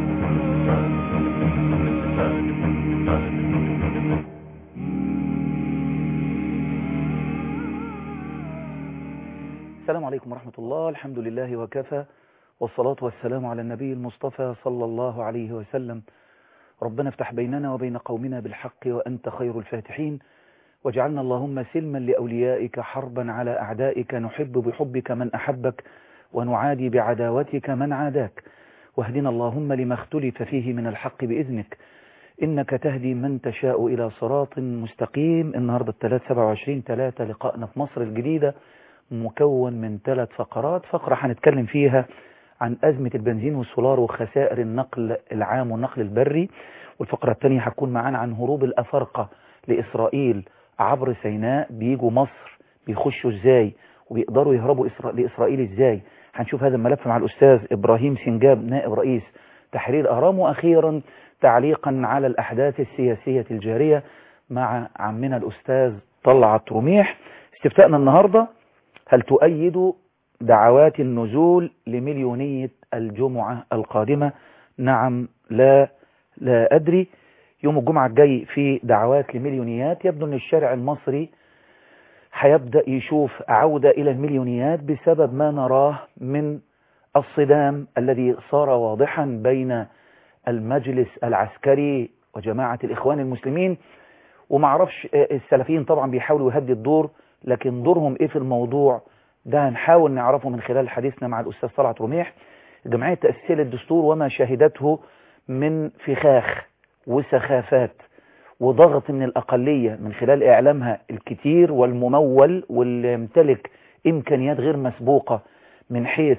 السلام عليكم ورحمة الله الحمد لله وكفى والصلاة والسلام على النبي المصطفى صلى الله عليه وسلم ربنا افتح بيننا وبين قومنا بالحق وأنت خير الفاتحين واجعلنا اللهم سلما لأوليائك حربا على أعدائك نحب بحبك من أحبك ونعادي بعداوتك من عاداك واهدنا اللهم لما اختلف فيه من الحق بإذنك إنك تهدي من تشاء إلى صراط مستقيم النهاردة الثلاث 27 ثلاثة لقائنا في مصر الجديدة مكون من ثلاث فقرات فقرة هنتكلم فيها عن أزمة البنزين والسولار وخسائر النقل العام والنقل البري والفقرة الثانية هتكون معانا عن هروب الأفارقة لإسرائيل عبر سيناء بيجوا مصر بيخشوا ازاي وبيقدروا يهربوا إسرا... لإسرائيل ازاي هنشوف هذا الملف مع الأستاذ إبراهيم سنجاب نائب رئيس تحرير أهرام وأخيرا تعليقا على الأحداث السياسية الجارية مع عمنا الأستاذ طلعت رميح استفتاءنا النهاردة هل تؤيد دعوات النزول لمليونية الجمعة القادمة نعم لا لا أدري يوم الجمعة الجاي في دعوات لمليونيات يبدو أن الشارع المصري هيبدأ يشوف عودة إلى المليونيات بسبب ما نراه من الصدام الذي صار واضحا بين المجلس العسكري وجماعة الإخوان المسلمين ومعرفش السلفيين طبعا بيحاولوا يهدي الدور لكن دورهم ايه في الموضوع ده هنحاول نعرفه من خلال حديثنا مع الأستاذ طلعت رميح جمعية تأسيس للدستور وما شهدته من فخاخ وسخافات وضغط من الأقلية من خلال إعلامها الكتير والممول واللي يمتلك إمكانيات غير مسبوقة من حيث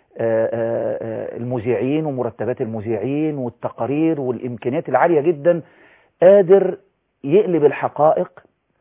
المذيعين ومرتبات المذيعين والتقارير والإمكانيات العالية جدا قادر يقلب الحقائق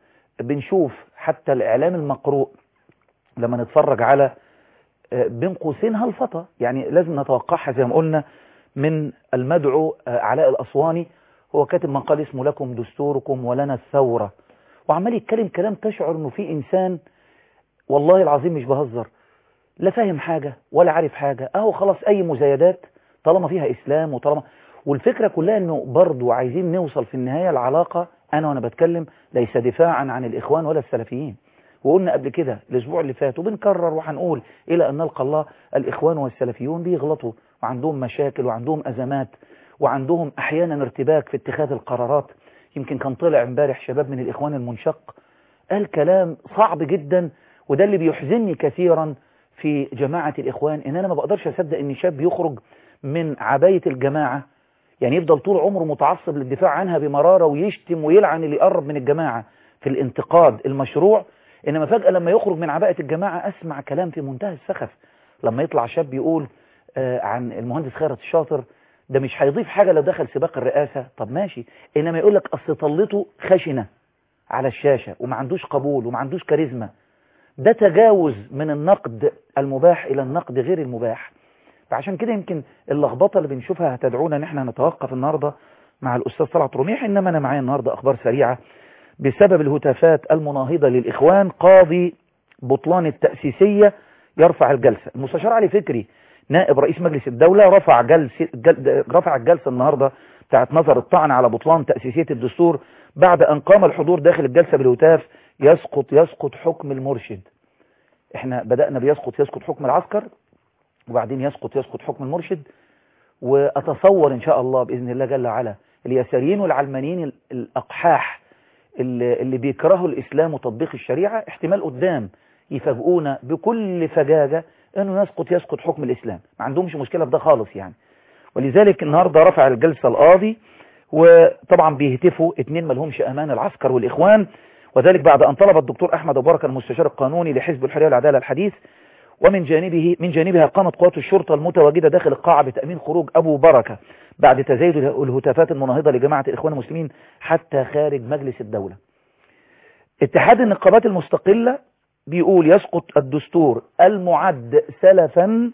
بنشوف حتى الإعلام المقروء لما نتفرج على بين قوسين هلفطة يعني لازم نتوقعها زي ما قلنا من المدعو علاء الأسواني هو كاتب مقال اسمه لكم دستوركم ولنا الثورة وعمال يتكلم كلام تشعر انه في انسان والله العظيم مش بهزر لا فاهم حاجة ولا عارف حاجة اهو خلاص اي مزايدات طالما فيها اسلام وطالما والفكرة كلها انه برضو عايزين نوصل في النهاية العلاقة انا وانا بتكلم ليس دفاعا عن الاخوان ولا السلفيين وقلنا قبل كده الاسبوع اللي فات وبنكرر وهنقول الى ان نلقى الله الاخوان والسلفيون بيغلطوا وعندهم مشاكل وعندهم ازمات وعندهم احيانا ارتباك في اتخاذ القرارات يمكن كان طلع امبارح شباب من الاخوان المنشق قال كلام صعب جدا وده اللي بيحزنني كثيرا في جماعة الاخوان ان انا ما بقدرش اصدق ان شاب يخرج من عباية الجماعة يعني يفضل طول عمره متعصب للدفاع عنها بمرارة ويشتم ويلعن اللي يقرب من الجماعة في الانتقاد المشروع إنما فجأة لما يخرج من عباءة الجماعة أسمع كلام في منتهى السخف لما يطلع شاب يقول آه عن المهندس خيرت الشاطر ده مش هيضيف حاجة لو دخل سباق الرئاسة طب ماشي إنما يقول لك أصل طلته خشنة على الشاشة وما عندوش قبول وما عندوش كاريزما ده تجاوز من النقد المباح إلى النقد غير المباح فعشان كده يمكن اللخبطة اللي بنشوفها هتدعونا ان احنا نتوقف النهاردة مع الأستاذ طلعت رميح إنما أنا معايا النهاردة أخبار سريعة بسبب الهتافات المناهضة للإخوان قاضي بطلان التأسيسية يرفع الجلسة المستشار علي فكري نائب رئيس مجلس الدولة رفع جلسة جل رفع الجلسة النهاردة بتاعت نظر الطعن على بطلان تأسيسية الدستور بعد أن قام الحضور داخل الجلسة بالهتاف يسقط يسقط حكم المرشد احنا بدأنا بيسقط يسقط حكم العسكر وبعدين يسقط يسقط حكم المرشد وأتصور إن شاء الله بإذن الله جل وعلا اليساريين والعلمانيين الأقحاح اللي, اللي بيكرهوا الإسلام وتطبيق الشريعة احتمال قدام يفاجئونا بكل فجاجة أنه يسقط يسقط حكم الإسلام ما عندهمش مشكلة في ده خالص يعني ولذلك النهاردة رفع الجلسة القاضي وطبعا بيهتفوا اتنين ما لهمش أمان العسكر والإخوان وذلك بعد أن طلب الدكتور أحمد أبو بركة المستشار القانوني لحزب الحرية والعدالة الحديث ومن جانبه من جانبها قامت قوات الشرطة المتواجدة داخل القاعة بتأمين خروج أبو بركة بعد تزايد الهتافات المناهضة لجماعة الإخوان المسلمين حتى خارج مجلس الدولة اتحاد النقابات المستقلة بيقول يسقط الدستور المعد سلفا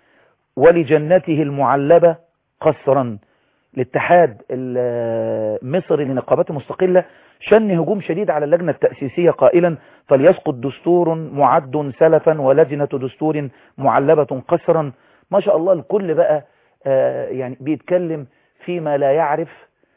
ولجنته المعلبة قصرا الاتحاد المصري للنقابات المستقلة شن هجوم شديد على اللجنة التأسيسية قائلا فليسقط دستور معد سلفا ولجنة دستور معلبة قصرا ما شاء الله الكل بقى آه يعني بيتكلم فيما لا يعرف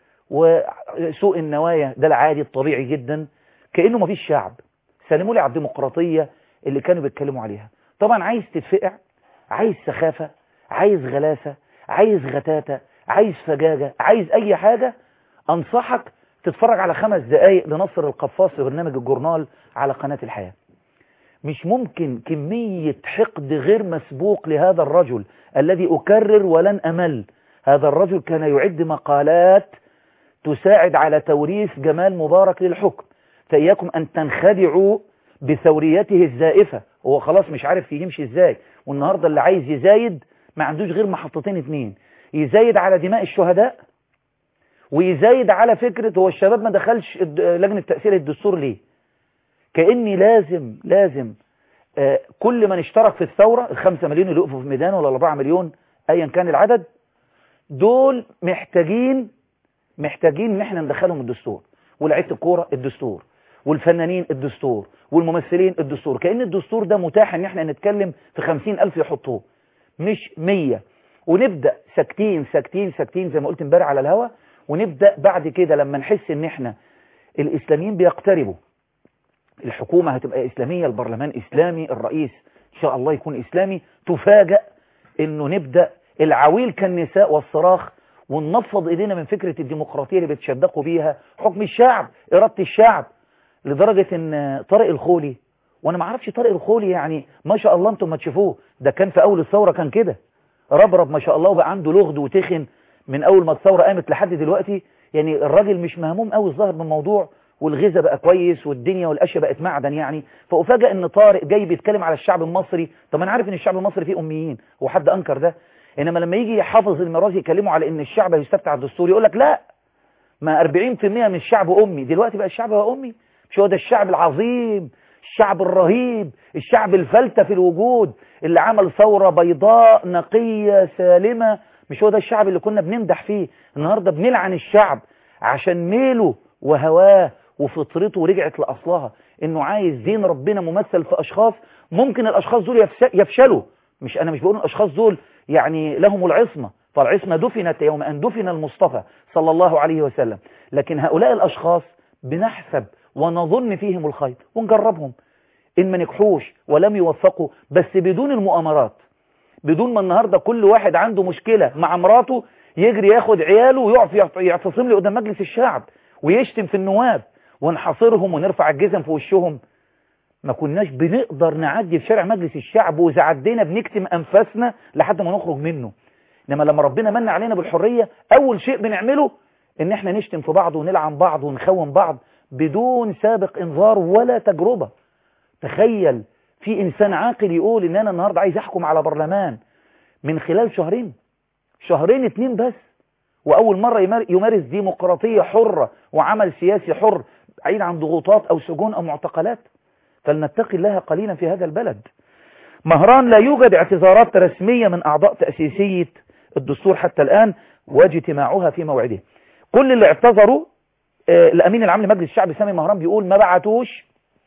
وسوء النوايا ده العادي الطبيعي جدا كأنه ما فيش شعب سلموا لي على الديمقراطية اللي كانوا بيتكلموا عليها طبعا عايز تتفقع عايز سخافة عايز غلاسة عايز غتاتة عايز فجاجة عايز اي حاجة انصحك تتفرج على خمس دقايق لنصر القفاص في برنامج الجورنال على قناة الحياة مش ممكن كمية حقد غير مسبوق لهذا الرجل الذي أكرر ولن أمل هذا الرجل كان يعد مقالات تساعد على توريث جمال مبارك للحكم فإياكم أن تنخدعوا بثوريته الزائفة هو خلاص مش عارف يمشي ازاي والنهاردة اللي عايز يزايد ما عندوش غير محطتين اتنين يزايد على دماء الشهداء ويزايد على فكرة هو الشباب ما دخلش لجنة تأثير الدستور ليه كأني لازم لازم آه كل من اشترك في الثورة الخمسة مليون اللي وقفوا في ميدان ولا الأربعة مليون أيا كان العدد دول محتاجين محتاجين ان احنا ندخلهم الدستور ولعيبه الكوره الدستور والفنانين الدستور والممثلين الدستور كأن الدستور ده متاح ان احنا نتكلم في خمسين ألف يحطوه مش مية ونبدأ ساكتين ساكتين ساكتين زي ما قلت امبارح على الهوا ونبدأ بعد كده لما نحس ان احنا الاسلاميين بيقتربوا الحكومة هتبقى اسلامية البرلمان اسلامي الرئيس ان شاء الله يكون اسلامي تفاجأ انه نبدأ العويل كالنساء والصراخ وننفض ايدينا من فكرة الديمقراطية اللي بتشدقوا بيها حكم الشعب ارادة الشعب لدرجة ان طارق الخولي وانا ما اعرفش طارق الخولي يعني ما شاء الله انتم ما تشوفوه ده كان في اول الثورة كان كده ربرب ما شاء الله وبقى عنده لغد وتخن من اول ما الثورة قامت لحد دلوقتي يعني الراجل مش مهموم قوي الظاهر بالموضوع والغذاء بقى كويس والدنيا والاشياء بقت معدن يعني فافاجئ ان طارق جاي بيتكلم على الشعب المصري طب انا عارف ان الشعب المصري فيه اميين هو حد انكر ده انما لما يجي حافظ الميراث يكلموا على ان الشعب هيستفتح الدستور يقول لك لا ما 40% من الشعب امي دلوقتي بقى الشعب هو امي مش هو ده الشعب العظيم الشعب الرهيب الشعب الفلتة في الوجود اللي عمل ثورة بيضاء نقية سالمة مش هو ده الشعب اللي كنا بنمدح فيه النهاردة بنلعن الشعب عشان ميله وهواه وفطرته رجعت لأصلها انه عايز دين ربنا ممثل في اشخاص ممكن الاشخاص دول يفشلوا مش انا مش بقول الاشخاص دول يعني لهم العصمة فالعصمة دفنت يوم أن دفن المصطفى صلى الله عليه وسلم لكن هؤلاء الأشخاص بنحسب ونظن فيهم الخير ونجربهم إن ما نجحوش ولم يوفقوا بس بدون المؤامرات بدون ما النهاردة كل واحد عنده مشكلة مع مراته يجري ياخد عياله ويقف يعتصم لي قدام مجلس الشعب ويشتم في النواب ونحاصرهم ونرفع الجزم في وشهم ما كناش بنقدر نعدي في شارع مجلس الشعب وإذا عدينا بنكتم أنفاسنا لحد ما نخرج منه إنما لما ربنا من علينا بالحرية أول شيء بنعمله إن إحنا نشتم في بعض ونلعن بعض ونخون بعض بدون سابق إنذار ولا تجربة تخيل في إنسان عاقل يقول إن أنا النهاردة عايز أحكم على برلمان من خلال شهرين شهرين اتنين بس وأول مرة يمارس ديمقراطية حرة وعمل سياسي حر بعيد عن ضغوطات أو سجون أو معتقلات فلنتقي الله قليلا في هذا البلد مهران لا يوجد اعتذارات رسمية من أعضاء تأسيسية الدستور حتى الآن واجتماعها في موعده كل اللي اعتذروا آه الأمين العام لمجلس الشعب سامي مهران بيقول ما بعتوش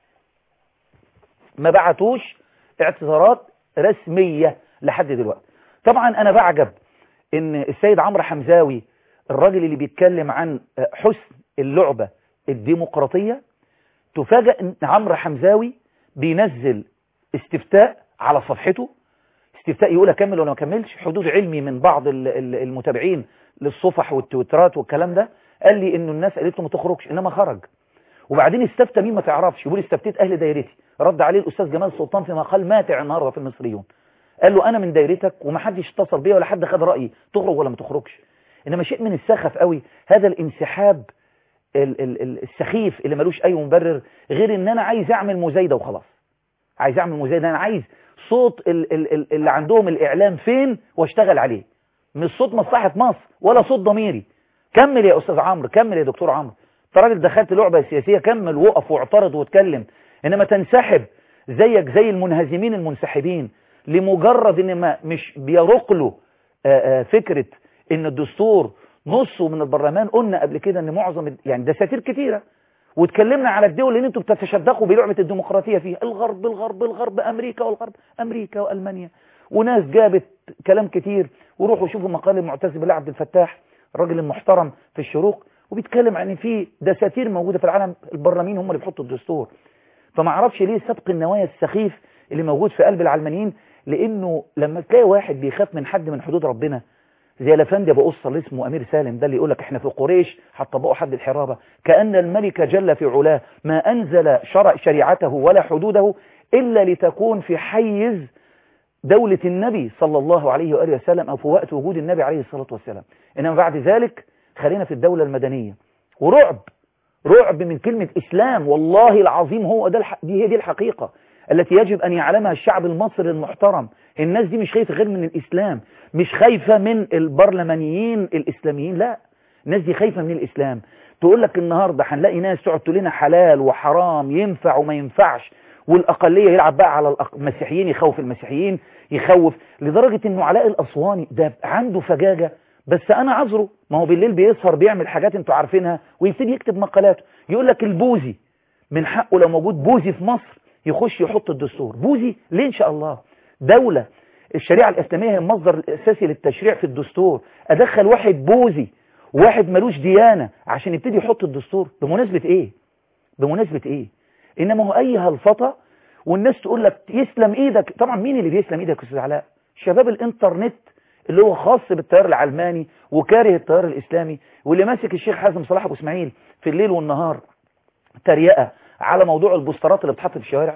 ما بعتوش اعتذارات رسمية لحد دلوقتي طبعا أنا بعجب إن السيد عمرو حمزاوي الراجل اللي بيتكلم عن حسن اللعبة الديمقراطية تفاجأ ان عمرو حمزاوي بينزل استفتاء على صفحته استفتاء يقول اكمل ولا ما اكملش حدود علمي من بعض المتابعين للصفح والتويترات والكلام ده قال لي انه الناس قالت له ما تخرجش انما خرج وبعدين استفتى مين ما تعرفش يقول استفتيت اهل دايرتي رد عليه الاستاذ جمال سلطان في مقال ماتع النهارده في المصريون قال له انا من دايرتك ومحدش اتصل بيا ولا حد خد رايي تخرج ولا ما تخرجش انما شيء من السخف قوي هذا الانسحاب السخيف اللي ملوش اي مبرر غير ان انا عايز اعمل مزايدة وخلاص عايز اعمل مزايدة انا عايز صوت اللي عندهم الاعلام فين واشتغل عليه مش صوت مصلحة مصر ولا صوت ضميري كمل يا استاذ عمرو كمل يا دكتور عمرو انت راجل دخلت لعبة سياسية كمل وقف واعترض واتكلم انما تنسحب زيك زي المنهزمين المنسحبين لمجرد ان ما مش بيرق له فكرة ان الدستور نصه من البرلمان قلنا قبل كده ان معظم يعني دساتير كتيرة واتكلمنا على الدول اللي انتوا بتتشدقوا بلعبة الديمقراطية فيها الغرب الغرب الغرب امريكا والغرب امريكا والمانيا وناس جابت كلام كتير وروحوا شوفوا مقال المعتز بالله عبد الفتاح الراجل المحترم في الشروق وبيتكلم عن ان في دساتير موجوده في العالم البرلمانيين هم اللي بيحطوا الدستور فما اعرفش ليه سبق النوايا السخيف اللي موجود في قلب العلمانيين لانه لما تلاقي واحد بيخاف من حد من حدود ربنا زي الافندي ابو قصه اللي اسمه امير سالم ده اللي يقول لك احنا في قريش هتطبقوا حد الحرابه كان الملك جل في علاه ما انزل شرع شريعته ولا حدوده الا لتكون في حيز دولة النبي صلى الله عليه وآله وسلم أو في وقت وجود النبي عليه الصلاة والسلام إنما بعد ذلك خلينا في الدولة المدنية ورعب رعب من كلمة إسلام والله العظيم هو ده الح... دي هي دي الحقيقة التي يجب أن يعلمها الشعب المصري المحترم الناس دي مش خايفة غير من الإسلام مش خايفة من البرلمانيين الإسلاميين لا الناس دي خايفة من الإسلام تقول لك النهاردة هنلاقي ناس تقعد تقول لنا حلال وحرام ينفع وما ينفعش والأقلية يلعب بقى على المسيحيين يخوف المسيحيين يخوف لدرجة انه علاء الأسواني ده عنده فجاجة بس انا عذره ما هو بالليل بيسهر بيعمل حاجات انتوا عارفينها ويبتدي يكتب مقالاته يقول لك البوزي من حقه لو موجود بوزي في مصر يخش يحط الدستور بوزي ليه ان شاء الله دولة الشريعة الإسلامية هي المصدر الأساسي للتشريع في الدستور أدخل واحد بوزي واحد ملوش ديانة عشان يبتدي يحط الدستور بمناسبة إيه بمناسبة إيه إنما هو أي هلفطة والناس تقول لك يسلم إيدك طبعا مين اللي بيسلم إيدك يا أستاذ علاء شباب الإنترنت اللي هو خاص بالتيار العلماني وكاره التيار الإسلامي واللي ماسك الشيخ حازم صلاح أبو إسماعيل في الليل والنهار تريقة على موضوع البوسترات اللي بتحط في الشوارع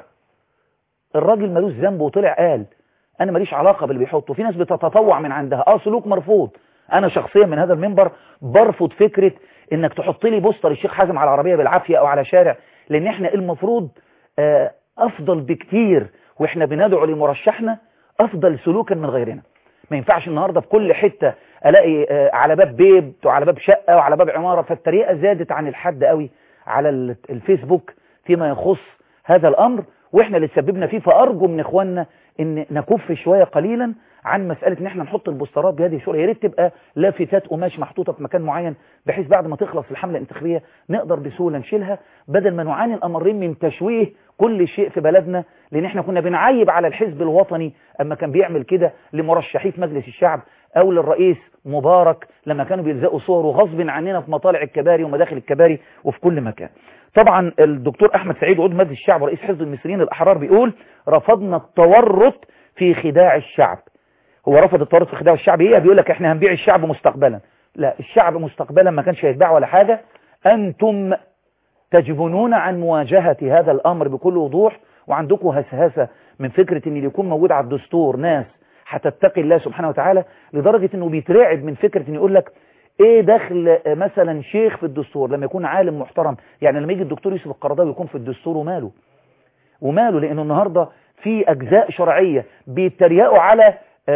الراجل ملوش ذنب وطلع قال انا ماليش علاقة باللي بيحطه في ناس بتتطوع من عندها اه سلوك مرفوض انا شخصيا من هذا المنبر برفض فكرة انك تحط لي بوستر الشيخ حازم على العربية بالعافية او على شارع لان احنا المفروض آه افضل بكتير واحنا بندعو لمرشحنا افضل سلوكا من غيرنا ما ينفعش النهاردة في كل حتة الاقي آه على باب بيت وعلى باب شقة وعلى باب عمارة فالطريقة زادت عن الحد قوي على الفيسبوك فيما يخص هذا الامر واحنا اللي تسببنا فيه فارجو من اخواننا ان نكف شوية قليلا عن مسألة ان احنا نحط البوسترات بهذه الصورة يا ريت تبقى لافتات قماش محطوطة في مكان معين بحيث بعد ما تخلص الحملة الانتخابية نقدر بسهولة نشيلها بدل ما نعاني الامرين من تشويه كل شيء في بلدنا لان احنا كنا بنعيب على الحزب الوطني اما كان بيعمل كده لمرشحي في مجلس الشعب او للرئيس مبارك لما كانوا بيلزقوا صوره غصب عننا في مطالع الكباري ومداخل الكباري وفي كل مكان طبعا الدكتور احمد سعيد عضو مجلس الشعب ورئيس حزب المصريين الاحرار بيقول رفضنا التورط في خداع الشعب هو رفض التورط في خداع الشعب ايه بيقول لك احنا هنبيع الشعب مستقبلا لا الشعب مستقبلا ما كانش هيتباع ولا حاجة انتم تجبنون عن مواجهة هذا الامر بكل وضوح وعندكم هسهسة من فكرة ان اللي يكون موجود على الدستور ناس هتتقي الله سبحانه وتعالى لدرجة انه بيترعب من فكرة ان يقول لك ايه دخل مثلا شيخ في الدستور لما يكون عالم محترم يعني لما يجي الدكتور يوسف القرضاوي يكون في الدستور وماله وماله لانه النهاردة في اجزاء شرعية بيتريقوا على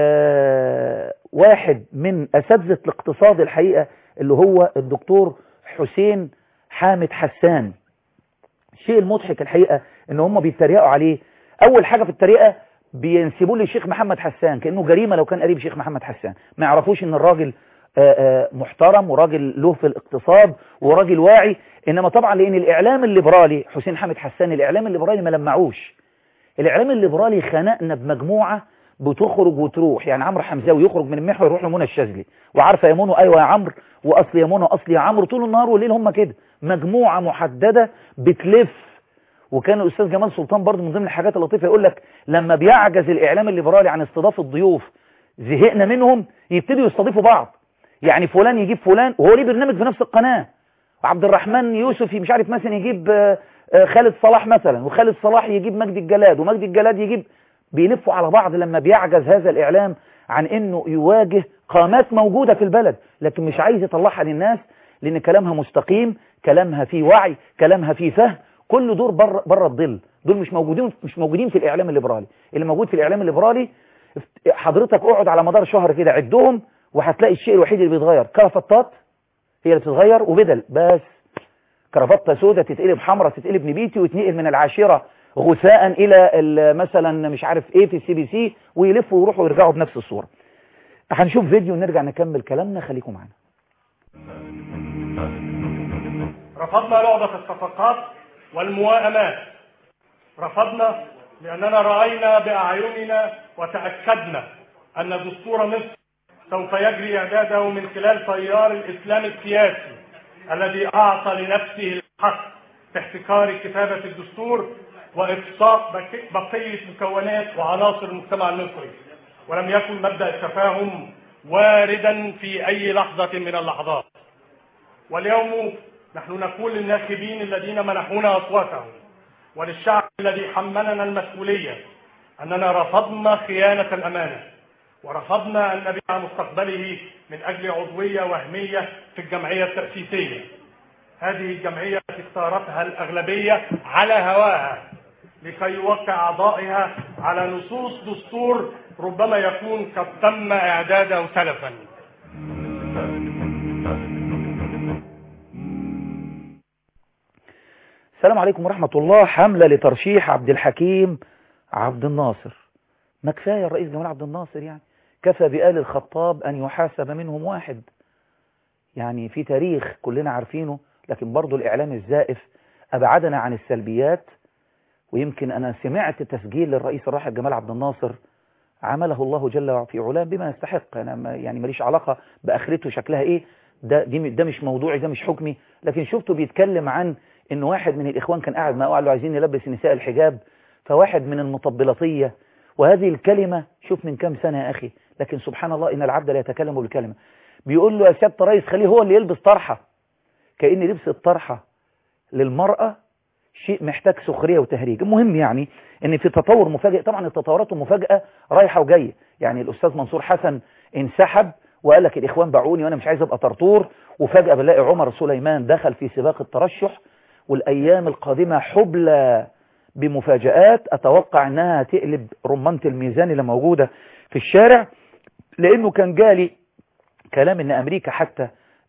آه واحد من اساتذة الاقتصاد الحقيقة اللي هو الدكتور حسين حامد حسان الشيء المضحك الحقيقة ان هم بيتريقوا عليه اول حاجة في التريقة بينسبوا لي الشيخ محمد حسان كأنه جريمة لو كان قريب شيخ محمد حسان ما يعرفوش ان الراجل آآ آآ محترم وراجل له في الاقتصاد وراجل واعي انما طبعا لان الاعلام الليبرالي حسين حامد حسان الاعلام الليبرالي ما لمعوش الاعلام الليبرالي خنقنا بمجموعة بتخرج وتروح يعني عمرو حمزاوي يخرج من المحور يروح لمنى الشاذلي وعارفه يا منى ايوه يا عمرو واصل يا منى اصل يا عمرو طول النهار والليل هم كده مجموعة محددة بتلف وكان الاستاذ جمال سلطان برضه من ضمن الحاجات اللطيفه يقول لك لما بيعجز الاعلام الليبرالي عن استضافه الضيوف زهقنا منهم يبتدوا يستضيفوا بعض يعني فلان يجيب فلان وهو ليه برنامج في نفس القناه وعبد الرحمن يوسف مش عارف مثلا يجيب خالد صلاح مثلا وخالد صلاح يجيب مجدي الجلاد ومجدي الجلاد يجيب بيلفوا على بعض لما بيعجز هذا الاعلام عن انه يواجه قامات موجوده في البلد لكن مش عايز يطلعها للناس لان كلامها مستقيم كلامها فيه وعي كلامها فيه فهم كل دور بره بره الظل دول مش موجودين مش موجودين في الاعلام الليبرالي اللي موجود في الاعلام الليبرالي حضرتك اقعد على مدار شهر كده عدهم وهتلاقي الشيء الوحيد اللي بيتغير كرافتات هي اللي بتتغير وبدل بس كرافته سوداء تتقلب حمراء تتقلب نبيتي وتنقل من العاشره غثاء الى مثلا مش عارف ايه في السي بي سي ويلفوا ويروحوا ويرجعوا بنفس الصوره هنشوف فيديو ونرجع نكمل كلامنا خليكم معانا رفضنا لعبة الصفقات والموائمات رفضنا لأننا رأينا بأعيننا وتأكدنا أن دستور مصر سوف يجري إعداده من خلال تيار الإسلام السياسي الذي أعطى لنفسه الحق في احتكار كتابة الدستور وإفصاء بقية مكونات وعناصر المجتمع المصري ولم يكن مبدأ التفاهم واردا في أي لحظة من اللحظات واليوم نحن نقول للناخبين الذين منحونا أصواتهم وللشعب الذي حملنا المسؤولية أننا رفضنا خيانة الأمانة ورفضنا أن نبيع مستقبله من أجل عضوية وهمية في الجمعية التأسيسية هذه الجمعية التي اختارتها الأغلبية على هواها لكي يوقع أعضائها على نصوص دستور ربما يكون قد تم إعداده سلفا السلام عليكم ورحمة الله حملة لترشيح عبد الحكيم عبد الناصر ما كفاية الرئيس جمال عبد الناصر يعني كفى بآل الخطاب أن يحاسب منهم واحد يعني في تاريخ كلنا عارفينه لكن برضو الإعلام الزائف أبعدنا عن السلبيات ويمكن أنا سمعت تسجيل للرئيس الراحل جمال عبد الناصر عمله الله جل في علاه بما يستحق أنا يعني ماليش علاقة بآخرته شكلها إيه ده, دي ده مش موضوعي ده مش حكمي لكن شفته بيتكلم عن إن واحد من الإخوان كان قاعد معه قال له عايزين نلبس النساء الحجاب فواحد من المطبلطية وهذه الكلمة شوف من كام سنة يا أخي لكن سبحان الله إن العبد لا يتكلم بالكلمة بيقول له يا سيادة الرئيس خليه هو اللي يلبس طرحة كأن لبس الطرحة للمرأة شيء محتاج سخرية وتهريج المهم يعني ان في تطور مفاجئ طبعا التطورات المفاجئة رايحة وجاية يعني الأستاذ منصور حسن انسحب وقال لك الإخوان باعوني وأنا مش عايز أبقى طرطور وفجأة بنلاقي عمر سليمان دخل في سباق الترشح والأيام القادمة حبلى بمفاجآت أتوقع أنها تقلب رمانة الميزان اللي موجودة في الشارع لأنه كان جالي كلام أن أمريكا حتى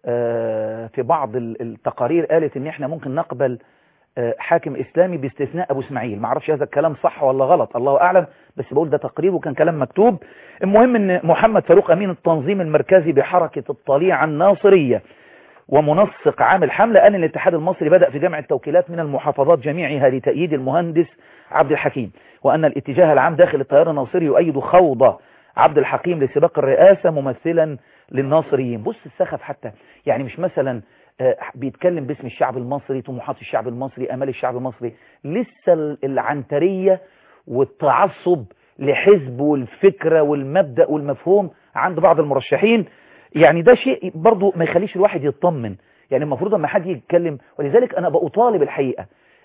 في بعض التقارير قالت أن احنا ممكن نقبل حاكم إسلامي باستثناء أبو إسماعيل ما اعرفش هذا الكلام صح ولا غلط الله أعلم بس بقول ده تقرير وكان كلام مكتوب المهم أن محمد فاروق أمين التنظيم المركزي بحركة الطليعة الناصرية ومنسق عام الحملة قال ان الاتحاد المصري بدأ في جمع التوكيلات من المحافظات جميعها لتأييد المهندس عبد الحكيم وأن الاتجاه العام داخل التيار الناصري يؤيد خوضة عبد الحكيم لسباق الرئاسة ممثلا للناصريين بص السخف حتى يعني مش مثلا بيتكلم باسم الشعب المصري طموحات الشعب المصري أمال الشعب المصري لسه العنترية والتعصب لحزب والفكرة والمبدأ والمفهوم عند بعض المرشحين يعني ده شيء برضو ما يخليش الواحد يطمن يعني المفروض لما حد يتكلم ولذلك أنا بأطالب الحقيقة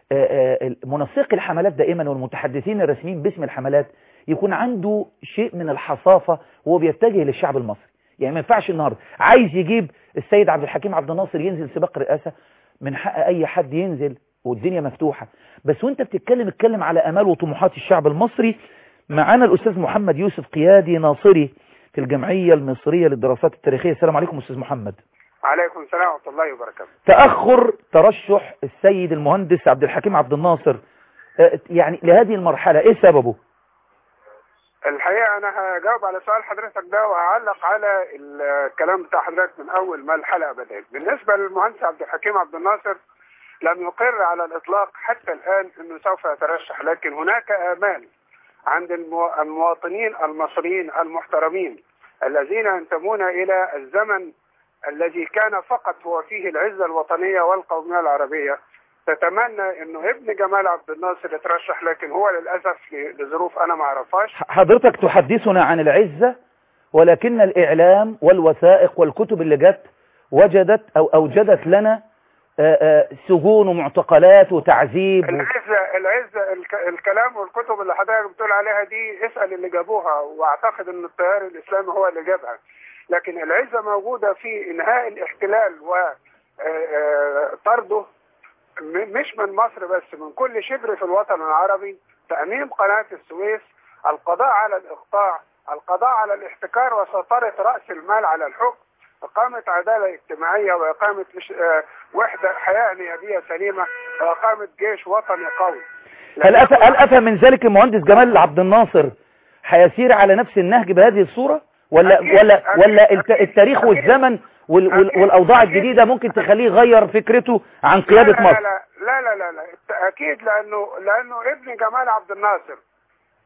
منسق الحملات دائما والمتحدثين الرسميين باسم الحملات يكون عنده شيء من الحصافة وهو بيتجه للشعب المصري يعني ما ينفعش النهاردة عايز يجيب السيد عبد الحكيم عبد الناصر ينزل سباق الرئاسة من حق أي حد ينزل والدنيا مفتوحة بس وانت بتتكلم اتكلم على أمال وطموحات الشعب المصري معانا الأستاذ محمد يوسف قيادي ناصري في الجمعية المصرية للدراسات التاريخية السلام عليكم أستاذ محمد عليكم السلام ورحمة الله وبركاته تأخر ترشح السيد المهندس عبد الحكيم عبد الناصر يعني لهذه المرحلة ايه سببه الحقيقة أنا هجاوب على سؤال حضرتك ده وهعلق على الكلام بتاع حضرتك من أول ما الحلقة بدأت بالنسبة للمهندس عبد الحكيم عبد الناصر لم يقر على الإطلاق حتى الآن أنه سوف يترشح لكن هناك آمال عند المواطنين المصريين المحترمين الذين ينتمون إلى الزمن الذي كان فقط هو فيه العزة الوطنية والقومية العربية تتمنى انه ابن جمال عبد الناصر يترشح لكن هو للاسف لظروف انا ما اعرفهاش حضرتك تحدثنا عن العزة ولكن الاعلام والوثائق والكتب اللي جت وجدت او اوجدت لنا سجون ومعتقلات وتعذيب العزة العزة الكلام والكتب اللي حضرتك بتقول عليها دي اسأل اللي جابوها واعتقد ان التيار الاسلامي هو اللي جابها لكن العزة موجودة في انهاء الاحتلال وطرده مش من مصر بس من كل شبر في الوطن العربي تأميم قناة السويس القضاء على الإقطاع القضاء على الاحتكار وسيطرة رأس المال على الحكم إقامة عدالة اجتماعية وإقامة وحدة حياة نيابية سليمة وإقامة جيش وطني قوي هل أفى, هل أفى من ذلك المهندس جمال عبد الناصر هيسير على نفس النهج بهذه الصورة ولا أكيد ولا أكيد ولا أكيد التاريخ أكيد والزمن وال وال أكيد والأوضاع أكيد الجديدة ممكن تخليه يغير فكرته عن لا قيادة لا مصر لا لا لا لا لا اكيد لانه لانه ابن جمال عبد الناصر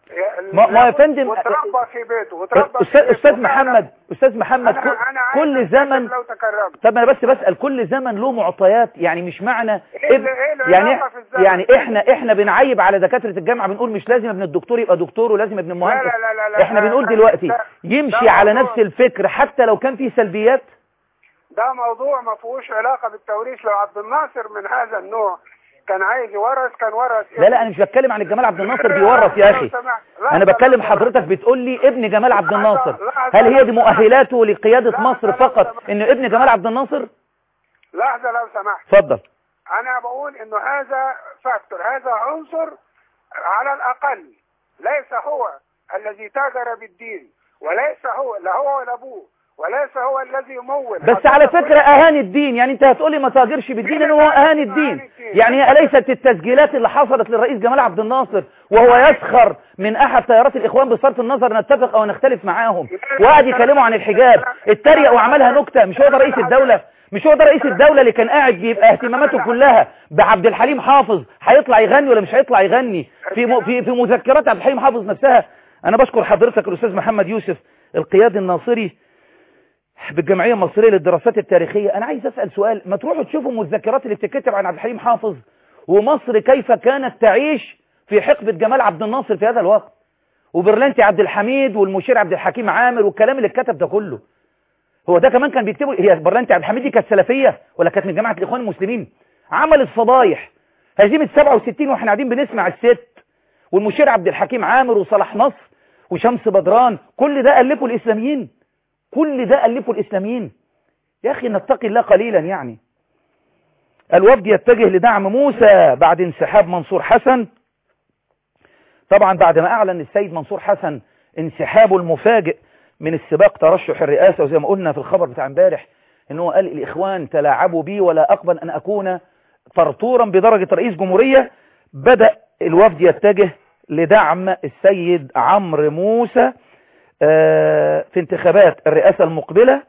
ما- ما يا فندم- وتربى في بيته وتربى في استاذ بيته استاذ وفعلاً محمد استاذ محمد أنا- كل- أنا عايز كل أتكلم زمن لو تكرمت طب انا بس بسال كل زمن له معطيات يعني مش معنى إيه اللي- إيه اللي يعني علاقة في الزمن؟ يعني احنا احنا بنعيب على دكاتره الجامعه بنقول مش لازم ابن الدكتور يبقى دكتور ولازم ابن المهندس لا لا لا لا احنا لا، بنقول لا، دلوقتي لا، يمشي ده على موضوع- نفس الفكر حتى لو كان فيه سلبيات ده موضوع ما فيهوش علاقة بالتوريث لو عبد الناصر من هذا النوع كان عايز يورث كان ورث لا لا انا مش بتكلم عن الجمال عبد الناصر بيورث يا اخي انا بتكلم حضرتك بتقول لي ابن جمال عبد الناصر هل هي دي مؤهلاته لقيادة مصر فقط انه ابن جمال عبد الناصر لحظة لو سمحت اتفضل انا بقول انه هذا فاكتور هذا عنصر على الاقل ليس هو الذي تاجر بالدين وليس هو لا هو ولا ابوه وليس هو الذي يمول بس على فكرة اهان الدين يعني انت هتقولي ما تاجرش بالدين ان هو اهان الدين يعني هي اليست التسجيلات اللي حصلت للرئيس جمال عبد الناصر وهو يسخر من احد تيارات الاخوان بصرف النظر نتفق او نختلف معاهم وقعد يكلموا عن الحجاب اتريق وعملها نكتة مش هو ده رئيس الدولة مش هو ده رئيس الدولة اللي كان قاعد بيبقى اهتماماته كلها بعبد الحليم حافظ هيطلع يغني ولا مش هيطلع يغني في م... في في مذكرات عبد الحليم حافظ نفسها انا بشكر حضرتك الاستاذ محمد يوسف القيادي الناصري بالجمعية المصرية للدراسات التاريخية أنا عايز أسأل سؤال ما تروحوا تشوفوا المذكرات اللي بتتكتب عن عبد الحليم حافظ ومصر كيف كانت تعيش في حقبة جمال عبد الناصر في هذا الوقت وبرلنتي عبد الحميد والمشير عبد الحكيم عامر والكلام اللي اتكتب ده كله هو ده كمان كان بيكتبوا هي برلنتي عبد الحميد دي كانت سلفية ولا كانت من جماعة الإخوان المسلمين عملت فضايح هزيمة 67 واحنا قاعدين بنسمع الست والمشير عبد الحكيم عامر وصلاح نصر وشمس بدران كل ده ألفوا الإسلاميين كل ده ألفوا الإسلاميين يا أخي نتقي الله قليلا يعني الوفد يتجه لدعم موسى بعد انسحاب منصور حسن طبعا بعد ما أعلن السيد منصور حسن انسحابه المفاجئ من السباق ترشح الرئاسة وزي ما قلنا في الخبر بتاع امبارح انه قال الإخوان تلاعبوا بي ولا أقبل أن أكون طرطورا بدرجة رئيس جمهورية بدأ الوفد يتجه لدعم السيد عمرو موسى في انتخابات الرئاسة المقبلة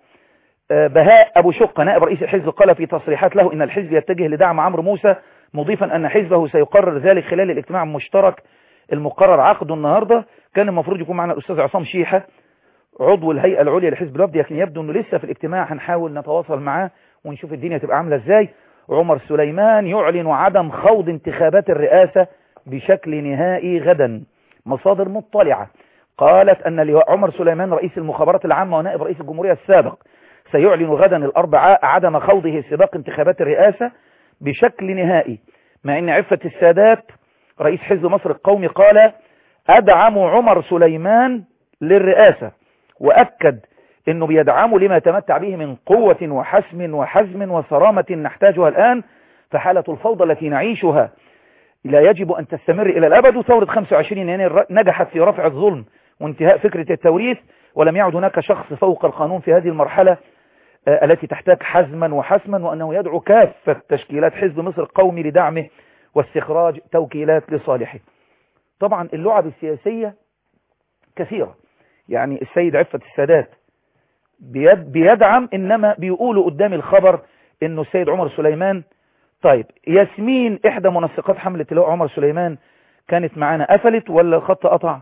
بهاء أبو شقة نائب رئيس الحزب قال في تصريحات له إن الحزب يتجه لدعم عمرو موسى مضيفا أن حزبه سيقرر ذلك خلال الاجتماع المشترك المقرر عقده النهاردة كان المفروض يكون معنا الأستاذ عصام شيحة عضو الهيئة العليا لحزب الوفد لكن يبدو أنه لسه في الاجتماع هنحاول نتواصل معاه ونشوف الدنيا تبقى عاملة ازاي عمر سليمان يعلن عدم خوض انتخابات الرئاسة بشكل نهائي غدا مصادر مطلعة قالت أن عمر سليمان رئيس المخابرات العامة ونائب رئيس الجمهورية السابق سيعلن غدا الأربعاء عدم خوضه سباق انتخابات الرئاسة بشكل نهائي مع أن عفة السادات رئيس حزب مصر القومي قال أدعم عمر سليمان للرئاسة وأكد أنه بيدعمه لما تمتع به من قوة وحسم وحزم وصرامة نحتاجها الآن فحالة الفوضى التي نعيشها لا يجب أن تستمر إلى الأبد وثورة 25 يناير نجحت في رفع الظلم وانتهاء فكرة التوريث ولم يعد هناك شخص فوق القانون في هذه المرحلة التي تحتاج حزما وحسما وأنه يدعو كافة تشكيلات حزب مصر القومي لدعمه واستخراج توكيلات لصالحه طبعا اللعب السياسية كثيرة يعني السيد عفة السادات بيد بيدعم إنما بيقولوا قدام الخبر إنه السيد عمر سليمان طيب ياسمين إحدى منسقات حملة اللواء عمر سليمان كانت معانا قفلت ولا الخط قطع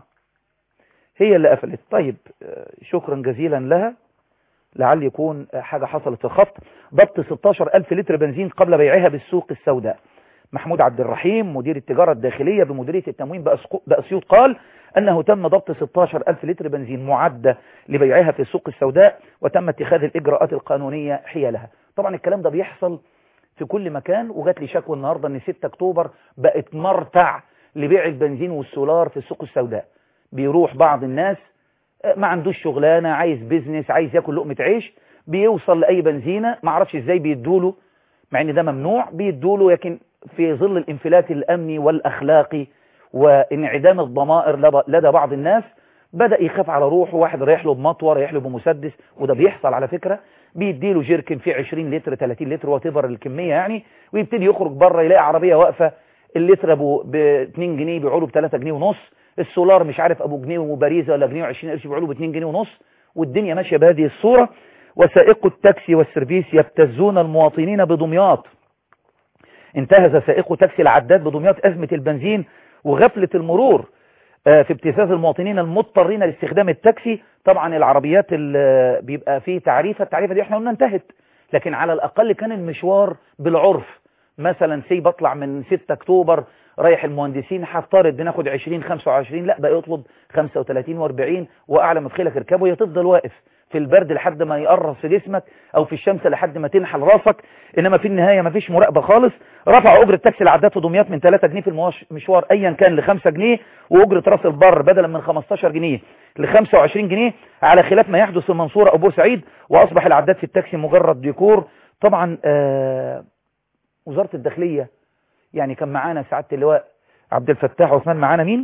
هي اللي قفلت طيب شكرا جزيلا لها لعل يكون حاجة حصلت في الخط ضبط 16 ألف لتر بنزين قبل بيعها بالسوق السوداء محمود عبد الرحيم مدير التجارة الداخلية بمديرية التموين بأسيوط قال أنه تم ضبط 16 ألف لتر بنزين معدة لبيعها في السوق السوداء وتم اتخاذ الإجراءات القانونية حيالها طبعا الكلام ده بيحصل في كل مكان وجات لي شكوى النهاردة ان 6 اكتوبر بقت مرتع لبيع البنزين والسولار في السوق السوداء بيروح بعض الناس ما عندوش شغلانة عايز بيزنس عايز ياكل لقمة عيش بيوصل لأي بنزينة ما عرفش ازاي بيدوله مع ان ده ممنوع بيدوله لكن في ظل الانفلات الامني والاخلاقي وانعدام الضمائر لدى بعض الناس بدأ يخاف على روحه واحد رايح له بمطوه رايح له بمسدس وده بيحصل على فكرة بيديله جيركن فيه 20 لتر 30 لتر واتيفر الكمية يعني ويبتدي يخرج بره يلاقي عربية واقفة اللتر ابو ب 2 جنيه بيعوا له ب 3 جنيه ونص السولار مش عارف ابو جنيه وباريزة ولا جنيه و20 قرش بيعوا له ب 2 جنيه ونص والدنيا ماشية بهذه الصورة وسائق التاكسي والسيرفيس يبتزون المواطنين بدمياط انتهز سائق تاكسي العداد بدمياط أزمة البنزين وغفلة المرور آه، في ابتزاز المواطنين المضطرين لاستخدام التاكسي طبعا العربيات اللي بيبقى فيه تعريفة التعريفة دي احنا قلنا انتهت لكن على الأقل كان المشوار بالعرف مثلا سي بطلع من 6 أكتوبر رايح المهندسين هفترض بناخد 20 25 لا بقى يطلب 35 و40 واعلى مدخلك اركبه هي تفضل واقف في البرد لحد ما يقرص في جسمك او في الشمس لحد ما تنحل راسك انما في النهايه مفيش مراقبه خالص رفعوا اجره التاكسي العداد في دمياط من 3 جنيه في المواش- المشوار ايا كان ل 5 جنيه واجره راس البر بدلا من 15 جنيه ل 25 جنيه على خلاف ما يحدث في المنصوره او بورسعيد واصبح العداد في التاكسي مجرد ديكور طبعا آه وزاره الداخليه يعني كان معانا سعاده اللواء عبد الفتاح عثمان معانا مين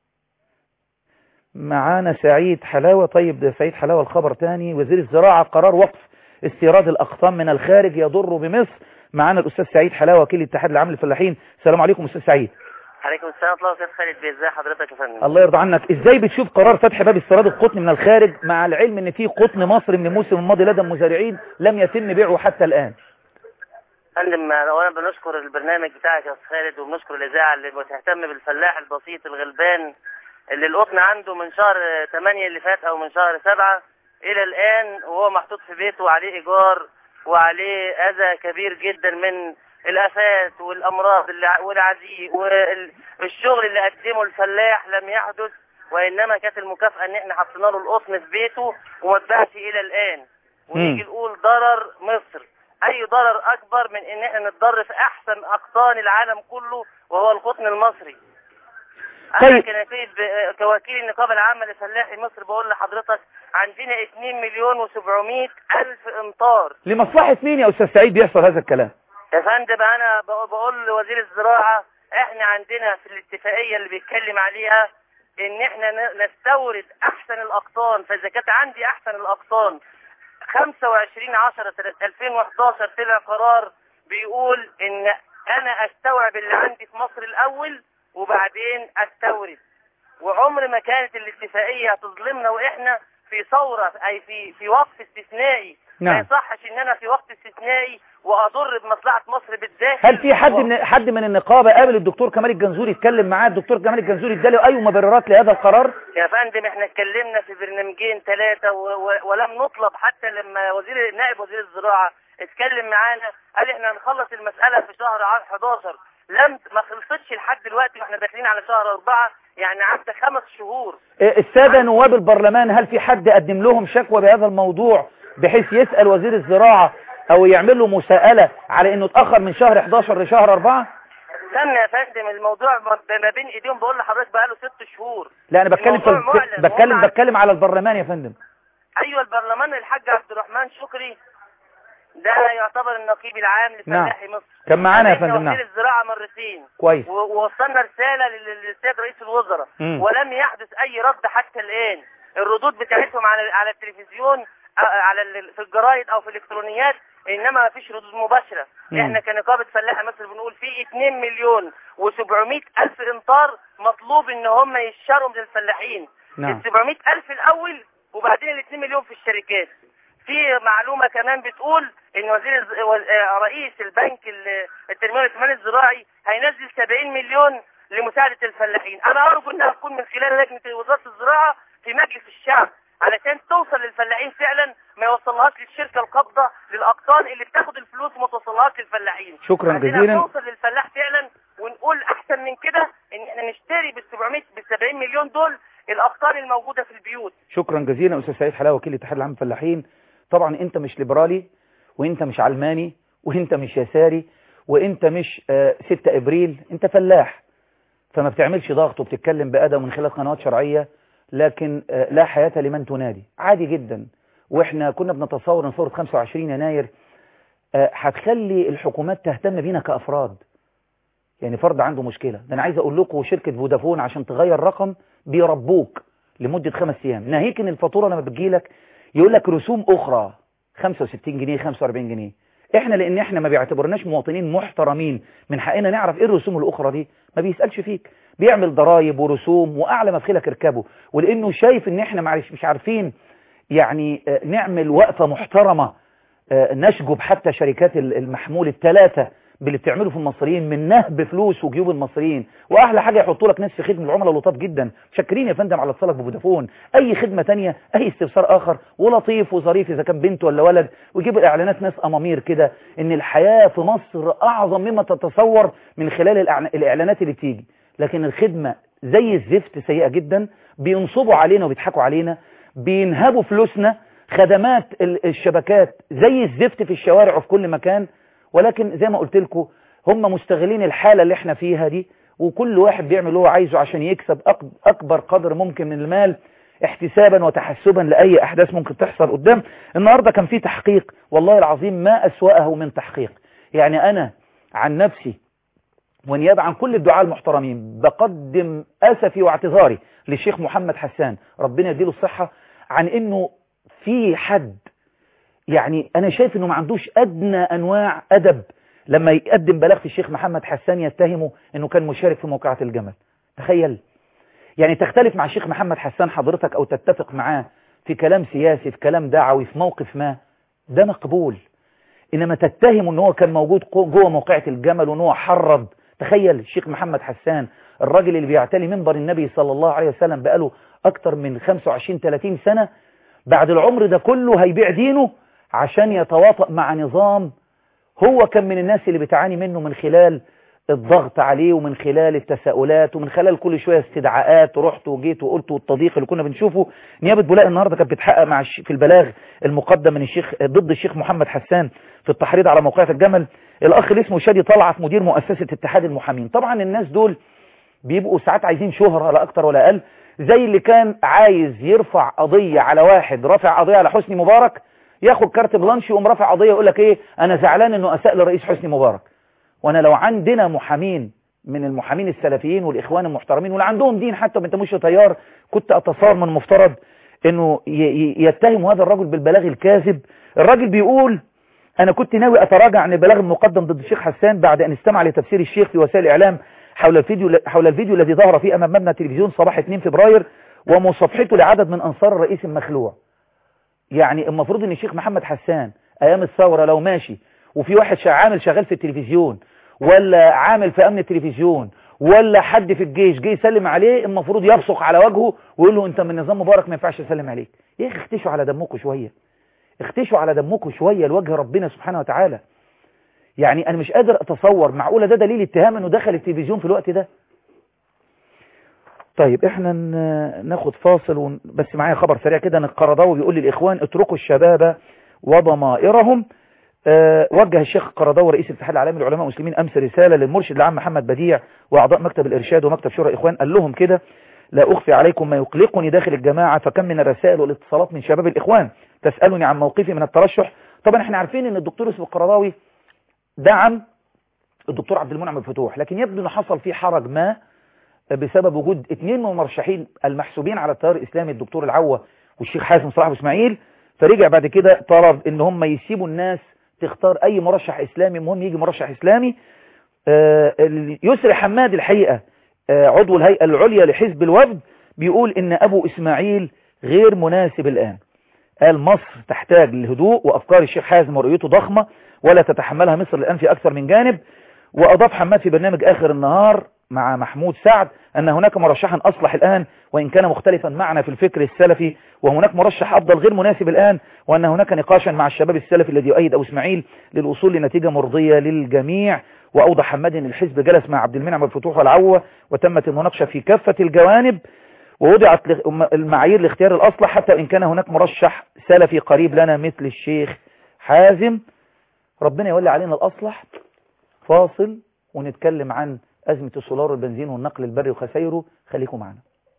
معانا سعيد حلاوة طيب ده سعيد حلاوة الخبر تاني وزير الزراعة قرار وقف استيراد الأقطان من الخارج يضر بمصر معانا الأستاذ سعيد حلاوة وكيل الاتحاد العام للفلاحين السلام عليكم أستاذ سعيد عليكم السلام ورحمة الله وبركاته خالد بيه ازي حضرتك يا فندم الله يرضى عنك ازاي بتشوف قرار فتح باب استيراد القطن من الخارج مع العلم ان في قطن مصري من الموسم الماضي لدى المزارعين لم يتم بيعه حتى الآن فندم اولا بنشكر البرنامج بتاعك يا استاذ خالد وبنشكر الاذاعه اللي بتهتم بالفلاح البسيط الغلبان اللي القطن عنده من شهر 8 اللي فات او من شهر 7 الى الان وهو محطوط في بيته وعليه ايجار وعليه اذى كبير جدا من الافات والامراض اللي ع- والعزيء والشغل اللي قدمه الفلاح لم يحدث وانما كانت المكافاه ان احنا حطينا له القطن في بيته وما اتباعش الى الان ونيجي نقول ضرر مصر اي ضرر اكبر من ان احنا نتضر في احسن اقطان العالم كله وهو القطن المصري انا طيب. كنتيج ب- كوكيل النقابه العامه لفلاحي مصر بقول لحضرتك عندنا 2 مليون و700 الف امطار لمصلحة مين يا أستاذ سعيد بيحصل هذا الكلام يا فندم انا بق- بقول لوزير الزراعه احنا عندنا في الاتفاقيه اللي بيتكلم عليها ان احنا ن- نستورد احسن الاقطان فاذا كانت عندي احسن الاقطان 25 10 سنه 2011 طلع قرار بيقول ان انا استوعب اللي عندي في مصر الاول وبعدين استورد وعمر ما كانت الاتفاقيه هتظلمنا واحنا في ثوره اي في في وقت استثنائي نعم. ما يصحش ان انا في وقت استثنائي واضر بمصلحه مصر بالداخل هل في حد من حد من النقابة قابل الدكتور كمال الجنزوري يتكلم معاه الدكتور كمال الجنزوري اداله أي مبررات لهذا القرار يا فندم احنا اتكلمنا في برنامجين ثلاثة و... و... ولم نطلب حتى لما وزير نائب وزير الزراعة اتكلم معانا قال احنا هنخلص المسألة في شهر ع- 11 لم ما خلصتش لحد دلوقتي واحنا داخلين على شهر أربعة يعني عدى خمس شهور إيه، السادة نواب البرلمان هل في حد قدم لهم شكوى بهذا الموضوع بحيث يسأل وزير الزراعة او يعمل له مساءلة على انه اتأخر من شهر 11 لشهر 4 استنى يا فندم الموضوع ما ما بين ايديهم بقول لحضرتك بقاله ست شهور لا انا بتكلم في الموضوع معلن بتكلم وهم بتكلم على البرلمان يا فندم ايوه البرلمان الحاج عبد الرحمن شكري ده يعتبر النقيب العام لفلاحي مصر كان معانا يا قابلنا فندم وزير نعم الزراعة مرتين كويس و- ووصلنا رسالة لل- للسيد رئيس الوزراء مم. ولم يحدث أي رد حتى الآن الردود بتاعتهم على على التلفزيون آه، على ال- في الجرايد أو في الإلكترونيات إنما ما فيش ردود مباشرة مم. إحنا كنقابة فلاحة مصر بنقول في 2 مليون و700 ألف إمطار مطلوب إن هم يشتروا من الفلاحين نعم ال 700 ألف الأول وبعدين ال 2 مليون في الشركات في معلومة كمان بتقول ان وزير الز... و- آه، رئيس البنك ال- التنمية والائتمان الزراعي هينزل 70 مليون لمساعدة الفلاحين انا ارجو انها تكون من خلال لجنة وزارة الزراعة في مجلس الشعب علشان توصل للفلاحين فعلا ما يوصلهاش للشركة القابضة للاقطان اللي بتاخد الفلوس وما توصلهاش للفلاحين شكرا عايزينها جزيلا توصل للفلاح فعلا ونقول احسن من كده ان احنا نشتري بال 700 بال 70 مليون دول الاقطان الموجودة في البيوت شكرا جزيلا استاذ سعيد حلاوه وكيل الاتحاد العام للفلاحين طبعا انت مش ليبرالي وانت مش علماني وانت مش يساري وانت مش آه 6 ابريل انت فلاح فما بتعملش ضغط وبتتكلم بأدب من خلال قنوات شرعية لكن آه لا حياة لمن تنادي عادي جدا واحنا كنا بنتصور ان ثورة 25 يناير آه هتخلي الحكومات تهتم بينا كأفراد يعني فرد عنده مشكلة ده انا عايز اقول لكم شركة فودافون عشان تغير رقم بيربوك لمدة خمس ايام ناهيك ان الفاتورة لما بتجيلك يقول لك رسوم اخرى 65 جنيه 45 جنيه احنا لان احنا ما بيعتبرناش مواطنين محترمين من حقنا نعرف ايه الرسوم الاخرى دي ما بيسالش فيك بيعمل ضرايب ورسوم واعلى مدخلك اركبه ولانه شايف ان احنا معلش مش عارفين يعني آه، نعمل وقفه محترمه آه، نشجب حتى شركات ال- المحمول الثلاثه باللي بتعمله في المصريين من نهب فلوس وجيوب المصريين واحلى حاجه يحطوا لك ناس في خدمه العملاء لطاف جدا شاكرين يا فندم على اتصالك بفودافون اي خدمه تانية اي استفسار اخر ولطيف وظريف اذا كان بنت ولا ولد ويجيب اعلانات ناس امامير كده ان الحياه في مصر اعظم مما تتصور من خلال الإعلان- الاعلانات اللي بتيجي لكن الخدمه زي الزفت سيئه جدا بينصبوا علينا وبيضحكوا علينا بينهبوا فلوسنا خدمات ال- الشبكات زي الزفت في الشوارع وفي كل مكان ولكن زي ما قلت لكم هم مستغلين الحالة اللي احنا فيها دي وكل واحد بيعمل اللي هو عايزه عشان يكسب أك- أكبر قدر ممكن من المال احتسابا وتحسبا لأي أحداث ممكن تحصل قدام النهاردة كان في تحقيق والله العظيم ما أسوأه من تحقيق يعني أنا عن نفسي ونيابة عن كل الدعاء المحترمين بقدم أسفي واعتذاري للشيخ محمد حسان ربنا يديله الصحة عن انه في حد يعني انا شايف انه ما عندوش ادنى انواع ادب لما يقدم بلاغة الشيخ محمد حسان يتهمه انه كان مشارك في موقعة الجمل تخيل يعني تختلف مع الشيخ محمد حسان حضرتك او تتفق معاه في كلام سياسي في كلام دعوي في موقف ما ده مقبول انما تتهم ان هو كان موجود قو- جوه موقعة الجمل وان هو حرض تخيل الشيخ محمد حسان الراجل اللي بيعتلي منبر النبي صلى الله عليه وسلم بقاله اكتر من 25 30 سنة بعد العمر ده كله هيبيع دينه عشان يتواطأ مع نظام هو كان من الناس اللي بتعاني منه من خلال الضغط عليه ومن خلال التساؤلات ومن خلال كل شوية استدعاءات ورحت وجيت وقلت والتضييق اللي كنا بنشوفه نيابة بولاء النهاردة كانت بتحقق مع الش... في البلاغ المقدم من الشيخ ضد الشيخ محمد حسان في التحريض على موقعة الجمل الأخ اللي اسمه شادي طلعت مدير مؤسسة اتحاد المحامين طبعا الناس دول بيبقوا ساعات عايزين شهرة لا أكتر ولا أقل زي اللي كان عايز يرفع قضية على واحد رافع قضية على حسني مبارك ياخد كارت بلانش يقوم رافع قضية يقول لك ايه انا زعلان انه اساء لرئيس حسني مبارك وانا لو عندنا محامين من المحامين السلفيين والاخوان المحترمين واللي عندهم دين حتى ما انتموش تيار كنت اتصور من المفترض انه ي- ي- يتهم هذا الرجل بالبلاغ الكاذب الراجل بيقول انا كنت ناوي اتراجع عن البلاغ المقدم ضد الشيخ حسان بعد ان استمع لتفسير الشيخ في وسائل الاعلام حول الفيديو حول الفيديو الذي ظهر فيه امام مبنى تلفزيون صباح 2 فبراير ومصافحته لعدد من انصار الرئيس المخلوع يعني المفروض ان الشيخ محمد حسان ايام الثورة لو ماشي وفي واحد شا- عامل شغال في التلفزيون ولا عامل في امن التلفزيون ولا حد في الجيش جه يسلم عليه المفروض يبصق على وجهه ويقول له انت من نظام مبارك ما ينفعش اسلم عليك يا اخي اختشوا على دمكم شوية اختشوا على دمكم شوية لوجه ربنا سبحانه وتعالى يعني انا مش قادر اتصور معقولة ده دليل اتهام انه دخل التلفزيون في الوقت ده طيب احنا ن- ناخد فاصل ون... بس معايا خبر سريع كده ان القرضاوي بيقول للاخوان اتركوا الشباب وضمائرهم أه وجه الشيخ القرضاوي رئيس الاتحاد العالمي للعلماء المسلمين امس رساله للمرشد العام محمد بديع واعضاء مكتب الارشاد ومكتب شورى الاخوان قال لهم كده لا اخفي عليكم ما يقلقني داخل الجماعه فكم من الرسائل والاتصالات من شباب الاخوان تسالني عن موقفي من الترشح طبعا احنا عارفين ان الدكتور يوسف القرضاوي دعم الدكتور عبد المنعم الفتوح لكن يبدو ان حصل فيه حرج ما بسبب وجود اثنين من المرشحين المحسوبين على التيار الاسلامي الدكتور العوة والشيخ حازم صلاح ابو اسماعيل فرجع بعد كده طلب ان هم يسيبوا الناس تختار اي مرشح اسلامي المهم يجي مرشح اسلامي آه، ال- يسري حماد الحقيقة آه، عضو الهيئة العليا لحزب الوفد بيقول ان ابو اسماعيل غير مناسب الان قال مصر تحتاج للهدوء وافكار الشيخ حازم ورؤيته ضخمة ولا تتحملها مصر الان في اكثر من جانب واضاف حماد في برنامج اخر النهار مع محمود سعد أن هناك مرشحا أصلح الآن وإن كان مختلفا معنا في الفكر السلفي وهناك مرشح أفضل غير مناسب الآن وأن هناك نقاشا مع الشباب السلفي الذي يؤيد أبو إسماعيل للوصول لنتيجة مرضية للجميع وأوضح حماد أن الحزب جلس مع عبد المنعم الفتوح والعوة وتمت المناقشة في كافة الجوانب ووضعت المعايير لاختيار الأصلح حتى إن كان هناك مرشح سلفي قريب لنا مثل الشيخ حازم ربنا يولي علينا الأصلح فاصل ونتكلم عن أزمة السولار والبنزين والنقل البري وخسائره خليكم معنا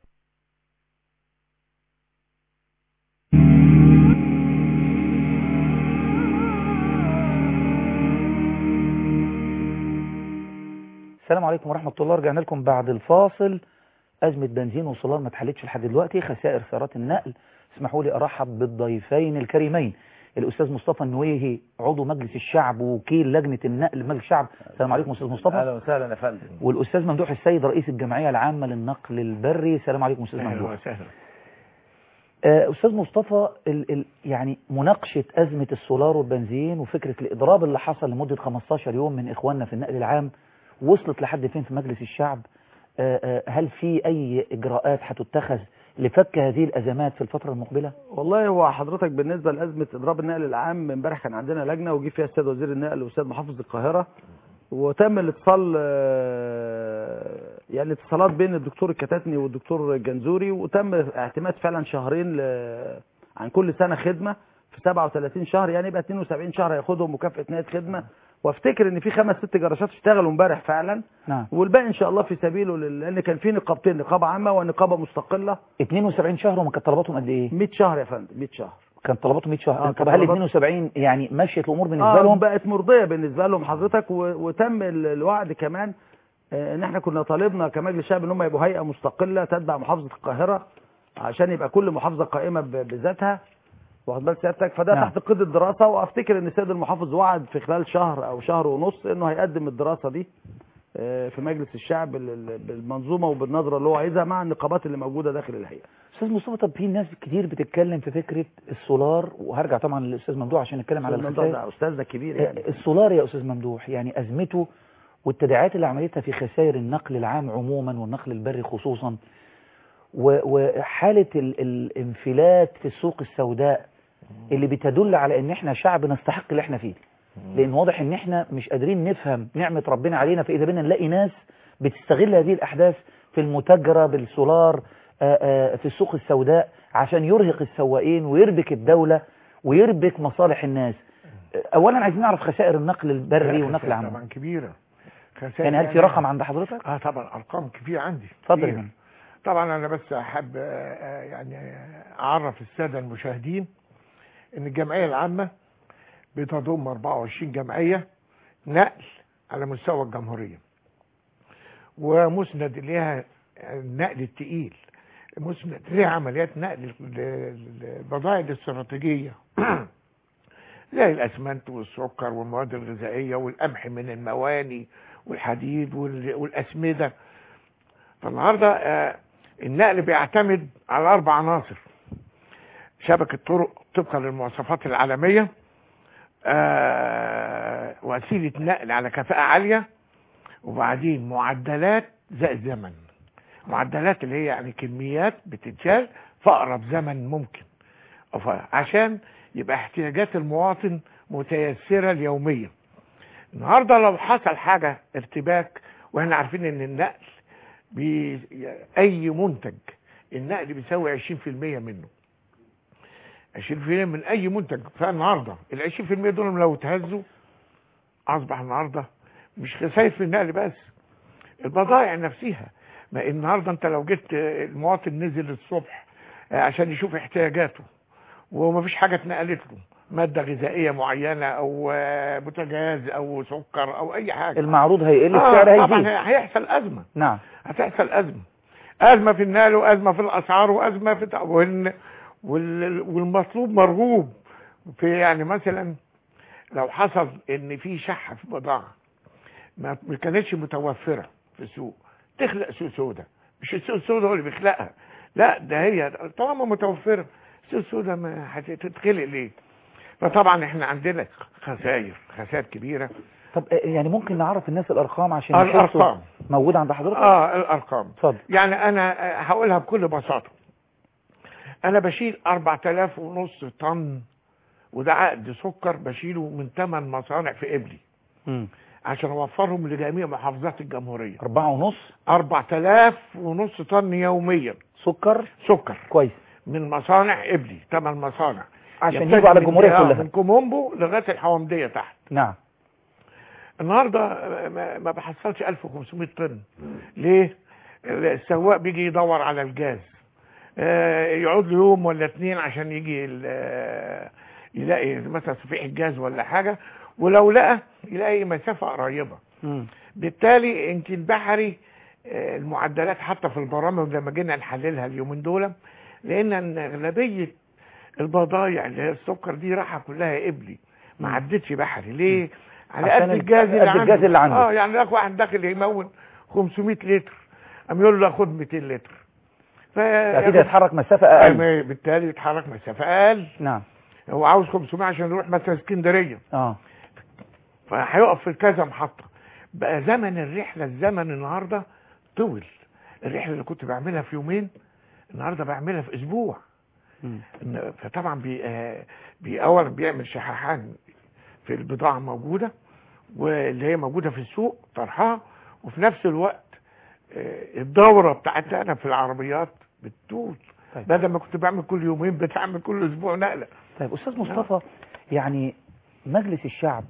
السلام عليكم ورحمة الله رجعنا لكم بعد الفاصل أزمة بنزين وسولار ما اتحلتش لحد دلوقتي خسائر سيارات النقل اسمحوا لي أرحب بالضيفين الكريمين الأستاذ مصطفى النويهي عضو مجلس الشعب ووكيل لجنة النقل مجلس الشعب السلام عليكم أستاذ مصطفى اهلا وسهلا يا فندم والأستاذ ممدوح السيد رئيس الجمعية العامة للنقل البري السلام عليكم أستاذ اهلا ممدوح وسهلا آه، أستاذ مصطفى ال ال يعني مناقشة أزمة السولار والبنزين وفكرة الإضراب اللي حصل لمدة 15 يوم من إخواننا في النقل العام وصلت لحد فين في مجلس الشعب آه، آه، هل في أي إجراءات هتتخذ لفك هذه الأزمات في الفترة المقبلة؟ والله هو حضرتك بالنسبه لازمه اضراب النقل العام امبارح كان عندنا لجنه وجي فيها السيد وزير النقل واستاذ محافظ القاهره وتم الاتصال آه، يعني الاتصالات بين الدكتور الكتاتني والدكتور الجنزوري وتم اعتماد فعلا شهرين ل- عن كل سنه خدمه في 37 شهر يعني يبقى 72 شهر هياخدهم مكافاه نهايه خدمه وافتكر ان في خمس ست جراشات اشتغلوا امبارح فعلا نعم والباقي ان شاء الله في سبيله لل- لان كان في نقابتين نقابه عامه ونقابه مستقله 72 شهر وما كانت طلباتهم قد إيه؟ 100 شهر يا فندم 100 شهر كانت طلباتهم 100 شهر آه، طب كانت هل طلبات- 72 يعني مشيت الأمور بالنسبة آه لهم؟ بقت مرضيه بالنسبه لهم حضرتك و... وتم ال- الوعد كمان آه، ان احنا كنا طالبنا كمجلس شعب ان هم يبقوا هيئه مستقله تتبع محافظه القاهره عشان يبقى كل محافظه قائمه ب... بذاتها واخد بالك سيادتك فده نعم. تحت قيد الدراسه وافتكر ان السيد المحافظ وعد في خلال شهر او شهر ونص انه هيقدم الدراسه دي آه، في مجلس الشعب بال- بالمنظومه وبالنظره اللي هو عايزها مع النقابات اللي موجوده داخل الهيئه استاذ مصطفى طب في ناس كتير بتتكلم في فكره السولار وهرجع طبعا للاستاذ ممدوح عشان نتكلم على الموضوع الخسائر ده استاذنا كبير يعني السولار يا استاذ ممدوح يعني ازمته والتداعيات اللي عملتها في خسائر النقل العام عموما والنقل البري خصوصا و- وحاله ال- الانفلات في السوق السوداء اللي بتدل على ان احنا شعب نستحق اللي احنا فيه لان واضح ان احنا مش قادرين نفهم نعمه ربنا علينا فاذا بنا نلاقي ناس بتستغل هذه الاحداث في المتاجره بالسولار آه، آه، في السوق السوداء عشان يرهق السواقين ويربك الدوله ويربك مصالح الناس آه، اولا عايزين نعرف خسائر النقل البري لا، والنقل خسائر العام طبعا كبيرة خسائر يعني هل في رقم عند حضرتك اه طبعا ارقام كبيرة عندي اتفضل يا كتير. فندم. طبعا انا بس احب آه، آه، يعني اعرف السادة المشاهدين ان الجمعية العامة بتضم 24 جمعية نقل على مستوى الجمهورية ومسند اليها النقل التقيل مسند ليها عمليات نقل البضائع الاستراتيجية زي الاسمنت والسكر والمواد الغذائيه والقمح من المواني والحديد وال- والاسمده فالنهارده آه، النقل بيعتمد على اربع عناصر شبكه طرق طبقا للمواصفات العالميه آه، وسيله نقل على كفاءه عاليه وبعدين معدلات زائد زمن معدلات اللي هي يعني كميات بتتشال في اقرب زمن ممكن ف- عشان يبقى احتياجات المواطن متيسرة اليومية النهاردة لو حصل حاجة ارتباك واحنا عارفين ان النقل بي اي منتج النقل بيساوي 20% منه 20% من اي منتج فالنهاردة ال 20% دول لو اتهزوا اصبح النهاردة مش خسائر في النقل بس البضائع نفسها ما النهاردة انت لو جيت آه، المواطن نزل الصبح آه، عشان يشوف احتياجاته ومفيش حاجة اتنقلت له مادة غذائية معينة او آه، بوتاجاز او سكر او اي حاجة المعروض هيقل آه، السعر طبعا هيزيد هيحصل ازمة نعم هتحصل ازمة ازمة في النقل وازمة في الاسعار وازمة في تع- وال... وال... والمطلوب مرغوب في يعني مثلا لو حصل ان في شحة في بضاعة ما ما كانتش متوفرة في السوق تخلق سوق سودا مش السوق السودا هو اللي بيخلقها لا ده هي طالما متوفرة السوق السودا ما هتتخلق ليه فطبعا احنا عندنا خسائر خسائر كبيرة طب آه، يعني ممكن نعرف الناس الارقام عشان آه، يحسوا الأرقام. موجوده عند حضرتك اه الارقام اتفضل يعني انا آه، هقولها بكل بساطة انا بشيل 4000 ونص طن وده عقد سكر بشيله من 8 مصانع في قبلي مم. عشان اوفرهم لجميع محافظات الجمهورية أربعة ونص 4000 ونص طن يوميا سكر سكر كويس من مصانع قبلي 8 مصانع عشان يبتدي يجوا على من- الجمهورية آه، كلها من كومومبو لغايه الحومديه تحت نعم النهارده آه، ما- ما بحصلش 1500 طن ليه السواق بيجي يدور على الجاز آه، يقعد له يوم ولا اتنين عشان يجي ال- آه، يلاقي مثلا صفيح الجاز ولا حاجه ولو لقى يلاقي مسافه قريبه مم. بالتالي يمكن بحري آه، المعدلات حتى في البرامج لما جينا نحللها اليومين دول لان إن اغلبيه البضايع اللي هي السكر دي راحه كلها قبلي ما مم. عدتش بحري ليه على عشان قد ال- الجاز اللي قد عنده الجاز اللي عنده. اه يعني لك واحد داخل يمون 500 لتر قام يقول له خد 200 لتر ف اكيد هيتحرك مسافه اقل بالتالي يتحرك مسافه اقل نعم هو عاوز 500 عشان يروح مثلا اسكندريه اه فهيقف في كذا محطه بقى زمن الرحله الزمن النهارده طول الرحله اللي كنت بعملها في يومين النهارده بعملها في اسبوع مم. إن- فطبعا بي آه، بي اولا بيعمل شحاحان في البضاعه موجوده واللي هي موجوده في السوق طرحها وفي نفس الوقت آه، الدوره بتاعتي انا في العربيات بتطول طيب. بدل ما كنت بعمل كل يومين بتعمل كل اسبوع نقله طيب استاذ مصطفى يعني مجلس الشعب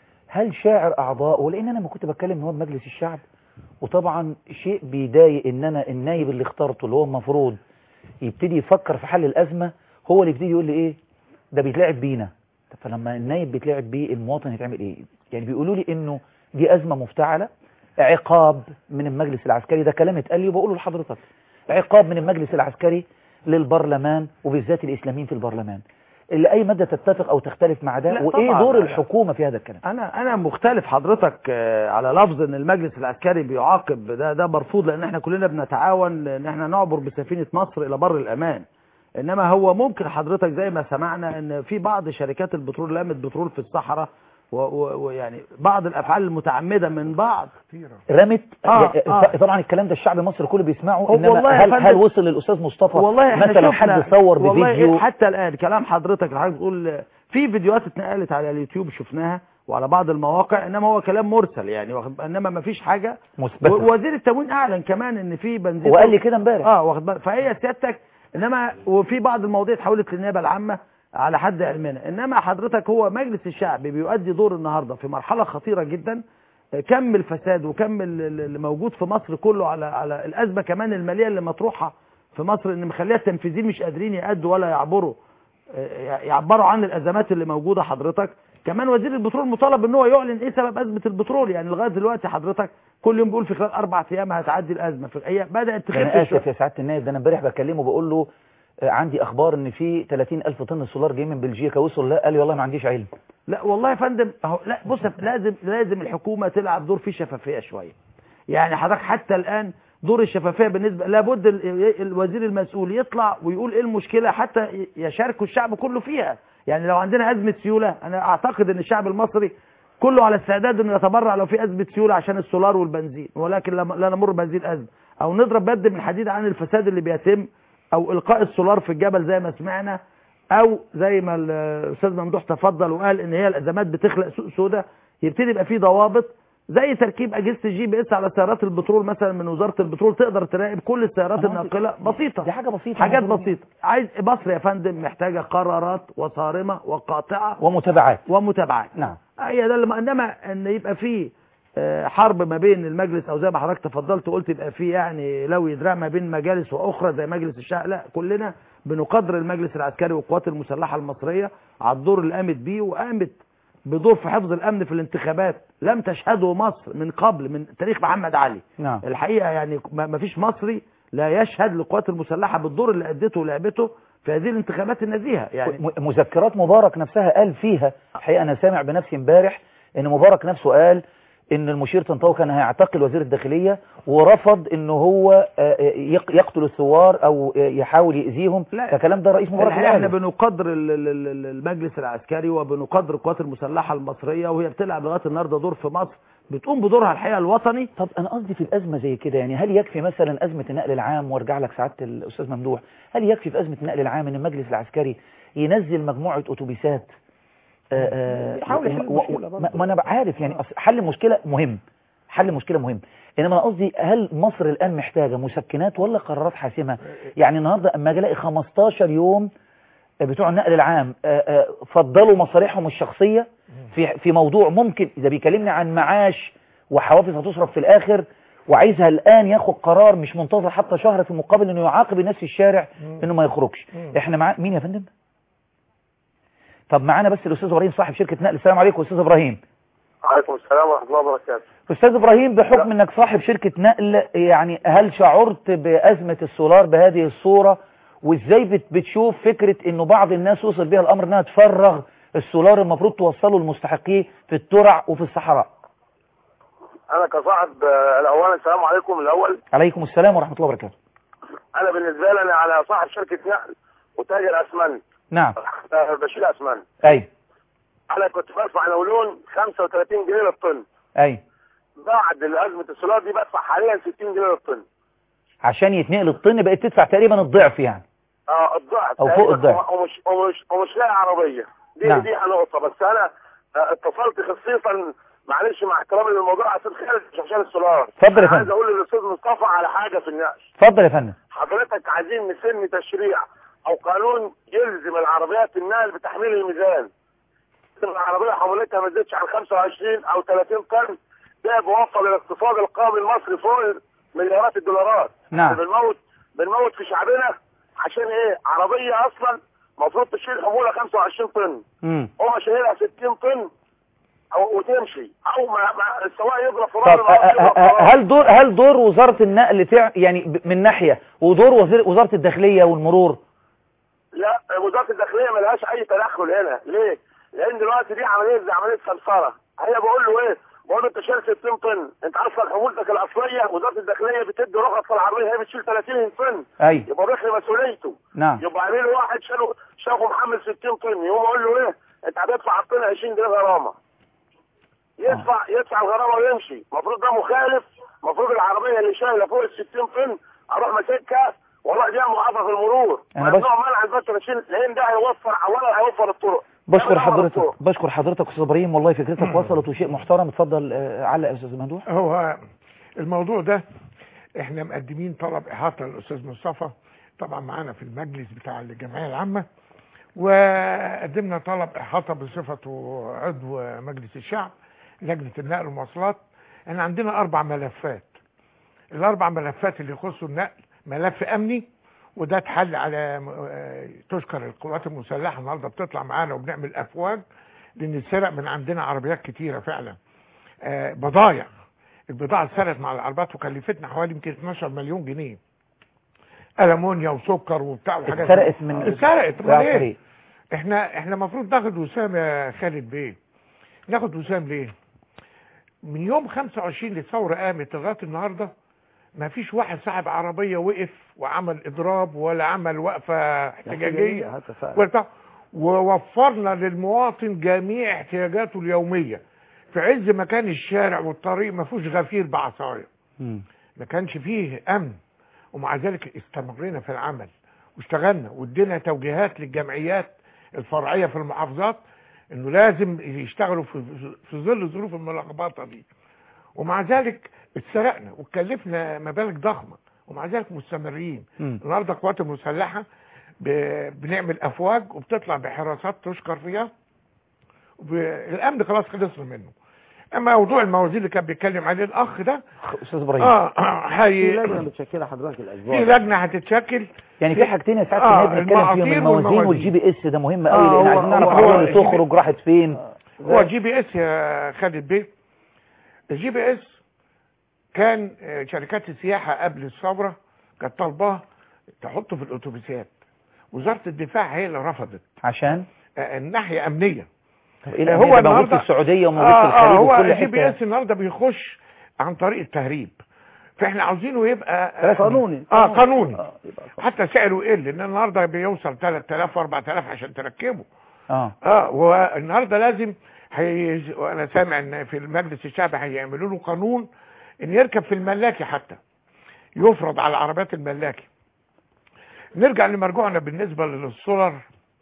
هل شاعر اعضائه لان انا لما كنت بتكلم ان هو مجلس الشعب وطبعا شيء بيضايق ان انا النايب اللي اخترته اللي هو المفروض يبتدي يفكر في حل الازمه هو اللي يبتدي يقول لي ايه ده بيتلعب بينا طب فلما النايب بيتلعب بيه المواطن يتعمل ايه يعني بيقولوا لي انه دي ازمه مفتعله عقاب من المجلس العسكري ده كلام اتقال لي وبقوله لحضرتك عقاب من المجلس العسكري للبرلمان وبالذات الاسلاميين في البرلمان اللي اي ماده تتفق او تختلف مع ده لا وايه طبعاً، دور لا، لا. الحكومه في هذا الكلام انا انا مختلف حضرتك آه، على لفظ ان المجلس العسكري بيعاقب ده ده مرفوض لان احنا كلنا بنتعاون ان احنا نعبر بسفينه مصر الى بر الامان انما هو ممكن حضرتك زي ما سمعنا ان في بعض شركات البترول لامت بترول في الصحراء و- و- ويعني بعض الافعال المتعمده من بعض رمت آه، ي- آه. طبعا الكلام ده الشعب المصري كله بيسمعه هو انما والله يا هل فندم- هل وصل للاستاذ مصطفى والله احنا مثلا شفنا حد صور والله بفيديو حتى الان كلام حضرتك اللي حضرتك بتقول في فيديوهات اتنقلت على اليوتيوب شفناها وعلى بعض المواقع انما هو كلام مرسل يعني واخد- انما ما فيش حاجه مثبته ووزير التموين اعلن كمان ان في بنزين وقال لي كده امبارح اه واخد بالك فهي سيادتك انما وفي بعض المواضيع اتحولت للنيابه العامه على حد علمنا انما حضرتك هو مجلس الشعب بيؤدي دور النهارده في مرحله خطيره جدا كم الفساد وكم ال- ال- اللي موجود في مصر كله على على الازمه كمان الماليه اللي مطروحه في مصر ان مخليها التنفيذيين مش قادرين يأدوا ولا يعبروا آه، يعبروا عن الازمات اللي موجوده حضرتك كمان وزير البترول مطالب ان هو يعلن ايه سبب ازمه البترول يعني لغايه دلوقتي حضرتك كل يوم بيقول في خلال اربع ايام هتعدي الازمه في هي بدات ده انا تخف شويه اسف يا سعاده النائب ده انا امبارح بكلمه بقول له آه، عندي اخبار ان في 30000 طن سولار جاي من بلجيكا وصل لا قال لي والله ما عنديش علم لا والله يا فندم اهو لا بص لازم لازم الحكومه تلعب دور فيه شفافيه شويه يعني حضرتك حتى الان دور الشفافيه بالنسبه لابد ال- الوزير المسؤول يطلع ويقول ايه المشكله حتى يشاركوا الشعب كله فيها يعني لو عندنا ازمه سيوله انا اعتقد ان الشعب المصري كله على استعداد انه يتبرع لو في ازمه سيوله عشان السولار والبنزين ولكن لم- لا نمر بهذه الازمه او نضرب بد من الحديد عن الفساد اللي بيتم او القاء السولار في الجبل زي ما سمعنا او زي ما الاستاذ ممدوح تفضل وقال ان هي الازمات بتخلق سوق سوداء يبتدي يبقى في ضوابط زي تركيب اجهزه الجي بي اس على سيارات البترول مثلا من وزاره البترول تقدر تراقب كل السيارات أنا قصدي- الناقله بسيطه دي حاجه بسيطه حاجات المفروض. بسيطه عايز مصر يا فندم محتاجه قرارات وصارمه وقاطعه ومتابعات ومتابعات نعم هي ده اللي انما ان يبقى في آه، حرب ما بين المجلس او زي ما حضرتك تفضلت وقلت يبقى في يعني لو يدرع ما بين مجالس واخرى زي مجلس الشعب لا كلنا بنقدر المجلس العسكري والقوات المسلحه المصريه على الدور اللي قامت بيه وقامت بدور في حفظ الامن في الانتخابات لم تشهده مصر من قبل من تاريخ محمد علي نعم الحقيقه يعني ما ما فيش مصري لا يشهد للقوات المسلحه بالدور اللي ادته ولعبته في هذه الانتخابات النزيهه يعني م- مذكرات مبارك نفسها قال فيها الحقيقه انا سامع بنفسي امبارح ان مبارك نفسه قال ان المشير طنطاوي كان هيعتقل وزير الداخليه ورفض ان هو آه، يق- يقتل الثوار او آه، يحاول يأذيهم لا. ده كلام ده رئيس مبارك الحقيقه احنا الأعلى. بنقدر ال- ال- ال- المجلس العسكري وبنقدر القوات المسلحه المصريه وهي بتلعب لغايه النهارده دور في مصر بتقوم بدورها الحقيقه الوطني طب انا قصدي في الازمه زي كده يعني هل يكفي مثلا ازمه النقل العام وارجع لك سعاده الاستاذ ممدوح هل يكفي في ازمه النقل العام ان المجلس العسكري ينزل مجموعه اتوبيسات آه، آه، يحاول يحل و- و- المشكلة برضه. ما ما انا عارف يعني أصل حل المشكله مهم حل المشكله مهم انما انا قصدي هل مصر الان محتاجه مسكنات ولا قرارات حاسمه يعني النهارده اما اجي الاقي 15 يوم بتوع النقل العام آه، آه، فضلوا مصالحهم الشخصيه في في موضوع ممكن اذا بيكلمني عن معاش وحوافز هتصرف في الاخر وعايزها الان ياخد قرار مش منتظر حتى شهر في مقابل انه يعاقب الناس في الشارع انه ما يخرجش احنا مع مين يا فندم طب معانا بس الاستاذ ابراهيم صاحب شركه نقل السلام عليكم استاذ ابراهيم وعليكم السلام ورحمه الله وبركاته استاذ ابراهيم بحكم انك صاحب شركه نقل يعني هل شعرت بازمه السولار بهذه الصوره وازاي بت- بتشوف فكره انه بعض الناس وصل بها الامر انها تفرغ السولار المفروض توصله للمستحقيه في الترع وفي الصحراء انا كصاحب آه، الاول السلام عليكم الاول عليكم السلام ورحمه الله وبركاته انا بالنسبه لي انا على صاحب شركه نقل وتاجر اسمنت نعم آه، بشيل اسمنت اي انا كنت بدفع نولون 35 جنيه للطن اي بعد ازمه السولار دي بدفع حاليا 60 جنيه للطن عشان يتنقل الطن بقيت تدفع تقريبا الضعف يعني اه الضعف أو فوق تقريباً، الضعف. ومش ومش ومش لاقي عربيه دي نعم. دي نقطه بس انا آه، اتصلت خصيصا معلش مع احترامي للموضوع عشان خالد مش عشان السولار اتفضل يا أنا عايز فندم اقول للاستاذ مصطفى على حاجه في النقل اتفضل يا فندم حضرتك عايزين نسن تشريع او قانون يلزم العربيات النقل بتحميل الميزان العربيه حمولتها ما تزيدش عن 25 او 30 طن ده بيوفر للاقتصاد القومي المصري فوق مليارات الدولارات نعم. بنموت بنموت في شعبنا عشان ايه عربيه اصلا المفروض تشيل حموله 25 طن امم هو شايلها 60 طن او وتمشي او ما, ما السواق يضرب في طب راجل أ- أ- أ- هل دور هل دور وزارة النقل تع... يعني ب- من ناحية ودور وزير وزارة الداخلية والمرور لا وزاره الداخليه ما لهاش اي تدخل هنا ليه؟ لان دلوقتي دي عمليه زي عمليه سمسره هي بقول له ايه؟ بقول له انت شايل 60 طن انت اصلا حمولتك الاصليه وزاره الداخليه بتدي رخص في العربيه هي بتشيل 30 طن اي يبقى بيخلي مسؤوليته نعم يبقى عامل واحد شاله شافه محمل 60 طن يقوم يقول له ايه؟ انت هتدفع على الطن 20 جنيه غرامه يدفع يدفع الغرامه ويمشي المفروض ده مخالف المفروض العربيه اللي شايله فوق ال 60 طن اروح ماسكها واروح دي موقفه في المرور أنا بس- ممنوع منع البتر عشان لان ده هيوفر اولا هيوفر الطرق بشكر كمان أمر حضرتك الطرق. بشكر حضرتك استاذ ابراهيم والله فكرتك وصلت وشيء محترم اتفضل آه، علق يا استاذ ممدوح هو الموضوع ده احنا مقدمين طلب احاطه للاستاذ مصطفى طبعا معانا في المجلس بتاع الجمعيه العامه وقدمنا طلب احاطه بصفته عضو مجلس الشعب لجنه النقل والمواصلات احنا عندنا اربع ملفات الاربع ملفات اللي يخصوا النقل ملف امني وده اتحل على آه، تشكر القوات المسلحه النهارده بتطلع معانا وبنعمل افواج لان اتسرق من عندنا عربيات كتيره فعلا آه، بضايع البضاعه اتسرقت مع العربيات وكلفتنا حوالي يمكن 12 مليون جنيه المونيا وسكر وبتاع وحاجات اتسرقت من اتسرقت بتاع امال ايه الطريق. احنا احنا المفروض ناخد وسام يا خالد بيه ناخد وسام ليه من يوم 25 للثوره قامت لغايه النهارده ما فيش واحد صاحب عربيه وقف وعمل اضراب ولا عمل وقفه احتجاجيه حتى فعلا. ولا بتاع. ووفرنا للمواطن جميع احتياجاته اليوميه في عز ما كان الشارع والطريق ما فيهوش غفير بعصايه مم. ما كانش فيه امن ومع ذلك استمرينا في العمل واشتغلنا وادينا توجيهات للجمعيات الفرعيه في المحافظات انه لازم يشتغلوا في في ظل الظروف الملخبطه دي ومع ذلك اتسرقنا وكلفنا مبالغ ضخمه ومع ذلك مستمرين مم. النهارده القوات المسلحه ب- بنعمل افواج وبتطلع بحراسات تشكر فيها وب- الامن خلاص خلصنا منه اما موضوع الموازين اللي كان بيتكلم عليه الاخ ده استاذ ابراهيم اه في هي لجنه بتشكلها حضرتك الاسبوع في ده. لجنه هتتشكل يعني في حاجتين يا سعاده آه، النائب بنتكلم فيهم المواتير الموازين والموازين. والجي بي اس ده مهم قوي آه، لان هو- عايزين نعرف هو- العربيه هو اللي الجي بي- تخرج راحت فين هو جي بي اس يا خالد بيه الجي بي اس كان آه، شركات السياحه قبل الثوره كانت طالباه تحطه في الاتوبيسات وزاره الدفاع هي اللي رفضت عشان آه، الناحيه امنيه طب ايه هو هو ده موجود في النهاردة- السعوديه وموجود في آه الخليج آه هو وفي كل الجي بي اس حته النهارده بيخش عن طريق التهريب فاحنا عاوزينه يبقى آه، قانوني اه قانوني آه، يبقى قانوني. حتى سعره يقل لان النهارده بيوصل 3000 و4000 عشان تركبه اه اه والنهارده لازم هي وانا سامع ان في المجلس الشعبي هيعملوا له قانون ان يركب في الملاكي حتى يفرض على العربيات الملاكي نرجع لمرجوعنا بالنسبه للسولر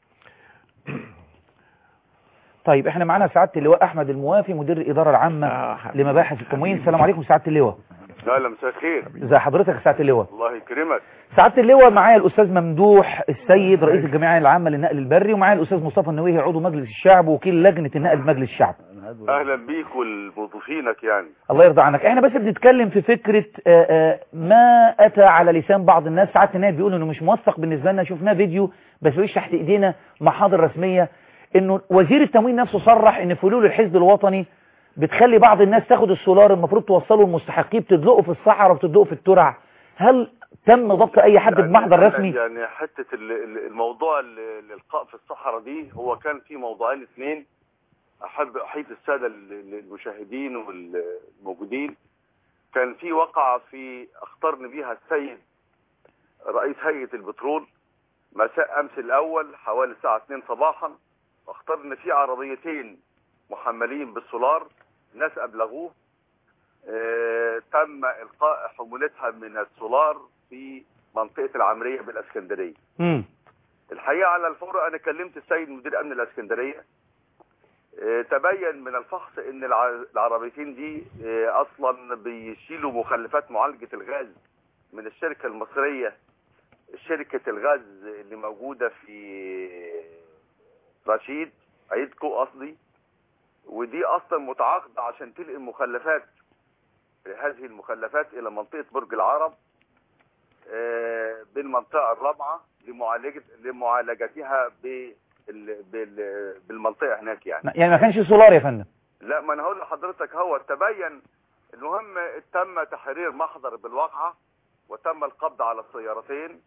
طيب احنا معانا سعاده اللواء احمد الموافي مدير الاداره العامه آه، حبيبي. لمباحث التموين السلام عليكم سعاده اللواء لا لا مساء الخير ازي حضرتك يا سعاده اللواء الله يكرمك سعاده اللواء معايا الاستاذ ممدوح السيد رئيس الجمعيه العامه للنقل البري ومعايا الاستاذ مصطفى النويهي عضو مجلس الشعب وكيل لجنه النقل بمجلس الشعب اهلا بيك والموظفينك يعني الله يرضى عنك احنا بس بنتكلم في فكرة آه، آه، ما اتى على لسان بعض الناس ساعات الناس بيقولوا انه مش موثق بالنسبة لنا شفناه فيديو بس مش تحت ايدينا محاضر رسمية انه وزير التموين نفسه صرح ان فلول الحزب الوطني بتخلي بعض الناس تاخد السولار المفروض توصله المستحقيه بتدلقه في الصحراء وبتدلقه في الترع هل تم ضبط اي حد يعني بمحضر رسمي يعني حتة ال- ال- الموضوع ال- الإلقاء في الصحراء دي هو كان في موضوعين اثنين أحب أحيط السادة ال- ال- المشاهدين والموجودين كان في وقعة في اختارني بيها السيد رئيس هيئة البترول مساء أمس الأول حوالي الساعة 2 صباحا واختار إن في عربيتين محملين بالسولار ناس أبلغوه آه، تم إلقاء حمولتها من السولار في منطقة العمرية بالإسكندرية مم. الحقيقة على الفور أنا كلمت السيد مدير أمن الإسكندرية آه، تبين من الفحص ان الع- العربيتين دي آه، اصلا بيشيلوا مخلفات معالجة الغاز من الشركة المصرية شركة الغاز اللي موجودة في رشيد عيدكو قصدي ودي اصلا متعاقدة عشان تلقي المخلفات هذه المخلفات الى منطقة برج العرب آه، بالمنطقة الرابعة لمعالجة لمعالجتها بال- بال- بالمنطقة هناك يعني يعني ما كانش سولار يا فندم لا ما انا هقول لحضرتك هو تبين المهم تم تحرير محضر بالواقعة وتم القبض على السيارتين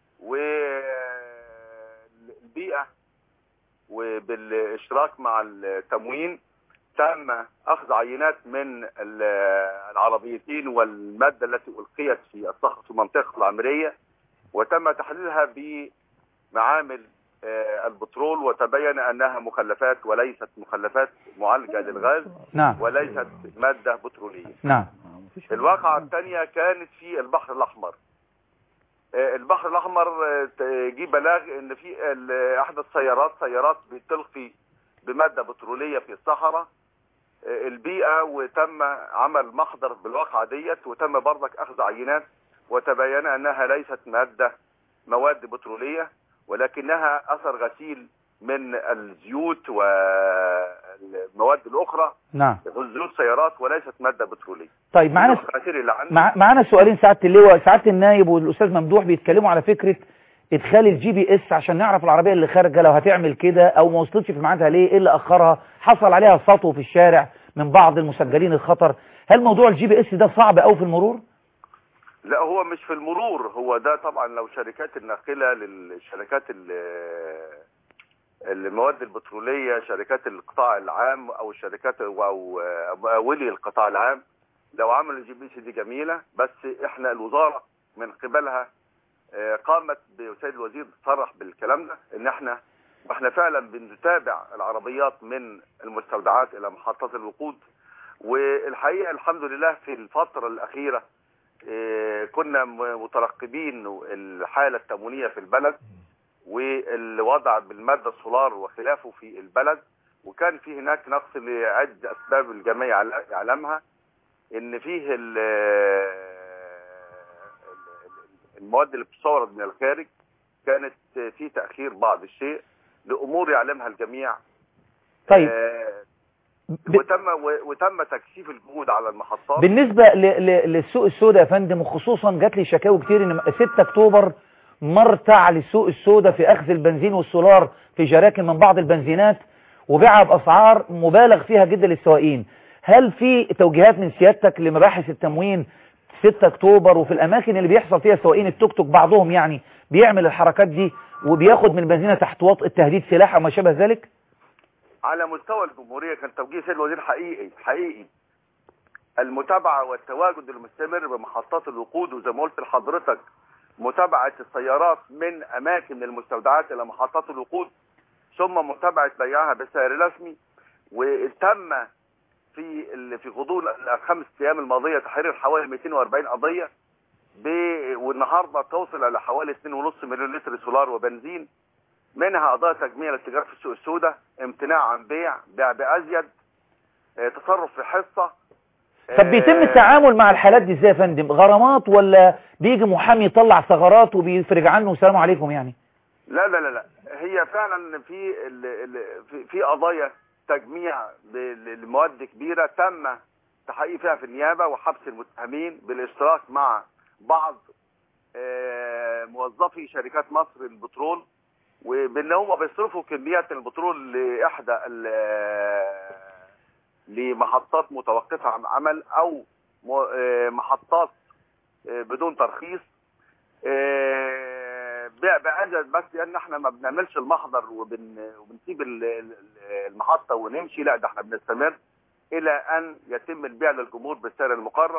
والبيئة وبالاشتراك مع التموين تم اخذ عينات من ال- العربيتين والمادة التي القيت في الصخر في المنطقة العمرية وتم تحليلها بمعامل آه، البترول وتبين انها مخلفات وليست مخلفات معالجة للغاز نعم وليست مادة بترولية نعم الواقعة الثانية كانت في البحر الأحمر آه، البحر الأحمر آه، ت- جه بلاغ إن في ال- أحد السيارات سيارات بتلقي بمادة بترولية في الصحراء آه، البيئة وتم عمل محضر بالواقعة ديت وتم برضك أخذ عينات وتبين أنها ليست مادة مواد بترولية ولكنها أثر غسيل من الزيوت والمواد الأخرى نعم زيوت سيارات وليست مادة بترولية طيب معانا الخسائر اللي عندي مع... معانا سؤالين سعاده اللواء سعاده النايب والاستاذ ممدوح بيتكلموا على فكره ادخال الجي بي اس عشان نعرف العربيه اللي خارجه لو هتعمل كده او ما وصلتش في ميعادها ليه ايه اللي اخرها حصل عليها سطو في الشارع من بعض المسجلين الخطر هل موضوع الجي بي اس ده صعب قوي في المرور لا هو مش في المرور هو ده طبعا لو شركات الناقلة للشركات ال- المواد البترولية شركات القطاع العام او الشركات او مقاولي القطاع العام لو عملوا الجي بي سي دي جميلة بس احنا الوزارة من قبلها آه، قامت بسيد الوزير صرح بالكلام ده ان احنا واحنا فعلا بنتابع العربيات من المستودعات الى محطات الوقود والحقيقة الحمد لله في الفترة الاخيرة آه، كنا م- مترقبين الحالة التموينية في البلد والوضع بالمادة السولار وخلافه في البلد وكان في هناك نقص لعدة أسباب الجميع يعل- يعلمها إن فيه ال- المواد اللي بتستورد من الخارج كانت في تأخير بعض الشيء لأمور يعلمها الجميع طيب آه، ب... وتم وتم تكثيف الجهود على المحطات بالنسبة ل... ل... للسوق السوداء يا فندم وخصوصا جات لي شكاوي كتير ان 6 اكتوبر مرتع للسوق السوداء في اخذ البنزين والسولار في جراكن من بعض البنزينات وبيعها باسعار مبالغ فيها جدا للسواقين هل في توجيهات من سيادتك لمباحث التموين 6 اكتوبر وفي الاماكن اللي بيحصل فيها سواقين التوك توك بعضهم يعني بيعمل الحركات دي وبياخد من البنزينة تحت وطء التهديد سلاح او ما شابه ذلك على مستوى الجمهورية كان توجيه سيد الوزير حقيقي حقيقي المتابعة والتواجد المستمر بمحطات الوقود وزي ما قلت لحضرتك متابعة السيارات من أماكن المستودعات إلى محطات الوقود ثم متابعة بيعها بسعر رسمي وتم في ال- في غضون الخمس أيام الماضية تحرير حوالي 240 قضية ب- والنهارده توصل إلى حوالي 2.5 مليون لتر سولار وبنزين منها قضايا تجميع التجارة في السوق السوداء امتناع عن بيع بيع بأزيد آه، تصرف في حصة طب بيتم آه، التعامل مع الحالات دي ازاي يا فندم غرامات ولا بيجي محامي يطلع ثغرات وبيفرج عنه والسلام عليكم يعني لا لا لا لا هي فعلا في ال- ال- في- في قضايا تجميع ب- لمواد كبيرة تم تحقيق فيها في النيابة وحبس المتهمين بالاشتراك مع بعض آه، موظفي شركات مصر للبترول وبان هم بيصرفوا كميات البترول لاحدى ال- لمحطات متوقفة عن عمل او م- آه، محطات آه، بدون ترخيص آه، بيع بأجل بس لان احنا ما بنعملش المحضر وبن وبنسيب ال- ال- المحطة ونمشي لا ده احنا بنستمر الى ان يتم البيع للجمهور بالسعر المقرر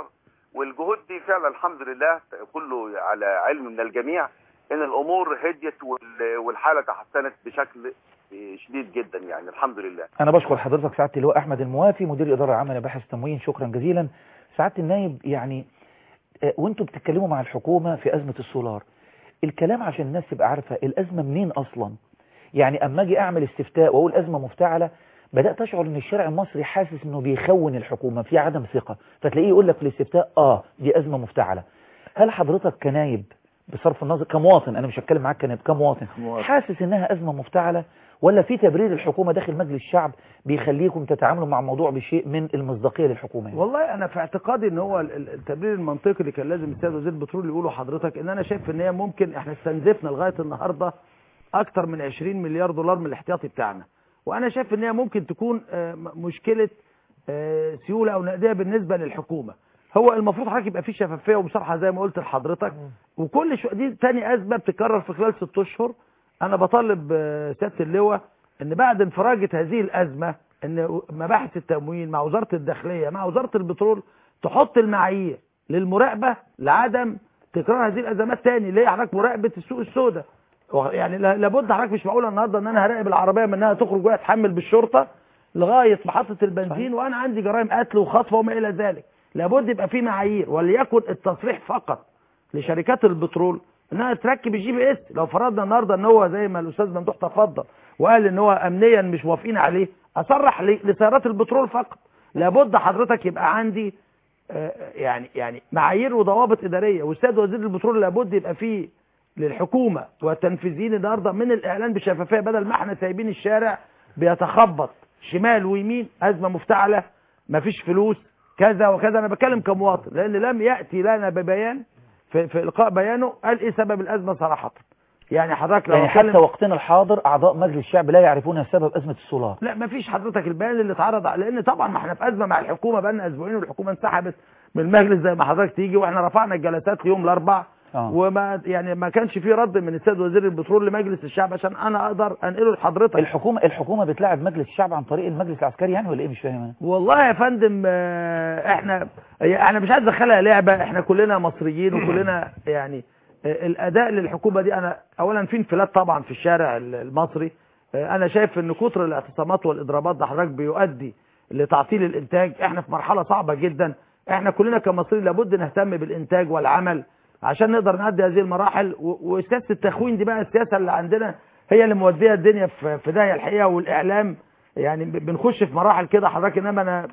والجهود دي فعلا الحمد لله كله على علم من الجميع ان الامور هديت وال- والحاله تحسنت بشكل شديد جدا يعني الحمد لله أنا بشكر حضرتك سعادة اللواء أحمد الموافي مدير الإدارة العامة لباحث تموين شكرا جزيلا سعادة النايب يعني آه، وانتوا بتتكلموا مع الحكومة في أزمة السولار الكلام عشان الناس تبقى عارفة الأزمة منين أصلا يعني أما أجي أعمل استفتاء وأقول أزمة مفتعلة بدأت أشعر إن الشارع المصري حاسس إنه بيخون الحكومة في عدم ثقة فتلاقيه يقول لك في الاستفتاء آه دي أزمة مفتعلة هل حضرتك كنايب بصرف النظر كمواطن أنا مش هتكلم معاك كنايب كمواطن كمواطن. حاسس إنها أزمة مفتعلة ولا في تبرير الحكومة داخل مجلس الشعب بيخليكم تتعاملوا مع الموضوع بشيء من المصداقية للحكومة يعني؟ والله انا في اعتقادي ان هو ال- ال- التبرير المنطقي اللي كان لازم السيد وزير البترول يقوله حضرتك ان انا شايف ان هي ممكن احنا استنزفنا لغايه النهارده اكتر من 20 مليار دولار من الاحتياطي بتاعنا وانا شايف ان هي ممكن تكون آه، م- مشكله آه، سيوله او نقديه بالنسبه للحكومه هو المفروض حضرتك يبقى فيه شفافيه وبصراحه زي ما قلت لحضرتك وكل شو دي تاني ازمه بتتكرر في خلال ست اشهر انا بطالب آه، سياده اللواء ان بعد انفراجه هذه الازمه ان مباحث التموين مع وزاره الداخليه مع وزاره البترول تحط المعايير للمراقبه لعدم تكرار هذه الازمات تاني اللي هي حضرتك مراقبه السوق السوداء يعني لا- لابد حضرتك مش معقول النهارده ان انا هراقب العربيه من انها تخرج وهي تحمل بالشرطه لغايه محطه البنزين وانا عندي جرائم قتل وخطف وما الى ذلك لابد يبقى في معايير وليكن التصريح فقط لشركات البترول انها تركب الجي بي اس لو فرضنا النهارده ان هو زي ما الاستاذ ممدوح تفضل وقال ان هو امنيا مش موافقين عليه اصرح ل- لسيارات البترول فقط لابد حضرتك يبقى عندي آه، يعني يعني معايير وضوابط اداريه والسيد وزير البترول لابد يبقى فيه للحكومه والتنفيذيين النهارده من الاعلان بشفافيه بدل ما احنا سايبين الشارع بيتخبط شمال ويمين ازمه مفتعله مفيش فلوس كذا وكذا انا بتكلم كمواطن لان لم ياتي لنا ببيان في, في القاء بيانه قال ايه سبب الازمه صراحه يعني حضرتك لو يعني أتكلم- حتى وقتنا الحاضر أعضاء مجلس الشعب لا يعرفون سبب أزمة السولار لا مفيش حضرتك البيان اللي اتعرض على- لان طبعا ما احنا في ازمه مع الحكومه بقالنا اسبوعين والحكومه انسحبت من المجلس زي ما حضرتك تيجي واحنا رفعنا الجلسات يوم الاربعاء آه. وما يعني ما كانش في رد من السيد وزير البترول لمجلس الشعب عشان انا اقدر انقله لحضرتك الحكومة الحكومة بتلاعب مجلس الشعب عن طريق المجلس العسكري يعني ولا ايه مش فاهم انا والله يا فندم آه، احنا انا مش عايز ادخلها لعبه احنا كلنا مصريين وكلنا يعني آه، الاداء للحكومه دي انا اولا في انفلات طبعا في الشارع ال- المصري آه، انا شايف ان كتر الاعتصامات والاضرابات ده حضرتك بيؤدي لتعطيل الانتاج احنا في مرحله صعبه جدا احنا كلنا كمصريين لابد نهتم بالانتاج والعمل عشان نقدر نعدي هذه المراحل و- وسياسه التخوين دي بقى السياسه اللي عندنا هي اللي موديه الدنيا في في داهيه الحقيقه والاعلام يعني ب- بنخش في مراحل كده حضرتك انما انا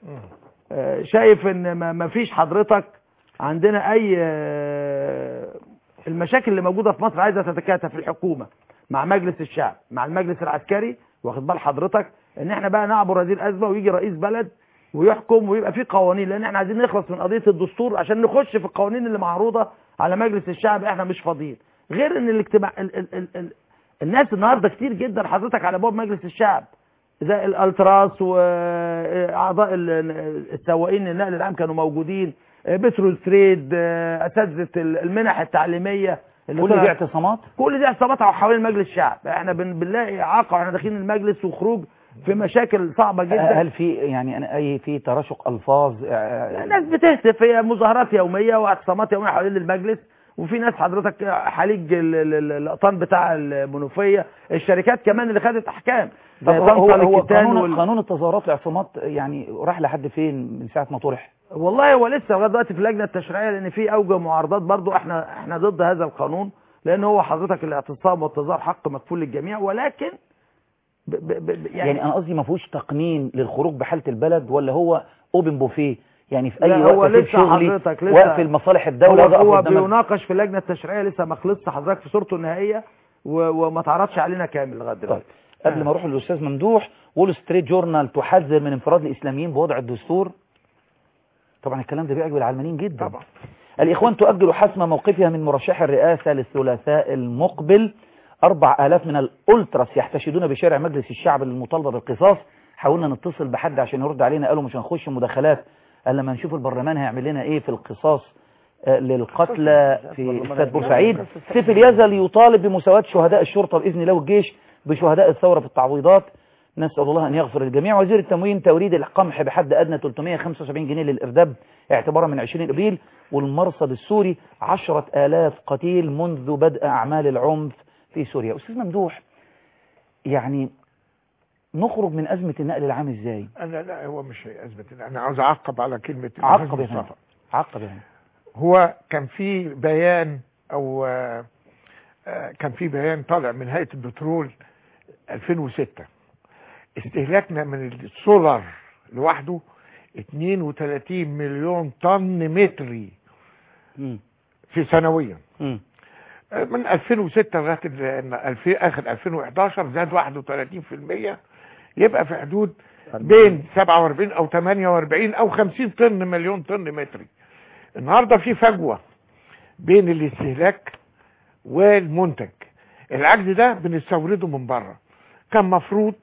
آه، شايف ان ما ما فيش حضرتك عندنا اي آه، المشاكل اللي موجوده في مصر عايزه تتكاتف الحكومه مع مجلس الشعب مع المجلس العسكري واخد بال حضرتك ان احنا بقى نعبر هذه الازمه ويجي رئيس بلد ويحكم ويبقى في قوانين لان احنا عايزين نخلص من قضيه الدستور عشان نخش في القوانين اللي معروضه على مجلس الشعب احنا مش فاضيين غير ان الاجتماع ال ال ال ال الناس النهارده كتير جدا حضرتك على ابواب مجلس الشعب زي الالتراس واعضاء ال- السواقين النقل العام كانوا موجودين بترول تريد اساتذه المنح التعليميه اللي كل دي طلعت- اعتصامات كل دي اعتصامات حوالين مجلس الشعب احنا بن- بنلاقي اعاقه واحنا داخلين المجلس وخروج في مشاكل صعبه جدا هل في يعني أنا اي في تراشق الفاظ آه، الناس بتهتف هي مظاهرات يوميه واعتصامات يوميه حوالين المجلس وفي ناس حضرتك حليج ال- ال- ال- الاقطان بتاع المنوفيه الشركات كمان اللي خدت احكام طب زي هو, طنطا هو الكتان قانون وال... قانون التظاهرات والاعتصامات يعني راح لحد فين من ساعه ما طرح والله هو لسه لغايه دلوقتي في اللجنه التشريعيه لان في اوجه معارضات برضو احنا احنا ضد هذا القانون لان هو حضرتك الاعتصام والتظاهر حق مكفول للجميع ولكن ب ب ب يعني, يعني, يعني انا قصدي ما فيهوش تقنين للخروج بحاله البلد ولا هو اوبن بوفيه يعني في لا، اي هو وقت اسيب لسه شغلي حضرتك لسه- واقفل مصالح الدوله هو, وأقف هو قدام ال- بيناقش في اللجنه التشريعيه لسه ما خلصش حضرتك في صورته النهائيه و- وما تعرضش علينا كامل لغايه طيب دلوقتي قبل ما اروح للاستاذ ممدوح وول ستريت جورنال تحذر من انفراد الاسلاميين بوضع الدستور طبعا الكلام ده بيعجب العلمانيين جدا طبعا الإخوان تؤجل حسم موقفها من مرشح الرئاسة للثلاثاء المقبل أربع آلاف من الأولتراس يحتشدون بشارع مجلس الشعب للمطالبة بالقصاص حاولنا نتصل بحد عشان يرد علينا قالوا مش هنخش مداخلات قال لما نشوف البرلمان هيعمل لنا ايه في القصاص آه، للقتلى في استاد بورسعيد سيف اليزل يطالب بمساواة شهداء الشرطة بإذن الله والجيش بشهداء الثورة في التعويضات نسأل الله أن يغفر للجميع وزير التموين توريد القمح بحد أدنى 375 جنيه للإرداب اعتبارا من 20 أبريل والمرصد السوري 10000 قتيل منذ بدء أعمال العنف في سوريا أستاذ ممدوح يعني نخرج من أزمة النقل العام إزاي انا لا هو مش ازمه انا عاوز اعقب على كلمه عقب الأستاذ يا فندم. مصطفى. عقب يعني هو كان في بيان او آه، آه، كان في بيان طالع من هيئه البترول 2006 استهلاكنا من السولار لوحده 32 مليون طن متري مم. في سنويا مم. آه، من 2006 لغايه ال- ال- الفي- اخر 2011 زاد 31% يبقى في حدود بين 47 او 48 او 50 طن مليون طن متري النهارده في فجوه بين الاستهلاك والمنتج العجز ده بنستورده من بره كان مفروض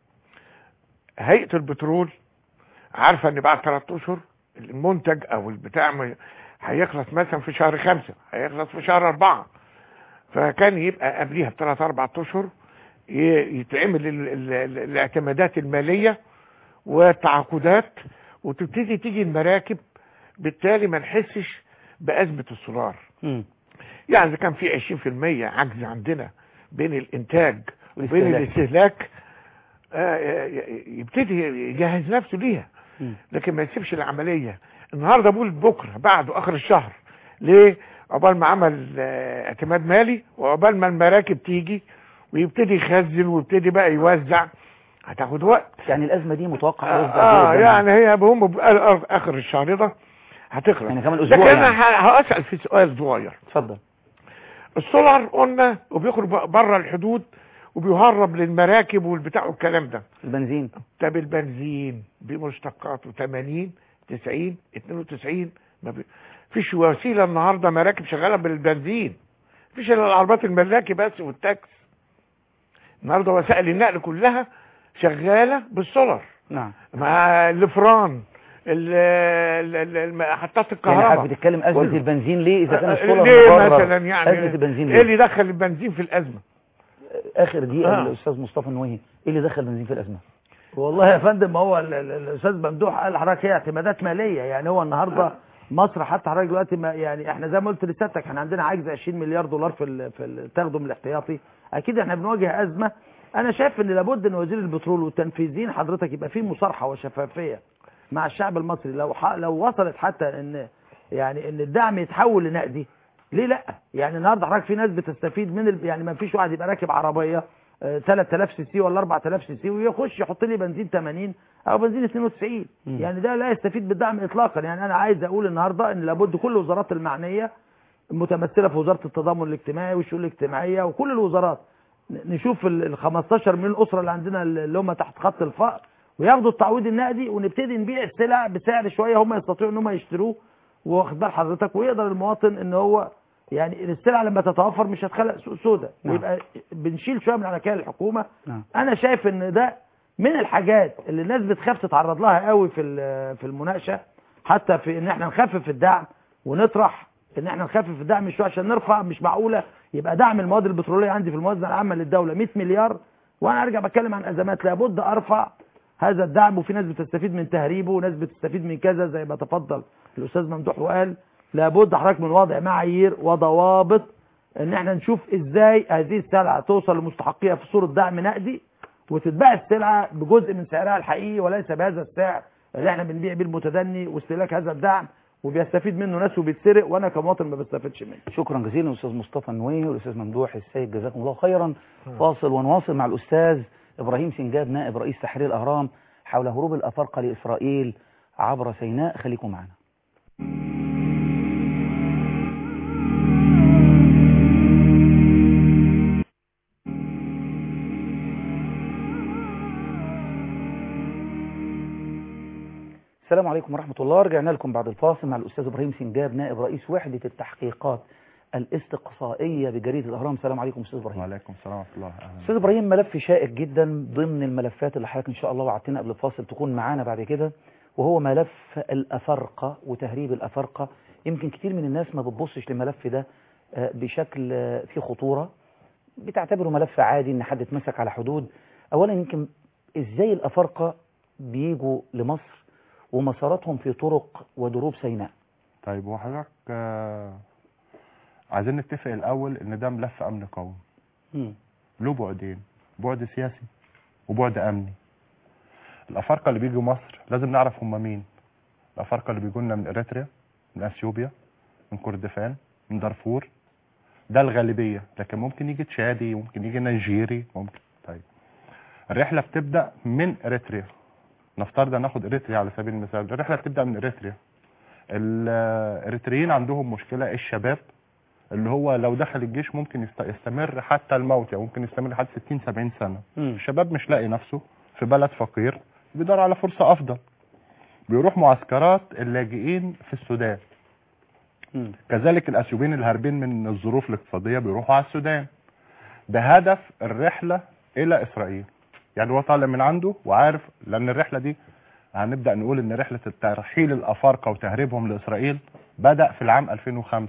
هيئه البترول عارفه ان بعد ثلاث اشهر المنتج او البتاع م- هيخلص مثلا في شهر خمسة هيخلص في شهر أربعة فكان يبقى قبليها بثلاث أربع أشهر ي- يتعمل ال- ال- ال- الاعتمادات المالية والتعاقدات وتبتدي تيجي المراكب بالتالي ما نحسش بأزمة السولار مم. يعني إذا كان في 20% عجز عندنا بين الإنتاج وبين والاستهلاك. الاستهلاك آه، ي- يبتدي يجهز نفسه ليها مم. لكن ما يسيبش العملية النهاردة بقول بكرة بعده آخر الشهر ليه عقبال ما عمل آه، اعتماد مالي وعقبال ما المراكب تيجي ويبتدي يخزن ويبتدي بقى يوزع هتاخد وقت يعني الأزمة دي متوقع اه, هيفضل آه فيها يعني هي هم بقى اخر الشهر ده هتخلص يعني كمان لكن أسبوع انا يعني ه- هسأل في سؤال صغير اتفضل السولار قلنا وبيخرج بره الحدود وبيهرب للمراكب والبتاع والكلام ده البنزين طب البنزين بمشتقاته 80 90 92 ما بي... فيش وسيله النهارده مراكب شغاله بالبنزين فيش الا العربات الملاكي بس والتاكس النهارده وسائل النقل كلها شغاله بالسولار نعم مع الفران ال- ال- ال- الم- محطات يعني حضرتك الكهرباء بتتكلم أزمة كله. البنزين ليه إذا كان آه، السولار ليه مبرر؟ مثلا يعني أزمة البنزين ايه ليه اللي دخل البنزين في الازمه آخر دقيقة آه. الأستاذ مصطفى النويهي إيه اللي دخل البنزين في الأزمة والله يا فندم ما هو ال- ال- الاستاذ ممدوح قال لحضرتك هي اعتمادات ماليه يعني هو النهارده مصر حتى حضرتك دلوقتي ما يعني احنا زي ما قلت لسيادتك احنا عندنا عجز 20 مليار دولار في ال في ال تاخده من الاحتياطي اكيد احنا بنواجه ازمه انا شايف ان لابد ان وزير البترول والتنفيذيين حضرتك يبقى في مصارحه وشفافيه مع الشعب المصري لو ح- لو وصلت حتى ان يعني ان الدعم يتحول لنقدي ليه لا يعني النهارده حضرتك في ناس بتستفيد من ال... يعني ما فيش واحد يبقى راكب عربيه آه، 3000 سي سي ولا 4000 سي سي ويخش يحط لي بنزين 80 او بنزين 92 مم. يعني ده لا يستفيد بالدعم اطلاقا يعني انا عايز اقول النهارده ان لابد كل الوزارات المعنيه متمثله في وزاره التضامن الاجتماعي والشؤون الاجتماعيه وكل الوزارات ن- نشوف ال ال 15 مليون اسره اللي عندنا اللي هم تحت خط الفقر وياخدوا التعويض النقدي ونبتدي نبيع السلع بسعر شويه هم يستطيعوا ان هم يشتروه واخد بال حضرتك ويقدر المواطن ان هو يعني السلع لما تتوفر مش هتخلق سوق سودا نعم. ويبقى بنشيل شويه من على كيان الحكومه نعم. انا شايف ان ده من الحاجات اللي الناس بتخاف تتعرض لها قوي في ال- في المناقشه حتى في ان احنا نخفف الدعم ونطرح ان احنا نخفف الدعم شويه عشان نرفع مش معقوله يبقى دعم المواد البتروليه عندي في الموازنه العامه للدوله 100 مليار وانا ارجع بتكلم عن ازمات لابد ارفع هذا الدعم وفي ناس بتستفيد من تهريبه وناس بتستفيد من كذا زي ما تفضل الاستاذ ممدوح وقال لابد حضرتك من وضع معايير وضوابط ان احنا نشوف ازاي هذه السلعه توصل لمستحقيها في صوره دعم نقدي وتتباع السلعه بجزء من سعرها الحقيقي وليس بهذا السعر اللي احنا بنبيع بيه المتدني واستهلاك هذا الدعم وبيستفيد منه ناس وبيتسرق وانا كمواطن ما بستفدش منه شكرا جزيلا الاستاذ مصطفى النويهي والاستاذ ممدوح السيد جزاكم الله خيرا فاصل ونواصل مع الاستاذ ابراهيم سنجاب نائب رئيس تحرير الاهرام حول هروب الافارقه لاسرائيل عبر سيناء خليكم معنا السلام عليكم ورحمة الله رجعنا لكم بعد الفاصل مع الأستاذ إبراهيم سنجاب نائب رئيس وحدة التحقيقات الاستقصائية بجريدة الأهرام السلام عليكم أستاذ إبراهيم وعليكم السلام ورحمة الله أهلا أستاذ إبراهيم ملف شائك جدا ضمن الملفات اللي حضرتك إن شاء الله وعدتنا قبل الفاصل تكون معانا بعد كده وهو ملف الأفارقة وتهريب الأفارقة يمكن كتير من الناس ما بتبصش للملف ده آه، بشكل آه، فيه خطورة بتعتبره ملف عادي إن حد اتمسك على حدود أولا يمكن ازاي الافارقه بيجوا لمصر ومساراتهم في طرق ودروب سيناء طيب وحضرتك آه، عايزين نتفق الاول ان ده ملف امن قومي مم. له بعدين بعد سياسي وبعد امني الافارقه اللي بيجوا مصر لازم نعرف هم مين الافارقه اللي بيجوا لنا من اريتريا من اثيوبيا من كردفان من دارفور ده الغالبيه لكن ممكن يجي تشادي ممكن يجي نيجيري ممكن طيب الرحله بتبدا من اريتريا نفترض ناخد اريتريا على سبيل المثال الرحله بتبدا من اريتريا الاريتريين عندهم مشكله الشباب اللي هو لو دخل الجيش ممكن يست- يستمر حتى الموت يعني ممكن يستمر لحد 60 70 سنه مم. الشباب مش لاقي نفسه في بلد فقير بيدور على فرصه افضل بيروح معسكرات اللاجئين في السودان مم. كذلك الاثيوبيين الهاربين من الظروف الاقتصاديه بيروحوا على السودان بهدف الرحله الى اسرائيل يعني هو طالع من عنده وعارف لان الرحله دي هنبدا نقول ان رحله ترحيل الافارقه وتهريبهم لاسرائيل بدا في العام 2005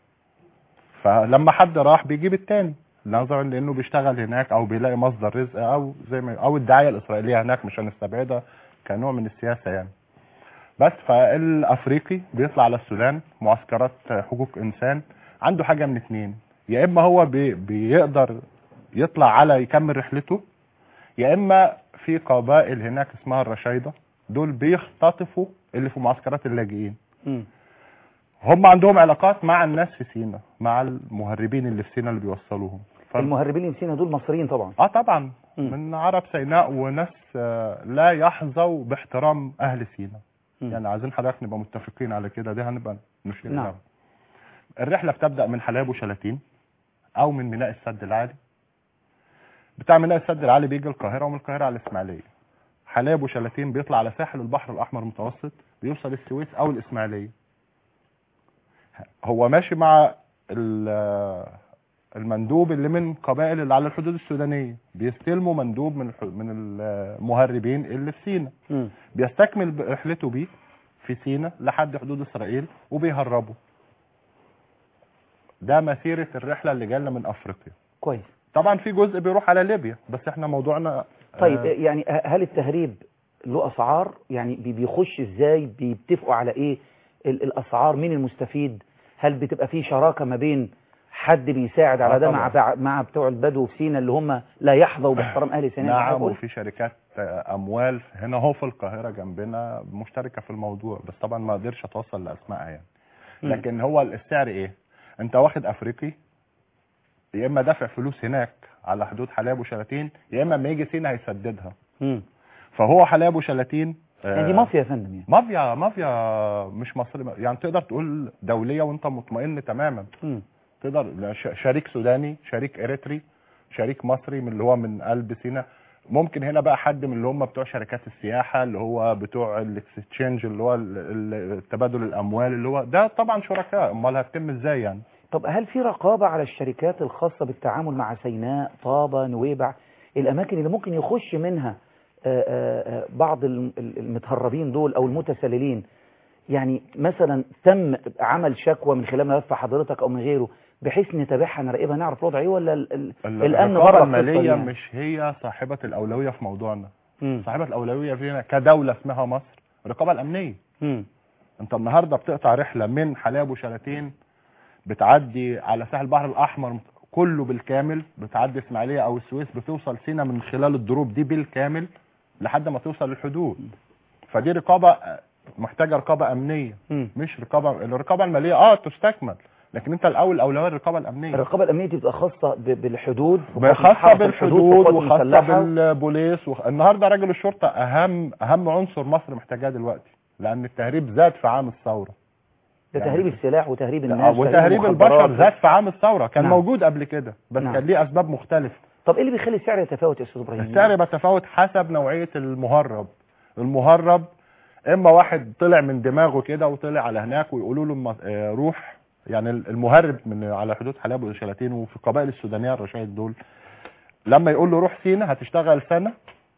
فلما حد راح بيجيب التاني نظرا لانه بيشتغل هناك او بيلاقي مصدر رزق او زي ما او الدعايه الاسرائيليه هناك مش هنستبعدها كنوع من السياسه يعني بس فالافريقي بيطلع على السودان معسكرات حقوق انسان عنده حاجه من اتنين يا اما هو بي بيقدر يطلع على يكمل رحلته يا اما في قبائل هناك اسمها الرشايده دول بيختطفوا اللي في معسكرات اللاجئين مم. هم عندهم علاقات مع الناس في سينا مع المهربين اللي في سينا اللي بيوصلوهم ف... المهربين اللي في سينا دول مصريين طبعا اه طبعا مم. من عرب سيناء وناس آه، لا يحظوا باحترام اهل سينا مم. يعني عايزين حضرتك نبقى متفقين على كده دي هنبقى نشير نعم. لها. الرحله بتبدا من حلايب وشلاتين او من ميناء السد العالي بتاع ميناء السد العالي بيجي القاهره ومن القاهره على الاسماعيليه حلايب وشلاتين بيطلع على ساحل البحر الاحمر المتوسط بيوصل السويس او الاسماعيليه هو ماشي مع ال- المندوب اللي من قبائل اللي على الحدود السودانيه بيستلموا مندوب من الح- من المهربين اللي في سينا مم. بيستكمل رحلته بيه في سينا لحد حدود اسرائيل وبيهربوا ده مسيره الرحله اللي جايه من افريقيا كويس طبعا في جزء بيروح على ليبيا بس احنا موضوعنا طيب آه، يعني ه- هل التهريب له اسعار يعني بي- بيخش ازاي بيتفقوا على ايه ال- الاسعار مين المستفيد هل بتبقى في شراكه ما بين حد بيساعد على آه ده مع طبعاً. بع- مع بتوع البدو في سينا اللي هم لا يحظوا باحترام اهل سيناء نعم معقول؟ وفي شركات آه، اموال هنا هو في القاهره جنبنا مشتركه في الموضوع بس طبعا ما قدرش اتوصل لاسمائها يعني مم. لكن هو السعر ايه انت واخد افريقي يا اما دافع فلوس هناك على حدود حلايب وشلاتين يا اما لما يجي سينا هيسددها مم. فهو حلايب وشلاتين يعني دي آه، مافيا يا فندم يعني مافيا مافيا مش مصري يعني تقدر تقول دوليه وانت مطمئن تماما مم. تقدر لا، ش- شريك سوداني شريك اريتري شريك مصري من اللي هو من قلب سينا ممكن هنا بقى حد من اللي هم بتوع شركات السياحه اللي هو بتوع الاكسشينج اللي هو ال- ال- تبادل الاموال اللي هو ده طبعا شركاء امال هتتم ازاي يعني طب هل في رقابة على الشركات الخاصة بالتعامل مع سيناء طابة نويبع الأماكن اللي ممكن يخش منها آه، آه، آه، بعض الم- ال- المتهربين دول أو المتسللين يعني مثلا تم عمل شكوى من خلال ملف حضرتك أو من غيره بحيث نتابعها نراقبها نعرف الوضع إيه ولا ال- ال- الأمن الرقابه بره الماليه يعني. مش هي صاحبه الاولويه في موضوعنا مم. صاحبه الاولويه فينا كدوله اسمها مصر الرقابه الامنيه مم. انت النهارده بتقطع رحله من حلايب وشلاتين بتعدي على ساحل البحر الاحمر كله بالكامل بتعدي اسماعيليه او السويس بتوصل سينا من خلال الدروب دي بالكامل لحد ما توصل للحدود فدي رقابه محتاجه رقابه امنيه مم. مش رقابه الرقابه الماليه اه تستكمل لكن انت الاول الاولويه الرقابه الامنيه الرقابة الأمنية دي بتبقى خاصة ب- بالحدود خاصه حرس بالحدود والقوات وخاصه المسلحة. بالبوليس وخ... النهارده راجل الشرطه اهم اهم عنصر مصر محتاجاه دلوقتي لان التهريب زاد في عام الثوره ده يعني- تهريب السلاح وتهريب آه، الناس وتهريب المخدرات. البشر زاد في عام الثوره كان نعم. موجود قبل كده بس نعم. كان ليه اسباب مختلفه طب ايه اللي بيخلي السعر يتفاوت يا استاذ ابراهيم السعر بيتفاوت حسب نوعيه المهرب المهرب اما واحد طلع من دماغه كده وطلع على هناك ويقولوا له الم- آه، روح يعني المهرب من على حدود حلب وشلاتين وفي القبائل السودانيه الرشايد دول لما يقول له روح سينا هتشتغل سنه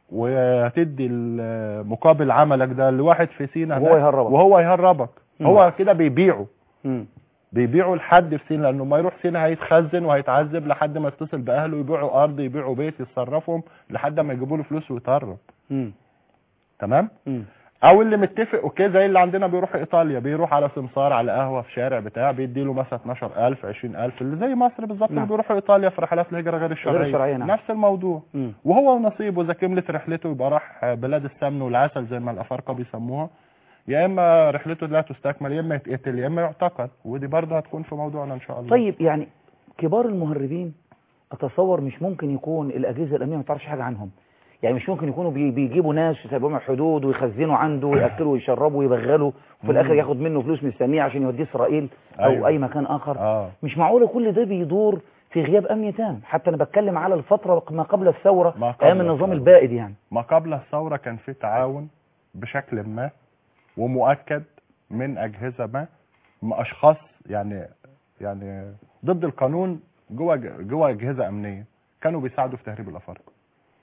وهتدي ال- مقابل عملك ده لواحد في سينا وهو هناك يهربك. وهو يهربك مم. هو كده بيبيعه مم. بيبيعوا لحد في سينا لانه ما يروح سينا هيتخزن وهيتعذب لحد ما يتصل باهله يبيعوا ارض يبيعوا بيت يتصرفهم لحد ما يجيبوا له فلوس ويتهرب مم. تمام مم. او اللي متفق اوكي زي اللي عندنا بيروح ايطاليا بيروح على سمسار على قهوه في شارع بتاع بيدي له مثلا 12000 20000 اللي زي مصر بالظبط اللي نعم. بيروحوا ايطاليا في رحلات الهجره غير الشرعيه الشرعية، نعم. نفس الموضوع مم. وهو ونصيبه اذا كملت رحلته يبقى راح بلاد السمن والعسل زي ما الافارقه بيسموها يا اما رحلته لا تستكمل يا اما يتقتل يا اما يعتقل ودي برضه هتكون في موضوعنا ان شاء الله طيب يعني كبار المهربين اتصور مش ممكن يكون الاجهزه الامنيه ما تعرفش حاجه عنهم يعني مش ممكن يكونوا بي- بيجيبوا ناس يسيبوهم الحدود ويخزنوا عنده وياكلوا ويشربوا ويبغلوا وفي الاخر ياخد منه فلوس مستنيه عشان يوديه اسرائيل او أيوة. اي مكان اخر اه مش معقوله كل ده بيدور في غياب امن تام حتى انا بتكلم على الفتره ما قبل الثوره ما قبل ايام النظام الثورة. البائد يعني ما قبل الثورة كان في تعاون بشكل ما ومؤكد من أجهزة ما ما أشخاص يعني يعني ضد القانون جوه جوه أجهزة أمنية كانوا بيساعدوا في تهريب الأفارقة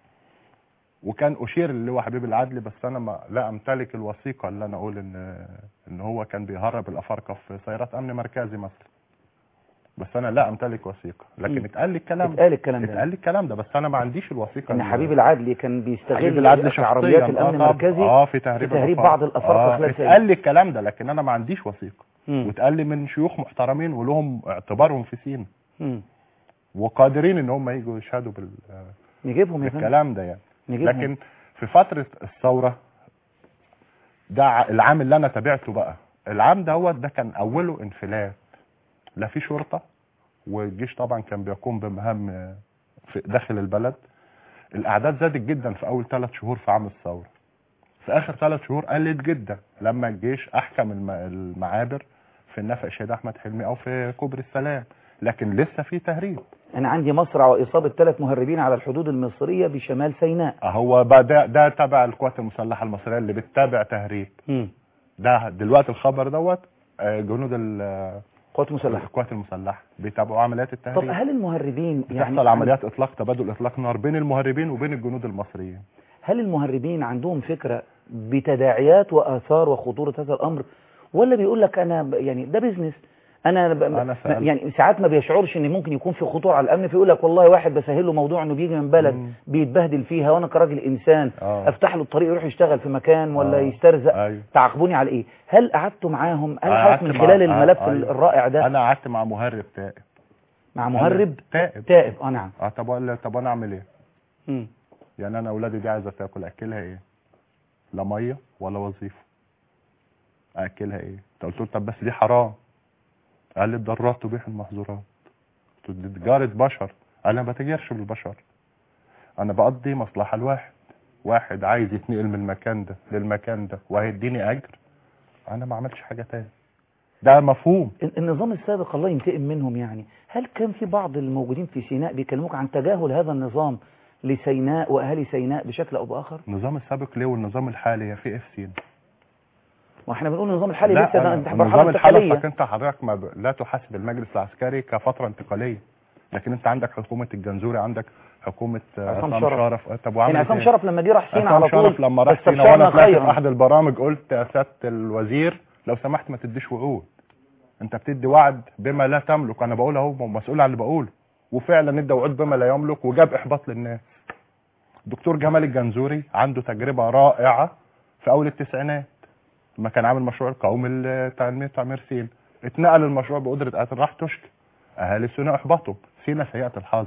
وكان أشير اللي هو حبيب العدلي بس أنا ما لا أمتلك الوثيقة اللي أنا أقول إن إن هو كان بيهرب الأفارقة في سيارات أمن مركزي مثلا بس أنا لا أمتلك وثيقة لكن مم. اتقال لي الكلام اتقال الكلام ده. اتقال لي الكلام ده بس أنا ما عنديش الوثيقة ان اللي- حبيب العدلي كان حبيب بيستغل العدل في عربيات شخصيا الامن آه طبعاً. المركزي اه في تهريب, في تهريب الأفراد. بعض الأفارقة آه خلال سنة. اتقال لي الكلام ده لكن انا ما عنديش وثيقه مم. واتقال لي من شيوخ محترمين ولهم اعتبارهم في سينا مم. وقادرين ان هم يجوا يشهدوا بال... نجيبهم يا فندم بالكلام ده يعني نجيبهم لكن في فتره الثوره ده ع- العام اللي انا تابعته بقى العام دوت ده كان اوله انفلات لا في شرطه والجيش طبعا كان بيقوم بمهام آه، في داخل البلد الاعداد زادت جدا في اول ثلاث شهور في عام الثوره في اخر ثلاث شهور قلت جدا لما الجيش احكم الم- المعابر في النفق الشهيد احمد حلمي او في كوبري السلام لكن لسه في تهريب انا عندي مصرع واصابه ثلاث مهربين على الحدود المصريه بشمال سيناء هو بقى ده ده تبع القوات المسلحه المصريه اللي بتتابع تهريب مم. ده دلوقتي الخبر دوت آه، جنود ال- قوات مسلحه القوات المسلحه بيتابعوا عمليات طب التهريب هل المهربين يعني بتحصل عمليات اطلاق تبادل اطلاق نار بين المهربين وبين الجنود المصريين هل المهربين عندهم فكره بتداعيات واثار وخطوره هذا الامر ولا بيقول لك انا ب- يعني ده بيزنس انا, ب... أنا سألت. يعني ساعات ما بيشعرش ان ممكن يكون في خطوره على الامن فيقول لك والله واحد بسهل له موضوع انه بيجي من بلد مم. بيتبهدل فيها وانا كراجل انسان آه. افتح له الطريق يروح يشتغل في مكان ولا آه. يسترزق أيوه. تعاقبوني على ايه هل قعدتوا معاهم هل قعدت حضرتك من مع- خلال آه، الملف أيوه. الرائع ده انا قعدت مع مهرب تائب مع مهرب تائب تائب اه نعم اه طب ولا طب انا اعمل ايه مم. يعني انا اولادي دي عايزه تاكل اكلها ايه لا ميه ولا وظيفه اكلها ايه انت قلت له طب بس دي حرام قال لي الضرورات تبيح المحظورات قلت له دي تجاره بشر قال لي انا ما بتاجرش بالبشر انا بقضي مصلحه لواحد واحد عايز يتنقل من المكان ده للمكان ده وهيديني اجر انا ما عملتش حاجه تاني ده مفهوم ال- النظام السابق الله ينتقم منهم يعني هل كان في بعض الموجودين في سيناء بيكلموك عن تجاهل هذا النظام لسيناء واهالي سيناء بشكل او باخر النظام السابق ليه والنظام الحالي في اف سين واحنا بنقول النظام الحالي لا لسه ده أنا- انت النظام مرحله الحالي انتقاليه أصلك انت حضرتك ما ب... لا تحاسب المجلس العسكري كفتره انتقاليه لكن انت عندك حكومه الجنزوري عندك حكومه آه، عصام عصام شرف. شرف طب وعمل يعني عصام إيه؟ شرف لما جه راح سينا عصام على طول شرف لما راح سينا استبشرنا وانا طلعت في خيرا احد البرامج قلت يا سياده الوزير لو سمحت ما تديش وعود انت بتدي وعد بما لا تملك انا بقول اهو مسؤول عن اللي بقوله وفعلا ادى وعود بما لا يملك وجاب احباط للناس دكتور جمال الجنزوري عنده تجربه رائعه في اول التسعينات لما كان عامل مشروع القومي لتنميه تعمير سين اتنقل المشروع بقدره قاتل راح تشكي اهالي سينا احبطوا سينا سيئه الحظ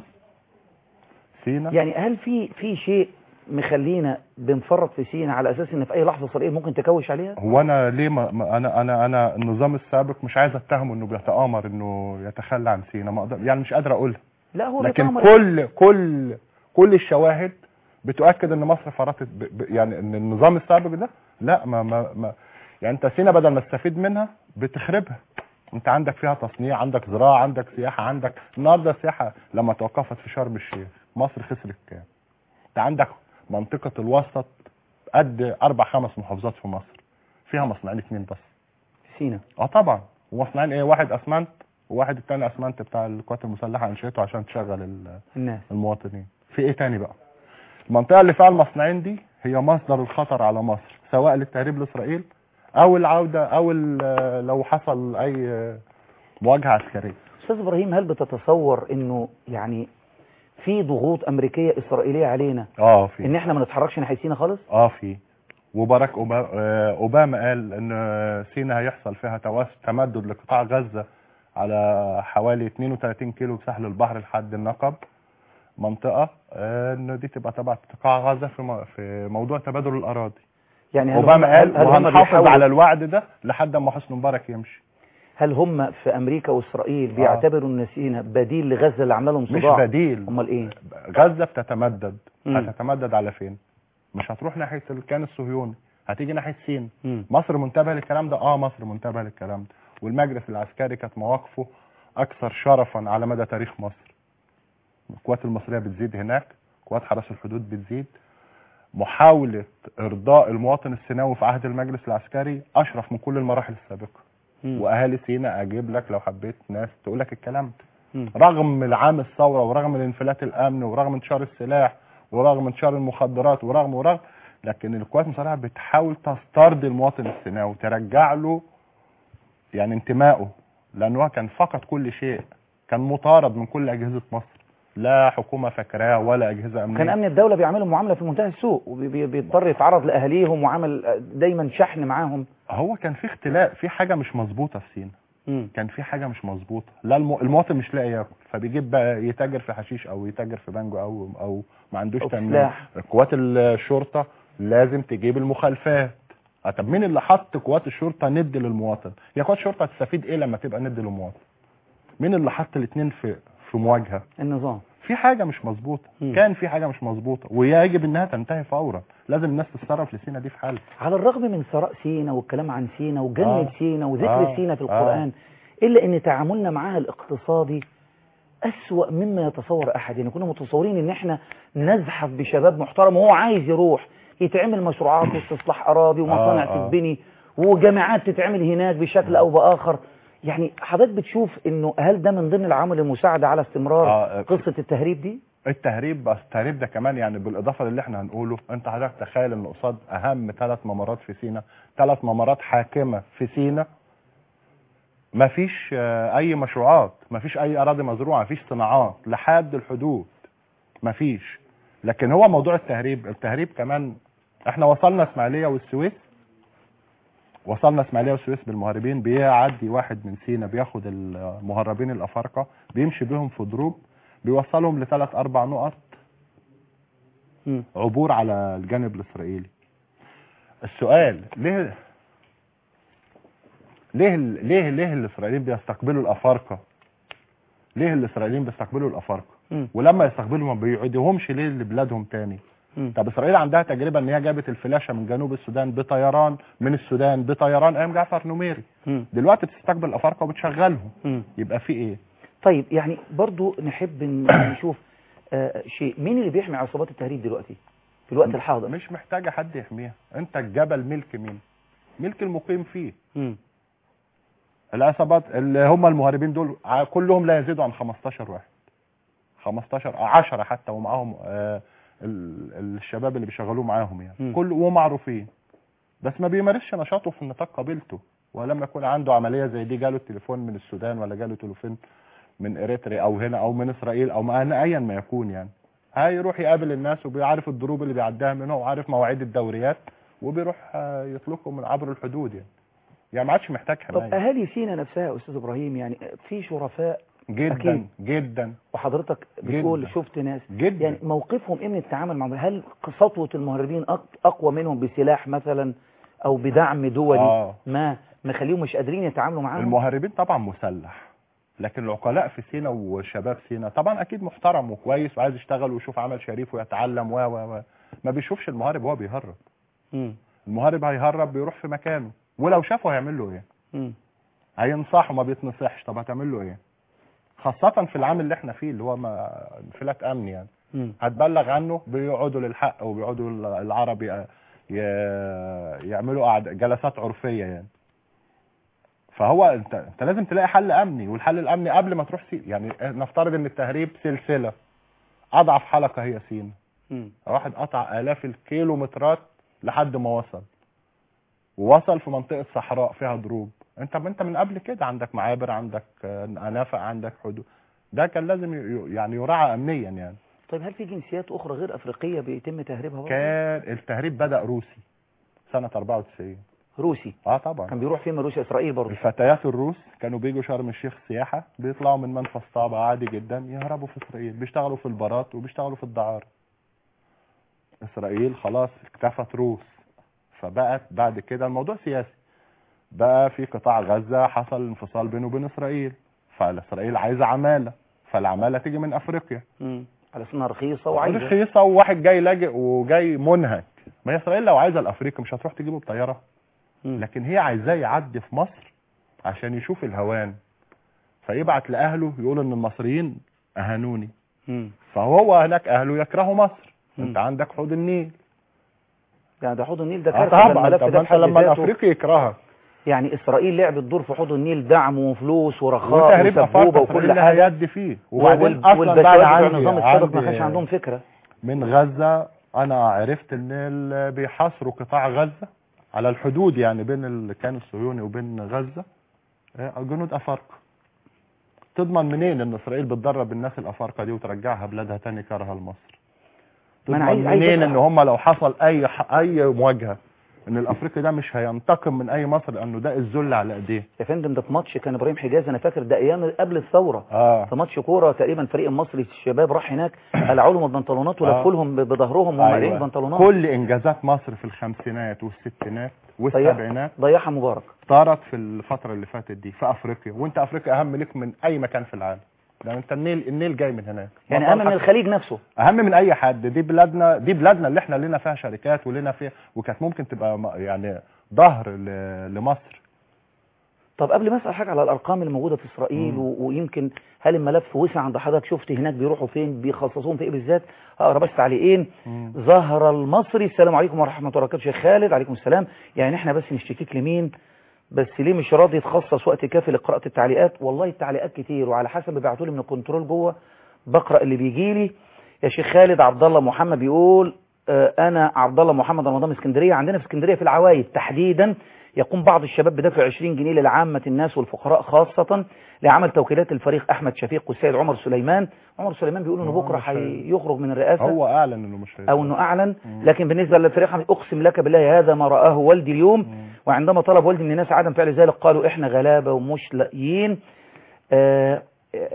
سينا يعني هل في في شيء مخلينا بنفرط في سينا على اساس ان في اي لحظه اسرائيل ممكن تكوش عليها هو انا ليه ما ما- انا انا انا النظام السابق مش عايز اتهمه انه بيتآمر انه يتخلى عن سينا ما اقدر يعني مش قادر اقولها لا هو لكن بيتآمر. كل كل كل الشواهد بتؤكد ان مصر فرطت ب ب يعني ان النظام السابق ده لا ما ما, ما يعني انت سينا بدل ما تستفيد منها بتخربها انت عندك فيها تصنيع عندك زراعه عندك سياحه عندك النهارده السياحه لما توقفت في شرم الشيخ مصر خسرت كام انت عندك منطقه الوسط قد اربع خمس محافظات في مصر فيها مصنعين اتنين بس سينا اه طبعا ومصنعين ايه واحد اسمنت وواحد التاني اسمنت بتاع القوات المسلحه انشئته عشان تشغل ال- الناس المواطنين في ايه تاني بقى المنطقه اللي فيها المصنعين دي هي مصدر الخطر على مصر سواء للتهريب لاسرائيل او العوده او ال- لو حصل اي مواجهه عسكريه استاذ ابراهيم هل بتتصور انه يعني في ضغوط امريكيه اسرائيليه علينا اه في ان احنا ما نتحركش ناحيه سينا خالص اه في وباراك أوبا- آه، اوباما قال ان سينا هيحصل فيها تواس- تمدد لقطاع غزه على حوالي 32 كيلو بساحل البحر لحد النقب منطقه آه، ان دي تبقى تبع قطاع غزه في م- في موضوع تبادل الاراضي يعني هل اوباما هم- قال هل- هل هم وهنحافظ بيحاولوا- على الوعد ده لحد ما حسني مبارك يمشي هل هم في امريكا واسرائيل بيعتبروا ان سينا بديل لغزه اللي عامله لهم مش صداع بديل امال ايه غزه بتتمدد مم. هتتمدد على فين مش هتروح ناحيه الكيان الصهيوني هتيجي ناحيه سين مم. مصر منتبهه للكلام ده اه مصر منتبهه للكلام ده والمجلس العسكري كانت مواقفه اكثر شرفا على مدى تاريخ مصر القوات المصريه بتزيد هناك قوات حرس الحدود بتزيد محاوله ارضاء المواطن السيناوي في عهد المجلس العسكري اشرف من كل المراحل السابقه مم. واهالي سينا اجيب لك لو حبيت ناس تقول لك الكلام ده مم. رغم العام الثوره ورغم الانفلات الامن ورغم انتشار السلاح ورغم انتشار المخدرات ورغم ورغم لكن القوات المسلحه بتحاول تسترضي المواطن السيناوي ترجع له يعني انتمائه لانه هو كان فقد كل شيء كان مطارد من كل اجهزه مصر لا حكومه فاكراه ولا اجهزه امنيه كان امن الدوله بيعملوا معامله في منتهى السوء وبيضطر يتعرض لاهاليهم وعمل دايما شحن معاهم هو كان في اختلاف في حاجه مش مظبوطه في سينا مم. كان في حاجه مش مظبوطه لا الم... المواطن مش لاقي ياكل فبيجيب بقى يتاجر في حشيش او يتاجر في بانجو او او ما عندوش أو في تامين سلاح. قوات الشرطه لازم تجيب المخالفات آه، طب مين اللي حط قوات الشرطه ند للمواطن هي قوات الشرطه تستفيد ايه لما تبقى ند للمواطن مين اللي حط الاثنين في في مواجهه النظام في حاجه مش مظبوطه مم. كان في حاجه مش مظبوطه ويجب انها تنتهي فورا لازم الناس تتصرف لسينا دي في حل على الرغم من ثراء سينا والكلام عن سينا وجنة آه. سينا وذكر آه. سينا في آه. القرآن إلا أن تعاملنا معها الاقتصادي أسوأ مما يتصور أحد يعني كنا متصورين أن احنا نزحف بشباب محترم وهو عايز يروح يتعمل مشروعات واستصلاح أراضي ومصانع آه، آه. تتبني وجامعات تتعمل هناك بشكل أو بآخر يعني حضرتك بتشوف أنه هل ده من ضمن العوامل المساعدة على استمرار آه. قصة التهريب دي؟ التهريب بس التهريب ده كمان يعني بالاضافه للي احنا هنقوله انت حضرتك تخيل ان قصاد اهم ثلاث ممرات في سينا ثلاث ممرات حاكمه في سينا مفيش آه، اي مشروعات مفيش اي اراضي مزروعه مفيش صناعات لحد الحدود مفيش لكن هو موضوع التهريب التهريب كمان احنا وصلنا اسماعيليه والسويس وصلنا اسماعيليه والسويس بالمهربين بيعدي واحد من سينا بياخد المهربين الافارقه بيمشي بيهم في دروب بيوصلهم لثلاث اربع نقط مم. عبور على الجانب الاسرائيلي السؤال ليه ليه ال- ليه ليه الاسرائيليين بيستقبلوا الافارقه ليه الاسرائيليين بيستقبلوا الافارقه مم. ولما يستقبلوا ما بيعيدوهمش ليه لبلادهم تاني مم. طب اسرائيل عندها تجربه ان هي جابت الفلاشه من جنوب السودان بطيران من السودان بطيران ايام جعفر نميري مم. دلوقتي بتستقبل الافارقه وبتشغلهم مم. يبقى في ايه طيب يعني برضو نحب ن- نشوف آه شيء مين اللي بيحمي عصابات التهريب دلوقتي في الوقت الحاضر مش محتاجه حد يحميها انت الجبل ملك مين ملك المقيم فيه مم. العصابات اللي هم المهربين دول ع- كلهم لا يزيدوا عن 15 واحد 15 أو 10 حتى ومعاهم آه، ال- الشباب اللي بيشغلوه معاهم م. يعني كل ومعروفين بس ما بيمارسش نشاطه في نطاق قبيلته ولما يكون عنده عمليه زي دي جاله التليفون من السودان ولا جاله تليفون من اريتريا او هنا او من اسرائيل او ما ايا ما يكون يعني هيروح يقابل الناس وبيعرف الضروب اللي بيعديها منهم وعارف مواعيد الدوريات وبيروح آه، يطلقهم من عبر الحدود يعني يعني ما عادش محتاج طب حمايه اهالي سينا نفسها يا استاذ ابراهيم يعني في شرفاء جدا أكيد. جدا وحضرتك بتقول جداً. شفت ناس جدا يعني موقفهم ايه من التعامل مع هل سطوة المهربين أق- اقوى منهم بسلاح مثلا او بدعم دولي آه. ما مخليهم مش قادرين يتعاملوا معاهم المهربين طبعا مسلح لكن العقلاء في سينا وشباب سينا طبعا اكيد محترم وكويس وعايز يشتغل ويشوف عمل شريف ويتعلم و و و ما بيشوفش المهرب وهو بيهرب مم. المهرب هيهرب بيروح في مكانه ولو شافه هيعمل له ايه مم. هينصحه ما بيتنصحش طب هتعمل له ايه خاصة في العام اللي احنا فيه اللي هو ما انفلات امن يعني مم. هتبلغ عنه بيقعدوا للحق وبيقعدوا العرب ي- ي- يعملوا قعد جلسات عرفية يعني فهو انت انت لازم تلاقي حل امني والحل الامني قبل ما تروح سين يعني نفترض ان التهريب سلسلة اضعف حلقة هي سين مم. واحد قطع الاف الكيلومترات لحد ما وصل ووصل في منطقه صحراء فيها دروب انت انت من قبل كده عندك معابر عندك آه، انافق عندك حدود ده كان لازم ي- يعني يراعى امنيا يعني طيب هل في جنسيات اخرى غير افريقيه بيتم تهريبها برضه؟ كان التهريب بدا روسي سنه 94 روسي اه طبعا كان بيروح فين من روسيا اسرائيل برضه الفتيات الروس كانوا بيجوا شرم الشيخ سياحة بيطلعوا من منفذ طابة عادي جدا يهربوا في إسرائيل بيشتغلوا في البارات وبيشتغلوا في الدعارة إسرائيل خلاص اكتفت روس فبقت بعد كده الموضوع سياسي بقى في قطاع غزة حصل انفصال بينه وبين إسرائيل فإسرائيل عايزة عمالة فالعمالة تيجي من أفريقيا امم على اسمها رخيصه وعايزه رخيصة وواحد جاي لاجئ وجاي منهك ما هي إسرائيل لو عايزة الأفريقي مش هتروح تجيبه بطيارة مم. لكن هي عايزاه يعدي في مصر عشان يشوف الهوان فيبعت لاهله يقول ان المصريين اهانوني مم. فهو هناك اهله يكرهوا مصر مم. انت عندك حوض النيل يعني ده حوض النيل ده آه كارثه ده طبعا الملف طب ده انت بحد لما ذاته. الافريقي يكرهك يعني اسرائيل لعبت دور في حوض النيل دعم وفلوس ورخاء وتهريب وسبوبه افارقه وكل اسرائيل حاجه لها يد فيه وبعدين وال- اصلا والبشوات بعد بتوع عندي النظام السابق ما عندي كانش عندهم فكره من غزه انا عرفت ان ال- بيحاصروا قطاع غزه على الحدود يعني بين الكيان الصهيوني وبين غزه آه، جنود افارقه تضمن منين ان اسرائيل بتدرب الناس الافارقه دي وترجعها بلادها تاني كرها لمصر ما أنا تضمن عايز- عايز منين أسأل- ان هم لو حصل اي ح- اي مواجهه ان الافريقي ده مش هينتقم من اي مصر لانه ده الذل على ايديه يا فندم ده في ماتش كان ابراهيم حجاز انا فاكر ده ايام قبل الثوره اه في ماتش كوره تقريبا فريق المصري الشباب راح هناك قلعوا لهم البنطلونات ولفوا آه. لهم ب- بظهرهم وهم قالعين أيوة. البنطلونات كل انجازات مصر في الخمسينات والستينات والسبعينات ضيعها مبارك طارت في الفتره اللي فاتت دي في افريقيا وانت افريقيا اهم لك من اي مكان في العالم لان انت النيل النيل جاي من هناك يعني اهم من مصالحك- الخليج نفسه اهم من اي حد دي بلادنا دي بلادنا اللي احنا لنا فيها شركات ولنا فيها وكانت ممكن تبقى م- يعني ظهر ل- لمصر طب قبل ما اسال حاجه على الارقام اللي موجوده في اسرائيل و... ويمكن هل الملف وسع عند حضرتك شفت هناك بيروحوا فين بيخصصوهم في ايه بالذات هقرا بس تعليقين ظهر المصري السلام عليكم ورحمه الله وبركاته شيخ خالد عليكم السلام يعني احنا بس نشتكيك لمين بس ليه مش راضي تخصص وقت كافي لقراءه التعليقات والله التعليقات كتير وعلى حسب بيبعتوا لي من الكنترول جوه بقرا اللي بيجي لي يا شيخ خالد عبد الله محمد بيقول آه، انا عبد الله محمد رمضان من اسكندريه عندنا في اسكندريه في العوايد تحديدا يقوم بعض الشباب بدفع 20 جنيه للعامة الناس والفقراء خاصة لعمل توكيلات الفريق أحمد شفيق والسيد عمر سليمان عمر سليمان بيقول إنه هو بكرة مش هي- هيخرج من الرئاسة هو اعلن انه مش هيبقى. أو أنه أعلن لكن بالنسبة للفريق أحمد أقسم لك بالله هذا ما رآه والدي اليوم وعندما طلب والدي من الناس عدم فعل ذلك قالوا إحنا غلابة ومش لاقيين آه،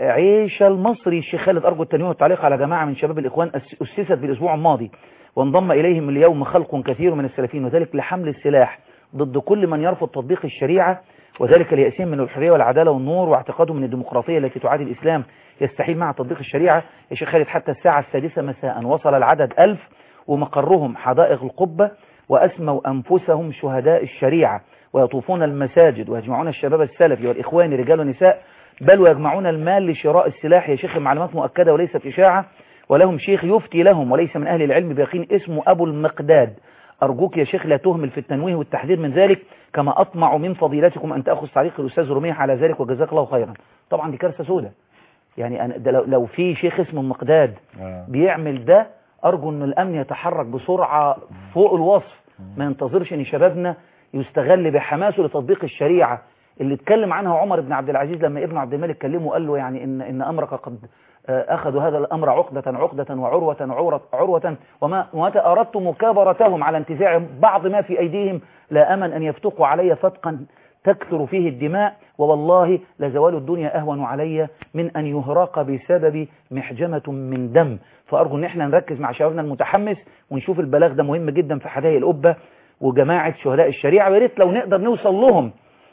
عيشة المصري الشيخ خالد أرجو التنويه والتعليق على جماعة من شباب الإخوان أس- أسست بالأسبوع الماضي وانضم إليهم اليوم خلق كثير من السلفيين وذلك لحمل السلاح ضد كل من يرفض تطبيق الشريعة وذلك ليأسهم من الحرية والعدالة والنور واعتقادهم من الديمقراطية التي تعادي الإسلام يستحيل مع تطبيق الشريعة يا شيخ خالد حتى الساعة السادسة مساء وصل العدد ألف ومقرهم حدائق القبة وأسموا أنفسهم شهداء الشريعة ويطوفون المساجد ويجمعون الشباب السلفي والإخوان رجال ونساء بل ويجمعون المال لشراء السلاح يا شيخ معلومات مؤكدة وليست إشاعة ولهم شيخ يفتي لهم وليس من أهل العلم بيقين اسمه أبو المقداد أرجوك يا شيخ لا تهمل في التنويه والتحذير من ذلك كما أطمع من فضيلتكم أن تأخذ تعليق الأستاذ رميح على ذلك وجزاك الله خيرا طبعا دي كارثة سودة يعني أنا ده لو, لو في شيخ اسمه المقداد آه. بيعمل ده أرجو أن الأمن يتحرك بسرعة فوق الوصف ما ينتظرش أن شبابنا يستغل بحماسه لتطبيق الشريعة اللي اتكلم عنها عمر بن عبد العزيز لما ابن عبد الملك كلمه وقال له يعني إن, إن أمرك قد آه، أخذوا هذا الأمر عقدة عقدة وعروة عروة, عروة وما ومتى أردت مكابرتهم على انتزاع بعض ما في أيديهم لا أمن أن يفتقوا علي فتقا تكثر فيه الدماء ووالله لزوال الدنيا أهون علي من أن يهرق بسبب محجمة من دم فأرجو أن احنا نركز مع شبابنا المتحمس ونشوف البلاغ ده مهم جدا في حدائق القبة وجماعة شهداء الشريعة ويا ريت لو نقدر نوصل لهم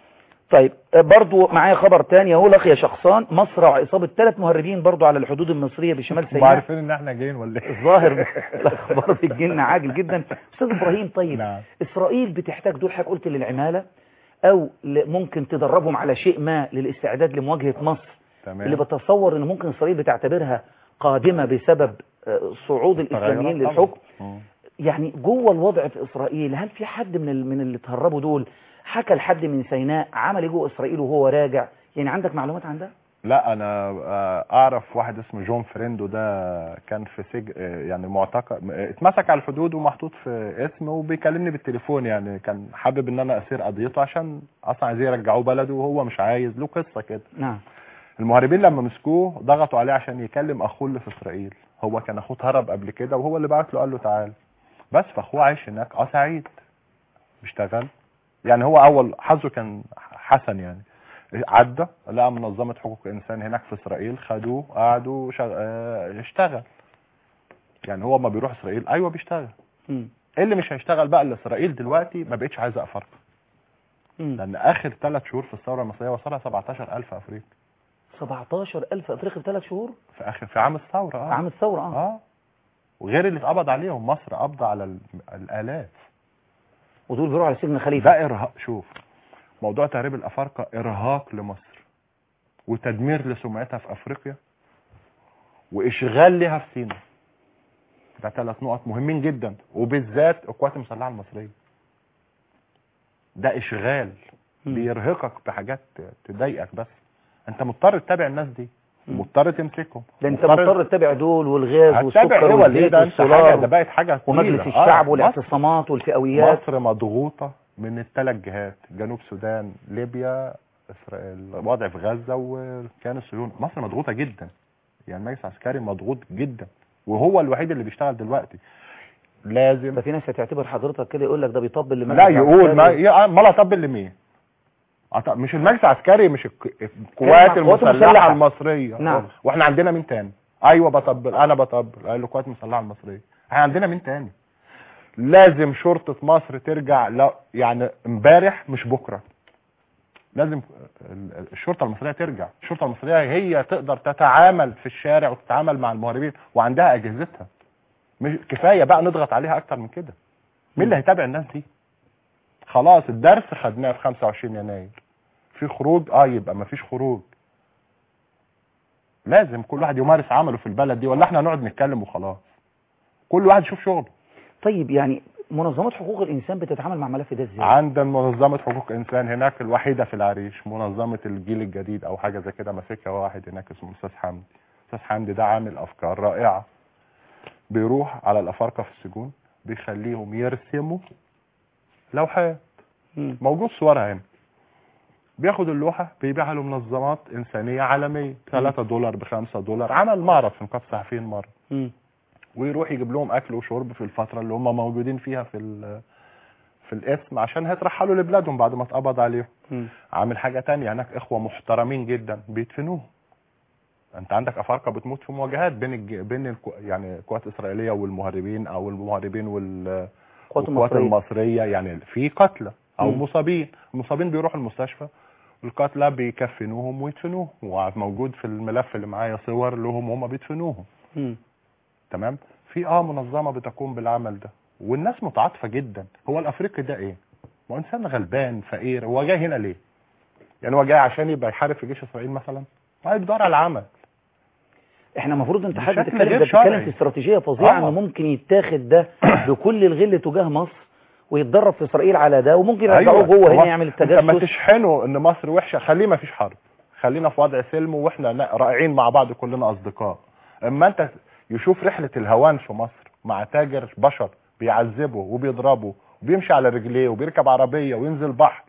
طيب آه، برضو معايا خبر تاني اهو لقي شخصان مصرع إصابة ثلاث مهربين برضو على الحدود المصرية بشمال هم سيناء عارفين ان احنا جايين ولا ايه الظاهر الاخبار بتجيلنا عاجل جدا استاذ ابراهيم طيب نعم. اسرائيل بتحتاج دول حضرتك قلت للعماله او ل- ممكن تدربهم على شيء ما للاستعداد لمواجهه مصر تمام اللي بتصور ان ممكن اسرائيل بتعتبرها قادمه بسبب آه، صعود الاسلاميين تغيرات للحكم طبعاً. مم. يعني جوه الوضع في اسرائيل هل في حد من ال- من اللي تهربوا دول حكى لحد من سيناء عمل ايه جوه اسرائيل وهو راجع يعني عندك معلومات عن ده لا انا آه، اعرف واحد اسمه جون فريندو ده كان في سج آه، يعني معتقل آه، اتمسك على الحدود ومحطوط في اسم وبيكلمني بالتليفون يعني كان حابب ان انا اسير قضيته عشان اصلا عايزين يرجعوه بلده وهو مش عايز له قصه كده نعم المهربين لما مسكوه ضغطوا عليه عشان يكلم اخوه اللي في اسرائيل هو كان اخوه اتهرب قبل كده وهو اللي بعت له قال له تعال بس فاخوه عايش هناك اه سعيد بيشتغل يعني هو اول حظه كان حسن يعني عدى لقى منظمة حقوق الانسان هناك في اسرائيل خدوه قعدوا شغ... آه، اشتغل يعني هو ما بيروح اسرائيل ايوه بيشتغل مم. إيه اللي مش هيشتغل بقى اللي اسرائيل دلوقتي ما بقتش عايزه افارقه مم. لان اخر ثلاث شهور في الثوره المصريه وصلها 17000 افريقي 17000 افريقي في ثلاث شهور في اخر في عام الثوره اه عام الثوره اه اه وغير اللي اتقبض عليهم مصر قبض على ال- الالاف ودول بيروحوا على سجن خليفه ده ارهاق شوف موضوع تهريب الافارقه ارهاق لمصر وتدمير لسمعتها في افريقيا واشغال لها في سيناء ده ثلاث نقط مهمين جدا وبالذات القوات المسلحه المصريه ده اشغال مم. بيرهقك بحاجات تضايقك بس انت مضطر تتابع الناس دي مم. مضطر تمسكهم ده انت مضطر تتابع دول والغاز هتتابع والسكر ايه ولا ايه والزيت ده انت حاجه والسولار ده بقت حاجه ومجلس طويلة. الشعب آه، والاعتصامات والفئويات مصر مضغوطة من الثلاث جهات جنوب السودان ليبيا اسرائيل الوضع في غزة وكان الصهيوني مصر مضغوطة جدا يعني المجلس العسكري مضغوط جدا وهو الوحيد اللي بيشتغل دلوقتي لازم ده في ناس هتعتبر حضرتك كده يقول لك ده بيطبل لمجلس لا يقول ما عسكري. يا- امال اطبل لمين أط- مش المجلس العسكري مش الك- مع القوات القوات المسلحة المسلحة. المصرية نعم. واحنا عندنا مين تاني ايوه بطبل انا بطبل قال القوات المسلحة المصرية احنا عندنا مين تاني لازم شرطة مصر ترجع لا يعني امبارح مش بكرة لازم ال- الشرطة المصرية ترجع الشرطة المصرية هي تقدر تتعامل في الشارع وتتعامل مع المهربين وعندها اجهزتها مش كفاية بقى نضغط عليها اكتر من كده مين اللي هيتابع الناس دي خلاص الدرس خدناه في 25 يناير في خروج اه يبقى ما فيش خروج لازم كل واحد يمارس عمله في البلد دي ولا احنا هنقعد نتكلم وخلاص كل واحد يشوف شغله طيب يعني منظمات حقوق الانسان بتتعامل مع ملف ده ازاي عندنا منظمة حقوق انسان هناك الوحيدة في العريش منظمة الجيل الجديد او حاجة زي كده ماسكها واحد هناك اسمه استاذ حمدي استاذ حمدي ده عامل افكار رائعة بيروح على الافارقة في السجون بيخليهم يرسموا لوحات مم. موجود صورها هنا بياخد اللوحة بيبيعها لمنظمات إنسانية عالمية 3 دولار ب 5 دولار عمل معرض في نقابة الصحفيين مرة مم. ويروح يجيب لهم أكل وشرب في الفترة اللي هم موجودين فيها في ال- في الاسم عشان هيترحلوا لبلادهم بعد ما اتقبض عليهم مم. عامل حاجة تانية هناك إخوة محترمين جدا بيدفنوهم انت عندك افارقه بتموت في مواجهات بين الج... بين الكو... يعني القوات الاسرائيليه والمهربين او المهربين وال القوات والقوات المصرية. المصريه يعني في قتلى او مم. مصابين المصابين بيروحوا المستشفى القتلى بيكفنوهم ويدفنوهم وموجود في الملف اللي معايا صور لهم هم بيدفنوهم مم. تمام في اه منظمه بتقوم بالعمل ده والناس متعاطفه جدا هو الافريقي ده ايه ما هو انسان غلبان فقير هو جاي هنا ليه يعني هو جاي عشان يبقى يحارب في جيش اسرائيل مثلا ما يدور على عمل احنا المفروض انت حد بشكل بتتكلم غير ده بتتكلم شرعي. في استراتيجيه فظيعه آه. انه ممكن يتاخد ده بكل الغل تجاه مصر ويتدرب في اسرائيل على ده وممكن يرجعوه جوه هنا هو يعمل انت ما التجسس تشحنه ان مصر وحشه خليه ما فيش حرب خلينا في وضع سلم واحنا نا- رائعين مع بعض كلنا اصدقاء اما انت يشوف رحله الهوان في مصر مع تاجر بشر بيعذبه وبيضربه وبيمشي على رجليه وبيركب عربيه وينزل بحر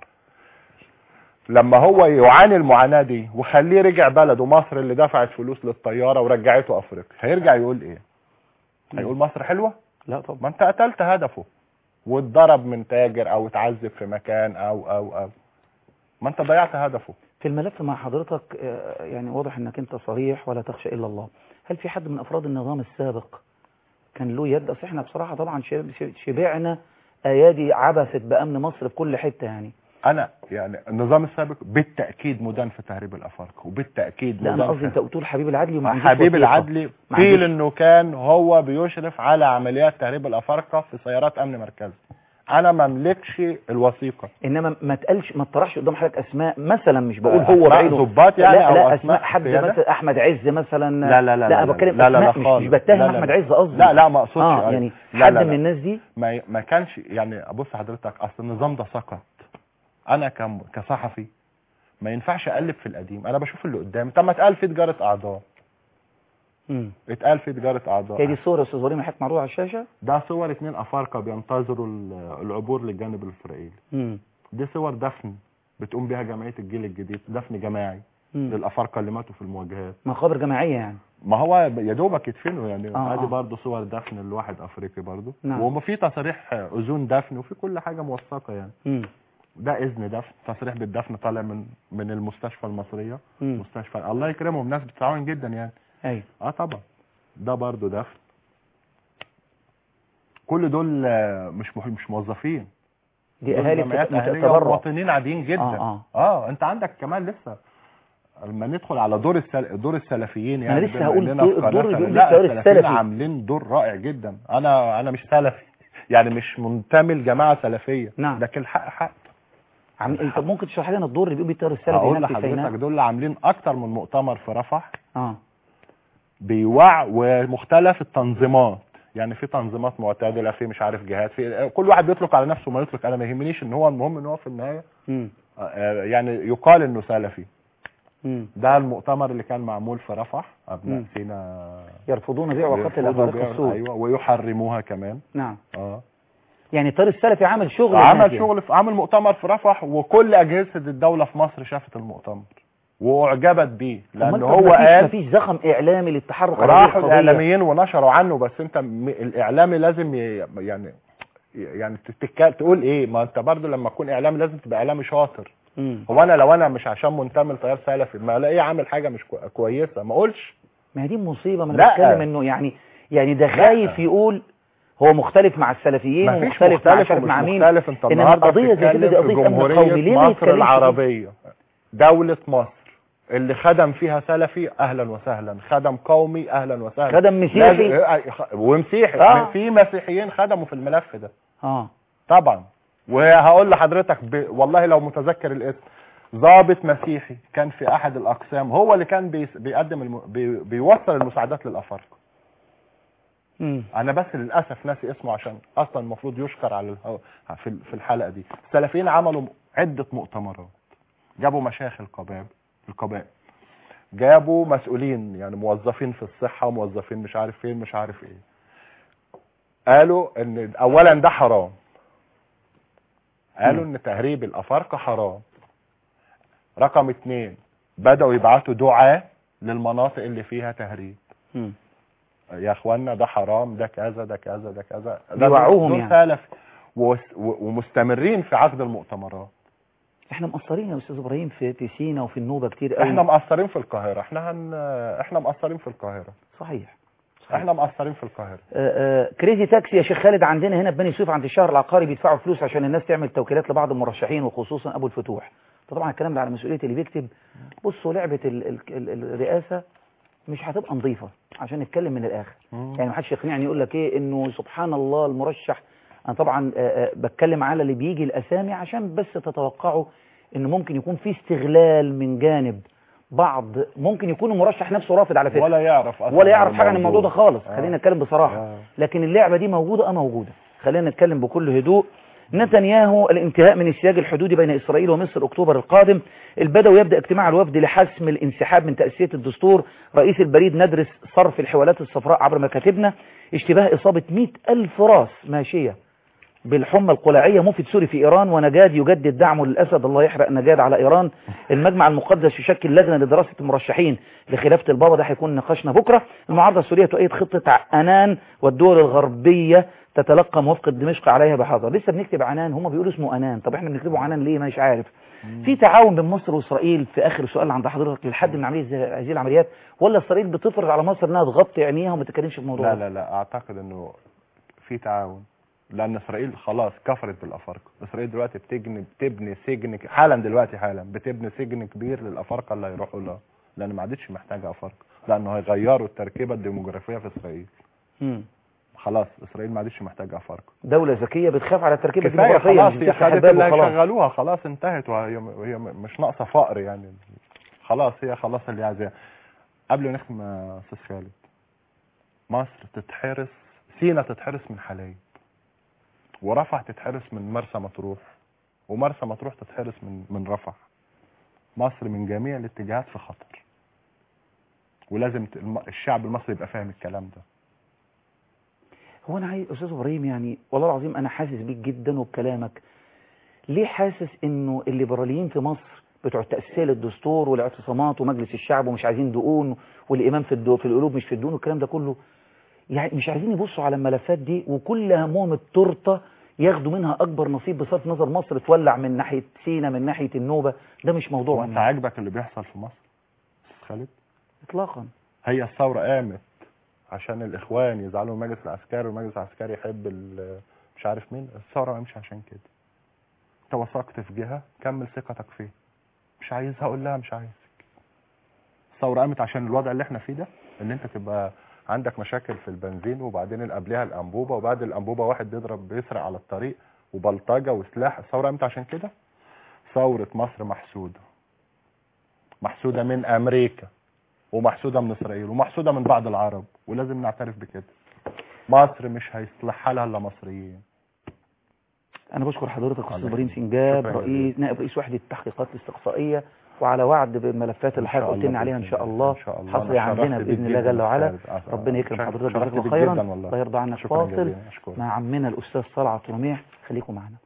لما هو يعاني المعاناه دي وخليه رجع بلده مصر اللي دفعت فلوس للطياره ورجعته افريقيا هيرجع يقول ايه هيقول مصر حلوه لا طبعا ما انت قتلت هدفه واتضرب من تاجر او اتعذب في مكان او او او ما انت ضيعت هدفه في الملف مع حضرتك آه، يعني واضح انك انت صريح ولا تخشى الا الله هل في حد من افراد النظام السابق كان له يد اصل احنا بصراحه طبعا شب- شب- شبعنا ايادي عبثت بامن مصر في كل حته يعني انا يعني النظام السابق بالتاكيد مدان في تهريب الافارقه وبالتاكيد لا انا مدان قصدي في- انت بتقول حبيب العدلي وما عندوش حبيب وثيقة. العدلي ما قيل عندوش- انه كان هو بيشرف على عمليات تهريب الافارقه في سيارات امن مركزي انا ما املكش الوثيقه انما ما تقالش ما تطرحش قدام حضرتك اسماء مثلا مش بقول آه، هو أسماء بعينه ضباط يعني لا أو لا أسماء اسماء حد قيادة؟ مثلا احمد عز مثلا لا لا لا لا انا بتكلم لا لا لا اسماء مش, خالص. مش بتهم لا لا احمد لا. عز قصدي لا لا ما اقصدش اه يعني لا حد لا من لا. الناس دي ما ما كانش يعني بص حضرتك اصل النظام ده سقط انا كم كصحفي ما ينفعش اقلب في القديم انا بشوف اللي قدامي طب ما اتقال في تجاره اعضاء مم. اتقال في تجاره اعضاء هي دي الصورة يا استاذ ابراهيم اللي حضرتك معروضة على الشاشة ده صور اتنين افارقه بينتظروا ال- العبور للجانب الاسرائيلي مم. دي صور دفن بتقوم بيها جمعيه الجيل الجديد دفن جماعي مم. للافارقه اللي ماتوا في المواجهات مقابر جماعية يعني ما هو يا دوبك يدفنوا يعني آه، ادي آه. برضه صور دفن لواحد افريقي برضه نعم. وفي تصاريح اذون دفن وفي كل حاجه موثقه يعني مم. ده اذن دفن تصريح بالدفن طالع من من المستشفى المصريه مم. مستشفى الله يكرمهم ناس بتتعاون جدا يعني ايوه اه طبعا ده برضه دفن كل دول آه، مش مح- مش موظفين دي دول اهالي جمعيات بت- أهلية تبرع ومواطنين عاديين جدا آه، اه انت عندك كمان لسه لما ندخل على دور السل... دور السلفيين أنا يعني لسه بما هقول إننا الدور- في الدور قناة اللي بيقول لا لسه هقول السلفيين السلفي. عاملين دور رائع جدا انا انا مش سلفي يعني مش منتمي لجماعه سلفيه نعم. لكن الحق حق عم... طب ممكن تشرح لنا الدور اللي بيقوم بيه التيار السلفي هقول هناك في لحضرتك سيناء دول اللي عاملين اكتر من مؤتمر في رفح اه بيوع ومختلف التنظيمات يعني في تنظيمات معتدله في مش عارف جهات في كل واحد بيطلق على نفسه ما يطلق انا ما يهمنيش ان هو المهم ان هو في النهايه مم. آه، يعني يقال انه سلفي مم. ده المؤتمر اللي كان معمول في رفح ابناء مم. سينا يرفضون بيع وقتل يرفضوا الافارقه بيع- السود ايوه ويحرموها كمان نعم اه يعني التيار السلفي عامل شغل هناك عمل يعني. شغل في عمل مؤتمر في رفح وكل اجهزه الدوله في مصر شافت المؤتمر واعجبت بيه لان أمال طب هو مفيش- قال مفيش زخم اعلامي للتحرك على هذه راحوا القضية. الاعلاميين ونشروا عنه بس انت م- الاعلامي لازم ي- يعني يعني تتك- تقول ايه ما انت برضو لما تكون اعلامي لازم تبقى اعلامي شاطر مم. هو انا لو انا مش عشان منتمي لتيار سلفي ما الاقيه عامل حاجه مش كو- كويسه ما اقولش ما هي دي مصيبه ما انا لا. بتكلم انه يعني يعني ده خايف يقول هو مختلف مع السلفيين ما فيش ومختلف مع مختلف مش عارف ومش مع مين مختلف انت انما النهارده قضيه زي كده دي بتتكلم قضيه في امن قومي جمهوريه ليه ما مصر يتكلمش فيه؟ العربيه دوله مصر اللي خدم فيها سلفي اهلا وسهلا خدم قومي اهلا وسهلا خدم مسيحي. لازم- ومسيحي آه. في مسيحيين خدموا في الملف ده اه طبعا وهقول لحضرتك ب... والله لو متذكر الاسم ضابط مسيحي كان في احد الاقسام هو اللي كان بيس... بيقدم الم... بي... بيوصل المساعدات للافارقه مم. انا بس للاسف ناسي اسمه عشان اصلا المفروض يشكر على الهو... في في الحلقه دي السلفيين عملوا عده مؤتمرات جابوا مشايخ القبائل القبائل جابوا مسؤولين يعني موظفين في الصحه وموظفين مش عارف فين مش عارف ايه قالوا ان اولا ده حرام قالوا ان تهريب الافارقه حرام رقم اتنين بدأوا يبعتوا دعاة للمناطق اللي فيها تهريب مم. يا اخوانا ده حرام ده كذا ده كذا ده كذا ده بيوعوهم دول يعني. سلف وس- و- ومستمرين في عقد المؤتمرات احنا مقصرين يا استاذ ابراهيم في في سينا وفي النوبه كتير قوي احنا مقصرين في القاهره احنا هن احنا مقصرين في القاهره صحيح احنا مقصرين في القاهره آه، آه، كريزي تاكسي يا شيخ خالد عندنا هنا في بني سويف عند الشهر العقاري بيدفعوا فلوس عشان الناس تعمل توكيلات لبعض المرشحين وخصوصا ابو الفتوح فطبعا الكلام ده على مسؤوليه اللي بيكتب بصوا لعبه ال ال ال الرئاسه مش هتبقى نظيفه عشان نتكلم من الاخر يعني ما حدش يقنعني يقول لك ايه انه سبحان الله المرشح انا طبعا آه، آه، بتكلم على اللي بيجي الاسامي عشان بس تتوقعوا انه ممكن يكون في استغلال من جانب بعض ممكن يكون المرشح نفسه رافض على فكره ولا يعرف أصلاً ولا يعرف حاجه عن الموضوع. الموضوع ده خالص آه. خلينا نتكلم بصراحه آه. لكن اللعبه دي موجوده اه موجوده خلينا نتكلم بكل هدوء نتنياهو الانتهاء من السياج الحدودي بين اسرائيل ومصر اكتوبر القادم البدوي يبدا اجتماع الوفد لحسم الانسحاب من تاسيس الدستور رئيس البريد ندرس صرف الحوالات الصفراء عبر مكاتبنا اشتباه اصابه 100 الف راس ماشيه بالحمى القلاعية مفيد سوري في إيران ونجاد يجدد دعمه للأسد الله يحرق نجاد على إيران المجمع المقدس يشكل لجنة لدراسة المرشحين لخلافة البابا ده هيكون نقاشنا بكرة المعارضة السورية تؤيد خطة عنان والدول الغربية تتلقى موافقة دمشق عليها بحذر لسه بنكتب عنان هم بيقولوا اسمه عنان طب احنا بنكتبه عنان ليه مش عارف في تعاون بين مصر واسرائيل في اخر سؤال عند حضرتك للحد من عمليه زي- هذه العمليات ولا اسرائيل بتفرض على مصر انها تغطي عينيها وما تتكلمش في الموضوع لا ده؟ لا لا اعتقد انه في تعاون لان اسرائيل خلاص كفرت بالافارقه اسرائيل دلوقتي بتجني بتبني سجن ك- حالا دلوقتي حالا بتبني سجن كبير للافارقه اللي هيروحوا لها لان ما عادتش محتاجه افارقه لانه هيغيروا التركيبه الديموغرافيه في اسرائيل مم. خلاص اسرائيل ما عادتش محتاجه افارقه دولة ذكية بتخاف على التركيبة كفايه الديموغرافية خلاص مش هي بتفتح خدت الباب اللي وخلاص هيشغلوها خلاص انتهت وهي وهي مش ناقصه فقر يعني خلاص هي خلاص اللي عايزاه قبل ما نختم يا استاذ خالد مصر تتحرس سينا تتحرس من حلايب ورفح تتحرس من مرسى مطروح ومرسى مطروح تتحرس من من رفح مصر من جميع الاتجاهات في خطر ولازم ت- الم- الشعب المصري يبقى فاهم الكلام ده هو انا عايز استاذ ابراهيم يعني والله العظيم انا حاسس بيك جدا وبكلامك ليه حاسس انه الليبراليين في مصر بتوع التأسيسية للدستور والاعتصامات ومجلس الشعب ومش عايزين دقون والإمام في الدو في القلوب مش في الدقون والكلام ده كله يعني مش عايزين يبصوا على الملفات دي وكل همهم التورته ياخدوا منها أكبر نصيب بصرف نظر مصر تولع من ناحية سينا من ناحية النوبة ده مش موضوع وانت عاجبك اللي بيحصل في مصر أستاذ خالد إطلاقا هي الثورة قامت عشان الإخوان يزعلوا من المجلس العسكري والمجلس العسكري يحب ال- مش عارف مين الثورة ما قامتش عشان كده انت وثقت في جهة كمل ثقتك فيه مش عايزها اقول لها مش عايزك الثورة قامت عشان الوضع اللي احنا فيه ده ان انت تبقى عندك مشاكل في البنزين وبعدين اللي قبلها الانبوبة وبعد الانبوبة واحد بيضرب بيسرق على الطريق وبلطجة وسلاح الثورة قامت عشان كده ثورة مصر محسودة محسودة من امريكا ومحسودة من اسرائيل ومحسودة من بعض العرب ولازم نعترف بكده مصر مش هيصلح حالها الا مصريين أنا بشكر حضرتك الله أستاذ إبراهيم يخليك. سنجاب شكراً رئيس نائب رئيس وحدة التحقيقات الاستقصائية وعلى وعد بالملفات اللي إن شاء حضرتك قلت الله لنا عليها إن بإذن شاء الله. الله إن شاء الله. حصري أنا عندنا شرفت بيك بإذن الله جداً جل يا وعلا أستاذ. ربنا يكرم شرفت حضرتك بيك ويجزاك الله جداً خيرا والله. الله يرضى عنك شكراً فاصل جزيلاً. أشكرك. مع عمنا الأستاذ صلعت رميح خليكم معنا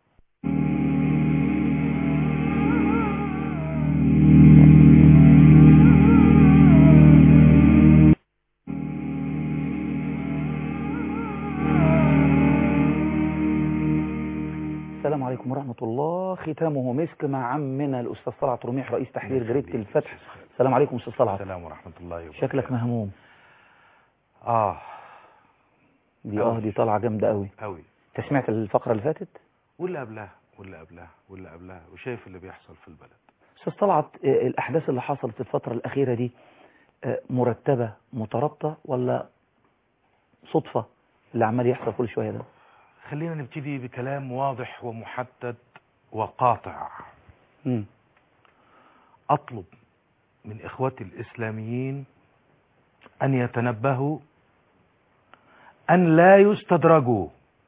السلام عليكم ورحمة الله ختامه مسك مع عمنا الأستاذ صلعت رميح رئيس تحرير جريدة الفتح السلام عليكم أستاذ صلعت السلام ورحمة الله وبركاته شكلك مهموم اه دي اه دي طالعة جامدة قوي قوي انت سمعت الفقرة اللي فاتت واللي قبلها واللي قبلها واللي قبلها وشايف اللي بيحصل في البلد أستاذ طلعت آه، الأحداث اللي حصلت الفترة الأخيرة دي آه، مرتبة مترابطة ولا صدفة اللي عمال يحصل كل شوية ده خلينا نبتدي بكلام واضح ومحدد وقاطع مم. أطلب من إخوتي الإسلاميين أن يتنبهوا أن لا يستدرجوا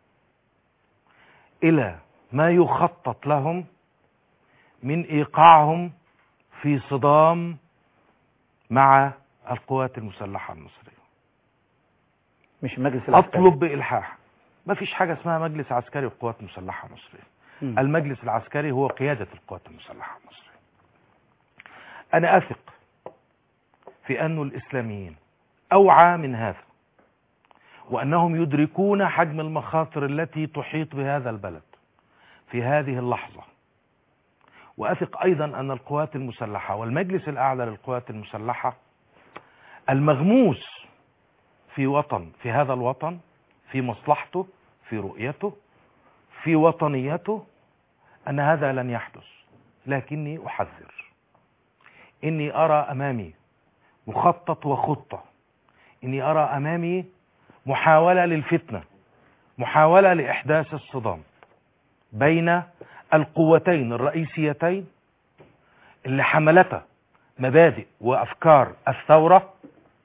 إلى ما يخطط لهم من إيقاعهم في صدام مع القوات المسلحة المصرية مش المجلس العسكري أطلب بإلحاح ما فيش حاجة اسمها مجلس عسكري وقوات مسلحة مصرية مم. المجلس العسكري هو قيادة القوات المسلحة المصرية أنا أثق في أن الإسلاميين أوعى من هذا وأنهم يدركون حجم المخاطر التي تحيط بهذا البلد في هذه اللحظة وأثق أيضا أن القوات المسلحة والمجلس الأعلى للقوات المسلحة المغموس في وطن في هذا الوطن في مصلحته في رؤيته في وطنيته أن هذا لن يحدث لكني أحذر إني أرى أمامي مخطط وخطة إني أرى أمامي محاولة للفتنة محاولة لإحداث الصدام بين القوتين الرئيسيتين اللي حملتا مبادئ وأفكار الثورة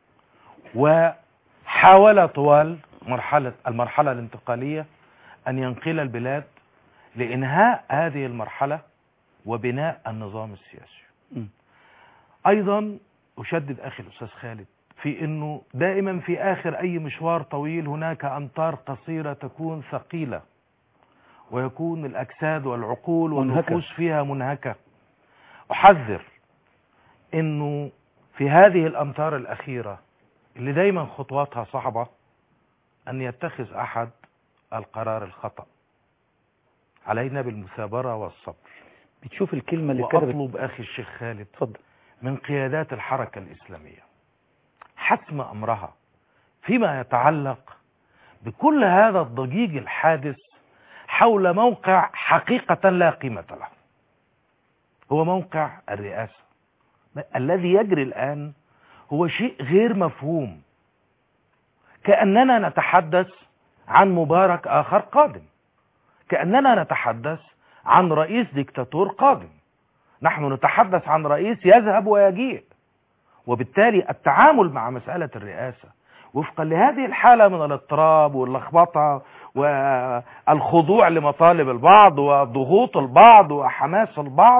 وحاول طوال مرحلة المرحلة الانتقالية أن ينقل البلاد لإنهاء هذه المرحلة وبناء النظام السياسي مم. أيضا أشدد أخي الأستاذ خالد في أنه دائما في آخر أي مشوار طويل هناك أمطار قصيرة تكون ثقيلة ويكون الأجساد والعقول منهكة. والنفوس فيها منهكة أحذر أنه في هذه الأمطار الأخيرة اللي دايما خطواتها صعبة أن يتخذ أحد القرار الخطأ علينا بالمثابرة والصبر بتشوف الكلمة اللي اتكتبت وأطلب أخي الشيخ خالد اتفضل من قيادات الحركة الإسلامية حسم أمرها فيما يتعلق بكل هذا الضجيج الحادث حول موقع حقيقة لا قيمة له هو موقع الرئاسة الذي يجري الآن هو شيء غير مفهوم كأننا نتحدث عن مبارك آخر قادم كأننا نتحدث عن رئيس ديكتاتور قادم نحن نتحدث عن رئيس يذهب ويجيء وبالتالي التعامل مع مسألة الرئاسة وفقا لهذه الحالة من الاضطراب واللخبطة والخضوع لمطالب البعض وضغوط البعض وحماس البعض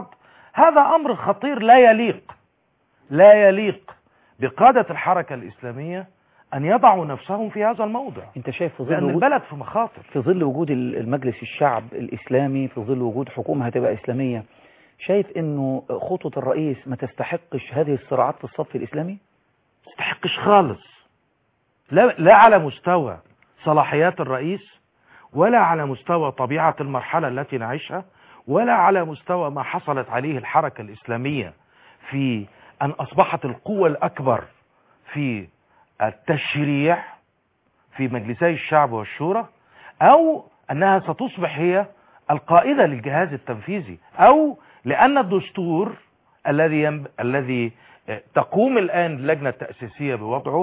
هذا أمر خطير لا يليق لا يليق بقادة الحركة الإسلامية أن يضعوا نفسهم في هذا الموضع انت شايف في ظل لأن وجود البلد في مخاطر في ظل وجود ال- المجلس الشعب الإسلامي في ظل وجود حكومة هتبقى إسلامية شايف انه خطوة الرئيس ما تستحقش هذه الصراعات في الصف الإسلامي تستحقش خالص لا, لا على مستوى صلاحيات الرئيس ولا على مستوى طبيعة المرحلة التي نعيشها ولا على مستوى ما حصلت عليه الحركة الإسلامية في أن أصبحت القوة الأكبر في التشريع في مجلسي الشعب والشورى أو أنها ستصبح هي القائدة للجهاز التنفيذي أو لأن الدستور الذي ينب... الذي آه، تقوم الآن اللجنة التأسيسية بوضعه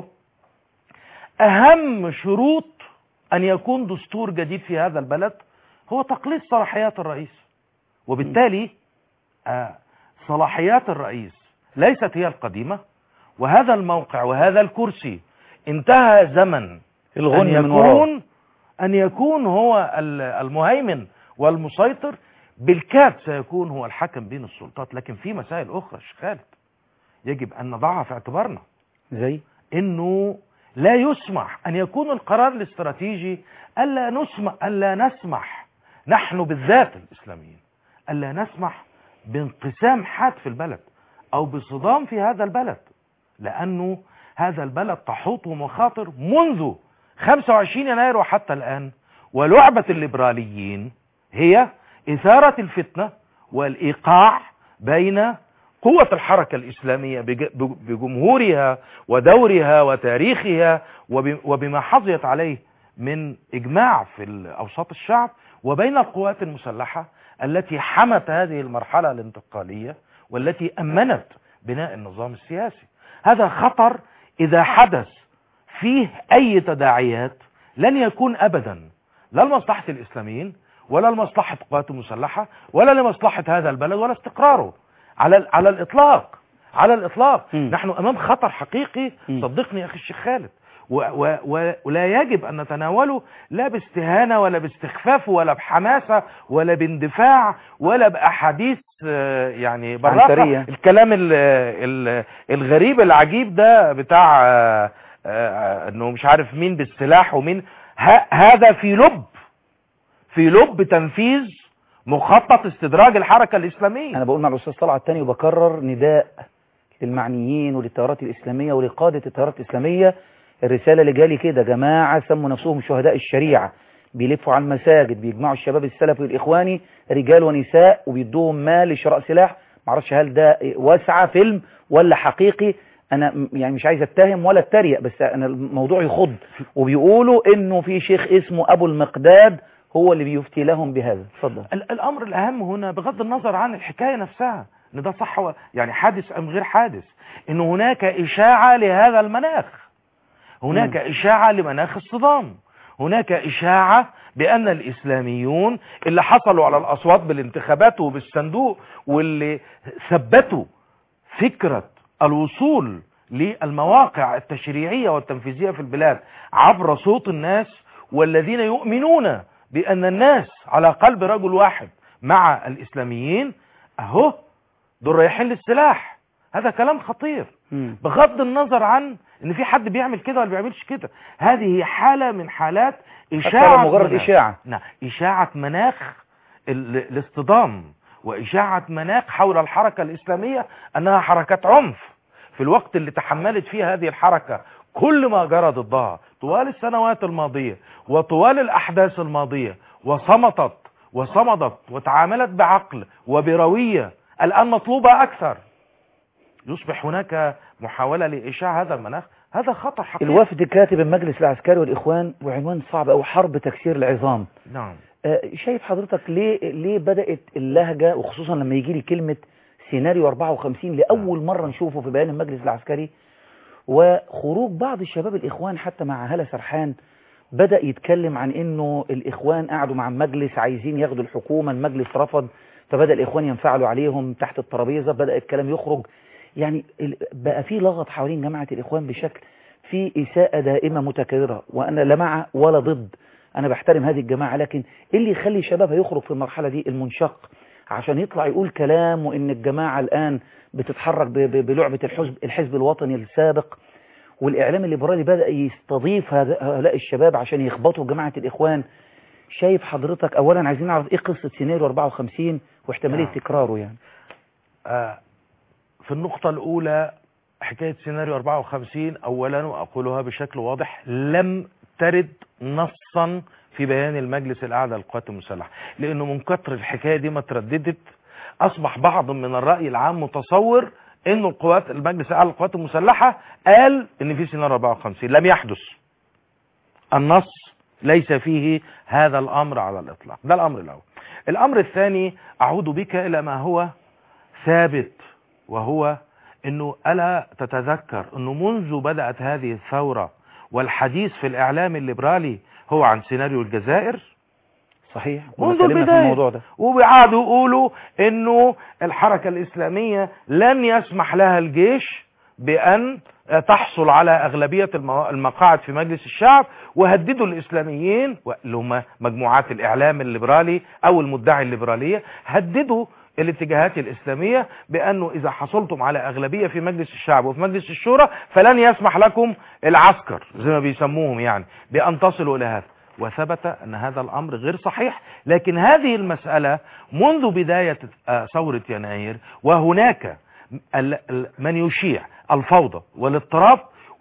أهم شروط أن يكون دستور جديد في هذا البلد هو تقليص صلاحيات الرئيس وبالتالي آه، صلاحيات الرئيس ليست هي القديمة وهذا الموقع وهذا الكرسي انتهى زمن أن الغني من وراه يكون أن يكون هو ال- المهيمن والمسيطر بالكاد سيكون هو الحكم بين السلطات لكن في مسائل أخرى شيخ خالد يجب أن نضعها في اعتبارنا زي انه لا يسمح ان يكون القرار الاستراتيجي الا نسمح الا نسمح نحن بالذات الاسلاميين الا نسمح بانقسام حاد في البلد او بصدام في هذا البلد لانه هذا البلد تحوطه مخاطر منذ 25 يناير وحتى الان ولعبة الليبراليين هي اثارة الفتنة والايقاع بين قوة الحركة الإسلامية بج- بجمهورها ودورها وتاريخها وب- وبما حظيت عليه من إجماع في أوساط الشعب وبين القوات المسلحة التي حمت هذه المرحلة الانتقالية والتي أمنت بناء النظام السياسي هذا خطر إذا حدث فيه أي تداعيات لن يكون أبدا لا لمصلحة الإسلاميين ولا لمصلحة القوات المسلحة ولا لمصلحة هذا البلد ولا استقراره على على الإطلاق على الإطلاق مم. نحن أمام خطر حقيقي مم. صدقني يا أخي الشيخ خالد و و و ولا يجب أن نتناوله لا باستهانة ولا باستخفاف ولا بحماسة ولا باندفاع ولا بأحاديث آه، يعني بالراحة عنترية. الكلام ال ال الغريب العجيب ده بتاع آه، آه، انه مش عارف مين بالسلاح ومين ه- هذا في لب في لب تنفيذ مخطط استدراج الحركة الإسلامية انا بقول مع الاستاذ طلعت تاني وبكرر نداء للمعنيين وللتيارات الاسلاميه ولقاده التيارات الاسلاميه الرساله اللي جالي كده جماعه سموا نفسهم شهداء الشريعه بيلفوا على المساجد بيجمعوا الشباب السلفي والاخواني رجال ونساء وبيدوهم مال لشراء سلاح معرفش هل ده واسعه فيلم ولا حقيقي انا م- يعني مش عايز اتهم ولا اتريق بس انا الموضوع يخض وبيقولوا انه في شيخ اسمه ابو المقداد هو اللي بيفتي لهم بهذا اتفضل ال- الأمر الأهم هنا بغض النظر عن الحكاية نفسها إن ده صح و- يعني حادث أم غير حادث إن هناك إشاعة لهذا المناخ هناك إشاعة لمناخ الصدام هناك إشاعة بأن الإسلاميون اللي حصلوا على الأصوات بالانتخابات وبالصندوق واللي ثبتوا فكرة الوصول للمواقع التشريعية والتنفيذية في البلاد عبر صوت الناس والذين يؤمنون بأن الناس على قلب رجل واحد مع الإسلاميين أهو دول رايحين للسلاح هذا كلام خطير مم. بغض النظر عن ان في حد بيعمل كده ولا بيعملش كده هذه هي حالة من حالات إشاعة لو مجرد مناخ. إشاعة. نعم إشاعة مناخ ال- الاصطدام وإشاعة مناخ حول الحركة الإسلامية أنها حركة عنف في الوقت اللي تحملت فيه هذه الحركة كل ما جرى ضدها طوال السنوات الماضية وطوال الأحداث الماضية وصمتت وصمدت وتعاملت بعقل وبروية الآن مطلوبة أكثر يصبح هناك محاولة لإشاع هذا المناخ هذا خطر حقيقي الوفد كاتب المجلس العسكري والإخوان وعنوان صعب أو حرب تكسير العظام نعم آه، شايف حضرتك ليه ليه بدأت اللهجة وخصوصا لما يجي لي كلمة سيناريو 54 لأول مرة نشوفه في بيان المجلس العسكري وخروج بعض الشباب الإخوان حتى مع هلا سرحان بدأ يتكلم عن إنه الإخوان قعدوا مع المجلس عايزين ياخدوا الحكومة المجلس رفض فبدأ الإخوان ينفعلوا عليهم تحت الترابيزة بدأ الكلام يخرج يعني ال- بقى في لغط حوالين جماعة الإخوان بشكل في إساءة دائمة متكررة وأنا لا مع ولا ضد أنا بحترم هذه الجماعة لكن إيه اللي يخلي شبابها يخرج في المرحلة دي المنشق عشان يطلع يقول كلام وان الجماعة الان بتتحرك ب- ب- بلعبة الحزب الحزب الوطني السابق والاعلام الليبرالي بدأ يستضيف هذا- هؤلاء الشباب عشان يخبطوا جماعة الاخوان شايف حضرتك اولا عايزين نعرف ايه قصة سيناريو 54 واحتمالية نعم. تكراره يعني آه، في النقطة الأولى حكاية سيناريو 54 أولا وأقولها بشكل واضح لم ترد نصا في بيان المجلس الأعلى للقوات المسلحة لأنه من كتر الحكاية دي ما ترددت أصبح بعض من الرأي العام متصور أن القوات المجلس الأعلى للقوات المسلحة قال أن في سيناريو 54 لم يحدث النص ليس فيه هذا الأمر على الإطلاق ده الأمر الأول الأمر الثاني أعود بك إلى ما هو ثابت وهو انه الا تتذكر انه منذ بدات هذه الثوره والحديث في الاعلام الليبرالي هو عن سيناريو الجزائر صحيح منذ اتكلمنا في البداية. الموضوع ده وبيقعدوا يقولوا انه الحركه الاسلاميه لن يسمح لها الجيش بان تحصل على اغلبيه المو- المقاعد في مجلس الشعب وهددوا الاسلاميين اللي هم مجموعات الاعلام الليبرالي او المدعي الليبراليه هددوا الاتجاهات الاسلاميه بانه اذا حصلتم على اغلبيه في مجلس الشعب وفي مجلس الشورى فلن يسمح لكم العسكر زي ما بيسموهم يعني بان تصلوا الى هذا وثبت ان هذا الامر غير صحيح لكن هذه المساله منذ بدايه آه، ثوره يناير وهناك ال- ال- من يشيع الفوضى والاضطراب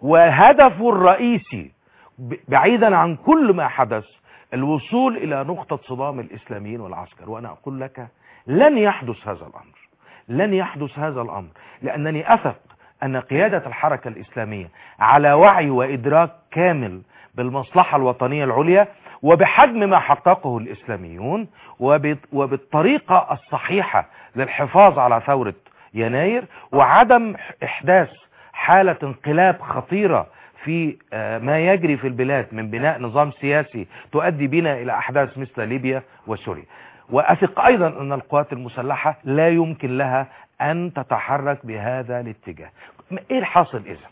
وهدفه الرئيسي ب- بعيدا عن كل ما حدث الوصول الى نقطه صدام الاسلاميين والعسكر وانا اقول لك لن يحدث هذا الامر لن يحدث هذا الامر لانني اثق ان قياده الحركه الاسلاميه على وعي وادراك كامل بالمصلحه الوطنيه العليا وبحجم ما حققه الاسلاميون وبت- وبالطريقه الصحيحه للحفاظ على ثوره يناير وعدم احداث حاله انقلاب خطيره في آه، ما يجري في البلاد من بناء نظام سياسي تؤدي بنا الى احداث مثل ليبيا وسوريا واثق ايضا ان القوات المسلحه لا يمكن لها ان تتحرك بهذا الاتجاه م- ايه الحاصل اذا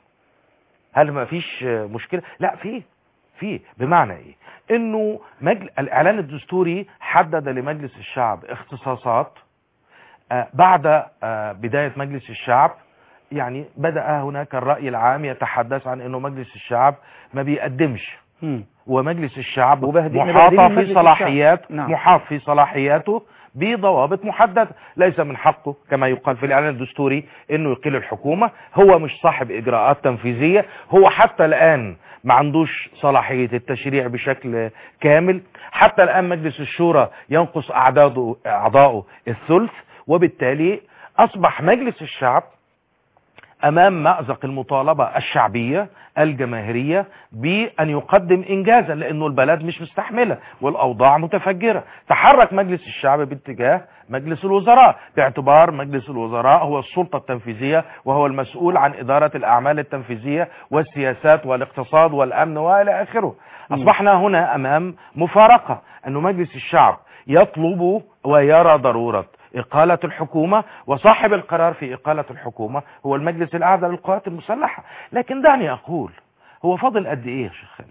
هل ما فيش آه، مشكله لا في في بمعنى ايه انه مجل... الاعلان الدستوري حدد لمجلس الشعب اختصاصات آه، بعد آه، بداية مجلس الشعب يعني بدأ هناك الرأي العام يتحدث عن انه مجلس الشعب ما بيقدمش مم. ومجلس الشعب وبهدي- محاطة مبهدلين في مجلس صلاحيات الشعب. نعم. محاط في صلاحياته بضوابط محددة ليس من حقه كما يقال في الإعلان الدستوري انه يقيل الحكومة هو مش صاحب إجراءات تنفيذية هو حتى الآن ما عندوش صلاحية التشريع بشكل كامل حتى الآن مجلس الشورى ينقص أعداده أعضائه الثلث وبالتالي أصبح مجلس الشعب امام مأزق المطالبة الشعبية الجماهيرية بان يقدم انجازا لانه البلد مش مستحملة والاوضاع متفجرة تحرك مجلس الشعب باتجاه مجلس الوزراء باعتبار مجلس الوزراء هو السلطة التنفيذية وهو المسؤول عن ادارة الاعمال التنفيذية والسياسات والاقتصاد والامن والى اخره اصبحنا هنا امام مفارقة انه مجلس الشعب يطلب ويرى ضرورة إقالة الحكومة وصاحب القرار في إقالة الحكومة هو المجلس الأعلى للقوات المسلحة لكن دعني أقول هو فاضل قد إيه يا شيخ خالد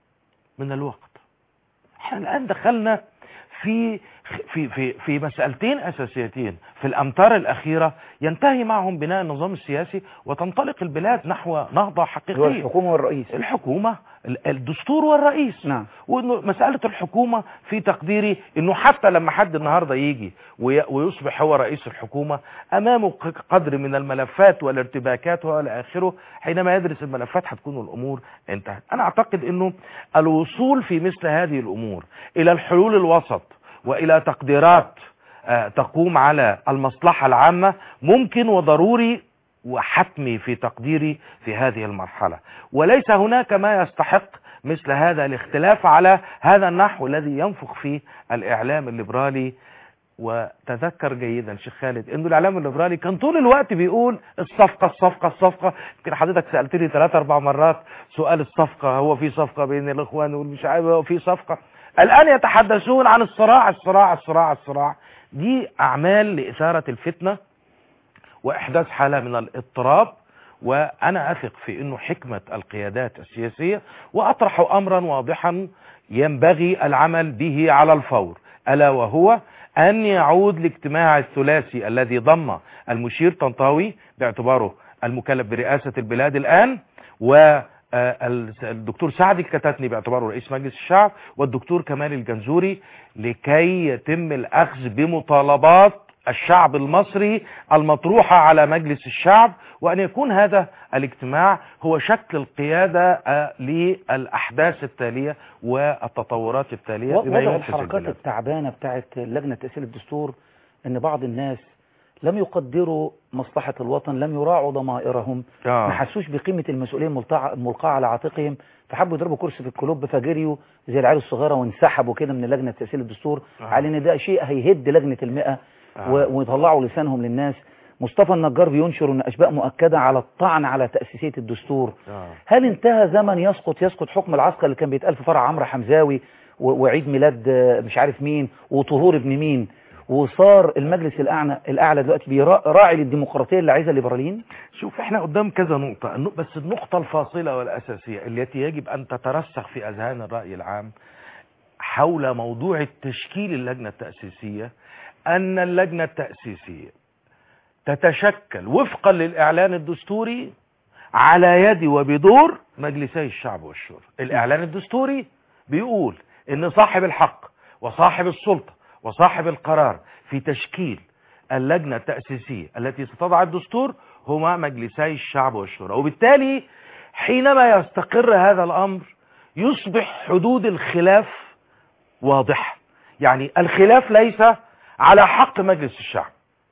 من الوقت احنا الآن دخلنا في في في في مسألتين أساسيتين في الأمتار الأخيرة ينتهي معهم بناء النظام السياسي وتنطلق البلاد نحو نهضة هو حقيقية الحكومة والرئيس الحكومة ال- الدستور والرئيس نعم وانه مسألة الحكومة في تقديري انه حتى لما حد النهاردة يجي وي- ويصبح هو رئيس الحكومة امامه ق- قدر من الملفات والارتباكات والى اخره حينما يدرس الملفات هتكون الامور انتهت انا اعتقد انه الوصول في مثل هذه الامور الى الحلول الوسط والى تقديرات آه، تقوم على المصلحة العامة ممكن وضروري وحتمي في تقديري في هذه المرحلة وليس هناك ما يستحق مثل هذا الاختلاف على هذا النحو الذي ينفخ فيه الإعلام الليبرالي وتذكر جيدا شيخ خالد انه الاعلام الليبرالي كان طول الوقت بيقول الصفقه الصفقه الصفقه يمكن حضرتك سالتني ثلاث اربع مرات سؤال الصفقه هو في صفقه بين الاخوان والمش عارف هو في صفقه الان يتحدثون عن الصراع الصراع الصراع الصراع دي اعمال لاثاره الفتنه واحداث حاله من الاضطراب وانا اثق في انه حكمه القيادات السياسيه واطرح امرا واضحا ينبغي العمل به على الفور الا وهو أن يعود لاجتماع الثلاثي الذي ضم المشير طنطاوي باعتباره المكلف برئاسة البلاد الآن و آه، ال- الدكتور سعد الكتاتني باعتباره رئيس مجلس الشعب والدكتور كمال الجنزوري لكي يتم الأخذ بمطالبات الشعب المصري المطروحة على مجلس الشعب وأن يكون هذا الاجتماع هو شكل القيادة آه، للأحداث التالية والتطورات التالية بما وضع ينقذ الحركات البلاد. التعبانة بتاعت لجنة تأسيس الدستور ان بعض الناس لم يقدروا مصلحة الوطن لم يراعوا ضمائرهم آه. ما حسوش بقيمة المسؤولية الملتع- الملقاة على عاتقهم فحبوا يضربوا كرسي في الكلوب فجريوا زي العيال الصغيرة وانسحبوا كده من لجنة تأسيس الدستور آه. على ان ده شيء هيهد لجنة المئة آه. و- ويطلعوا لسانهم للناس مصطفى النجار بينشر ان اشباء مؤكدة على الطعن على تأسيسية الدستور آه. هل انتهى زمن يسقط يسقط حكم العسكر اللي كان بيتقال في فرع عمرو حمزاوي و- وعيد ميلاد آه، مش عارف مين وطهور ابن مين وصار المجلس الاعلى الاعلى دلوقتي بيرا- راعي للديمقراطيه اللي عايزها الليبراليين شوف احنا قدام كذا نقطة النق- بس النقطة الفاصلة والأساسية التي يجب أن تترسخ في أذهان الرأي العام حول موضوع التشكيل اللجنة التأسيسية أن اللجنة التأسيسية تتشكل وفقا للإعلان الدستوري على يد وبدور مجلسي الشعب والشورى الإعلان الدستوري بيقول إن صاحب الحق وصاحب السلطة وصاحب القرار في تشكيل اللجنة التأسيسية التي ستضع الدستور هما مجلسي الشعب والشورى وبالتالي حينما يستقر هذا الأمر يصبح حدود الخلاف واضحة يعني الخلاف ليس على حق مجلس الشعب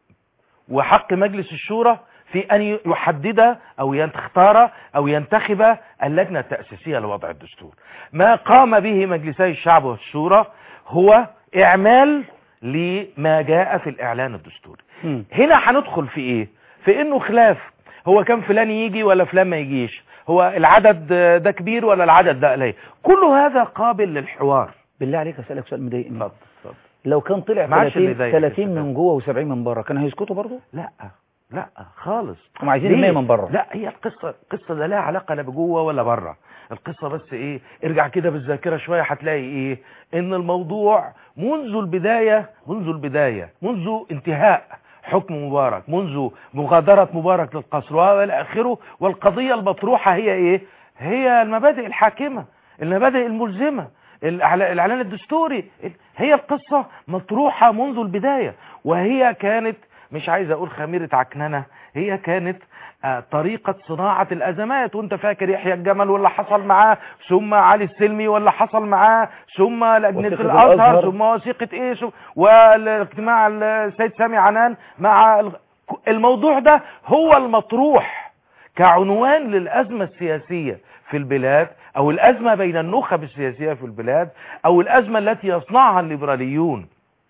وحق مجلس الشورى في أن يحدد أو يختار أو ينتخب اللجنة التأسيسية لوضع الدستور ما قام به مجلسي الشعب والشورى هو إعمال لما جاء في الإعلان الدستوري هنا هندخل في إيه في إنه خلاف هو كان فلان يجي ولا فلان ما يجيش هو العدد ده كبير ولا العدد ده قليل كل هذا قابل للحوار بالله عليك اسالك سؤال مضايقني اتفضل اتفضل لو كان طلع ما عادش اللي 30 يضايقك 30 من جوه و70 من بره كانوا هيسكتوا برضه لا لا خالص هم عايزين ليه؟ 100 من بره لا هي القصه القصه ده لها علاقه لا بجوه ولا بره القصه بس ايه ارجع كده بالذاكره شويه هتلاقي ايه ان الموضوع منذ البدايه منذ البدايه منذ انتهاء حكم مبارك منذ مغادرة مبارك للقصر والى اخره والقضية المطروحة هي ايه هي المبادئ الحاكمة المبادئ الملزمة الإعلا- الاعلان الدستوري هي القصة مطروحة منذ البداية وهي كانت مش عايز اقول خميرة عكننة هي كانت آه، طريقة صناعة الأزمات وانت فاكر يحيى الجمل واللي حصل معاه ثم علي السلمي واللي حصل معاه ثم لجنة وثيقة الأزهر الأزهر. ثم وثيقة ايه ثم- والاجتماع السيد سامي عنان مع ال- الموضوع ده هو المطروح كعنوان للأزمة السياسية في البلاد أو الأزمة بين النخب السياسية في البلاد أو الأزمة التي يصنعها الليبراليون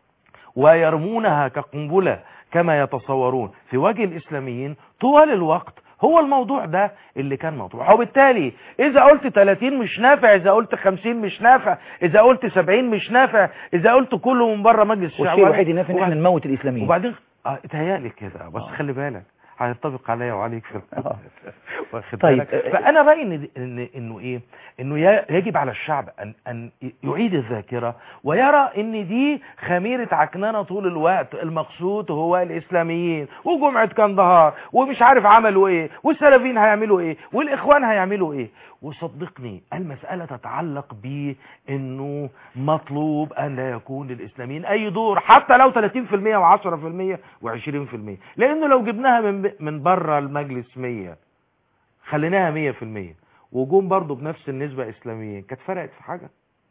ويرمونها كقنبلة كما يتصورون في وجه الإسلاميين طوال الوقت هو الموضوع ده اللي كان مطروح وبالتالي إذا قلت 30 مش نافع إذا قلت 50 مش نافع إذا قلت 70 مش نافع إذا قلت كله من بره مجلس الشعب والشيء الوحيد النافع ان احنا نموت الاسلاميين وبعدين اه اتهيألي كده بس خلي بالك هينطبق عليا وعليك في آه. واخد طيب، بالك آه، فانا رايي ان ان انه ايه انه ي- يجب على الشعب ان ان يعيد الذاكره ويرى ان دي خميره عكننه طول الوقت المقصود هو الاسلاميين وجمعه كندهار ومش عارف عملوا ايه والسلفيين هيعملوا ايه والاخوان هيعملوا ايه وصدقني المساله تتعلق بانه مطلوب ان لا يكون للاسلاميين اي دور حتى لو 30% و10% و20% لانه لو جبناها من ب- من بره المجلس 100 خليناها 100% وجم برضو بنفس النسبة إسلاميين كانت فرقت في حاجة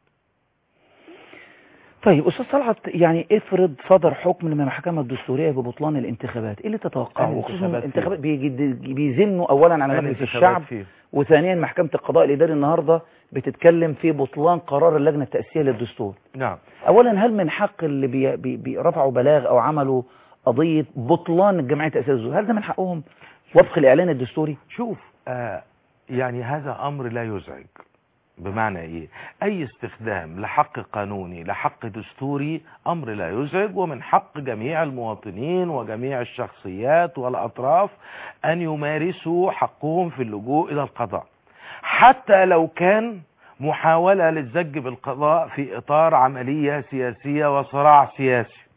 طيب استاذ طلعت يعني افرض صدر حكم من المحكمه الدستوريه ببطلان الانتخابات ايه اللي تتوقعه أي وخصوصا انتخابات الانتخابات بيجد- بيزنوا اولا على أي مجلس انتخابات الشعب فيه؟ وثانيا محكمه القضاء الاداري النهارده بتتكلم في بطلان قرار اللجنه التاسيسيه للدستور نعم اولا هل من حق اللي بي بي بي رفعوا بلاغ او عملوا قضيه بطلان الجمعيه التاسيسيه للدستور هل ده من حقهم وفق الاعلان الدستوري شوف آه يعني هذا أمر لا يزعج بمعنى إيه أي استخدام لحق قانوني لحق دستوري أمر لا يزعج ومن حق جميع المواطنين وجميع الشخصيات والأطراف أن يمارسوا حقهم في اللجوء إلى القضاء حتى لو كان محاولة للزج بالقضاء في إطار عملية سياسية وصراع سياسي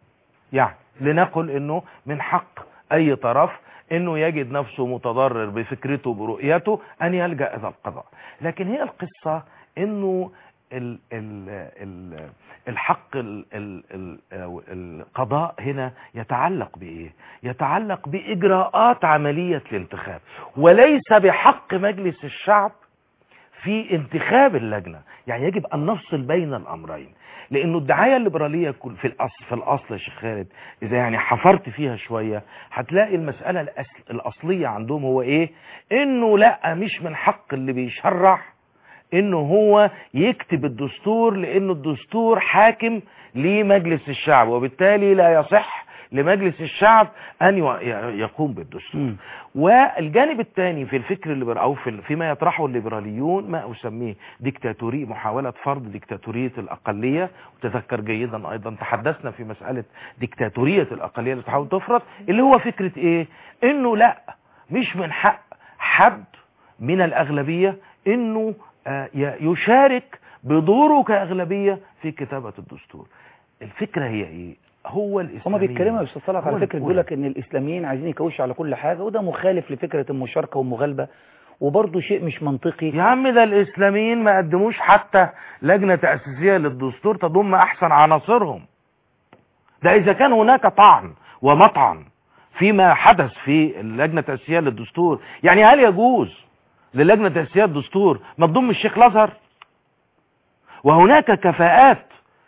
يعني لنقل انه من حق اي طرف انه يجد نفسه متضرر بفكرته برؤيته ان يلجأ الى القضاء لكن هي القصة انه ال ال ال الحق ال ال ال أو القضاء هنا يتعلق بايه يتعلق باجراءات عملية الانتخاب وليس بحق مجلس الشعب في انتخاب اللجنة يعني يجب ان نفصل بين الامرين لانه الدعايه الليبراليه كل- في الاصل في الاصل يا شيخ خالد اذا يعني حفرت فيها شويه هتلاقي المساله الأصل الاصليه عندهم هو ايه انه لا مش من حق اللي بيشرع انه هو يكتب الدستور لانه الدستور حاكم لمجلس الشعب وبالتالي لا يصح لمجلس الشعب ان يو- يقوم بالدستور والجانب الثاني في الفكر الليبرالي او في فيما يطرحه الليبراليون ما اسميه ديكتاتوري محاوله فرض ديكتاتوريه الاقليه وتذكر جيدا ايضا تحدثنا في مساله ديكتاتوريه الاقليه اللي تحاول تفرض اللي هو فكره ايه انه لا مش من حق حد من الاغلبيه انه آه، ي- يشارك بدوره كاغلبيه في كتابه الدستور الفكره هي ايه هو الاسلاميين هما بيتكلموا يا استاذ صلاح هو على فكره بيقول الأولى. لك ان الاسلاميين عايزين يكوشوا على كل حاجه وده مخالف لفكره المشاركه والمغالبه وبرضه شيء مش منطقي يا عم ده الاسلاميين ما قدموش حتى لجنة تأسيسية للدستور تضم احسن عناصرهم ده اذا كان هناك طعن ومطعن فيما حدث في اللجنة التأسيسية للدستور يعني هل يجوز للجنة التأسيسية للدستور ما تضم الشيخ الازهر وهناك كفاءات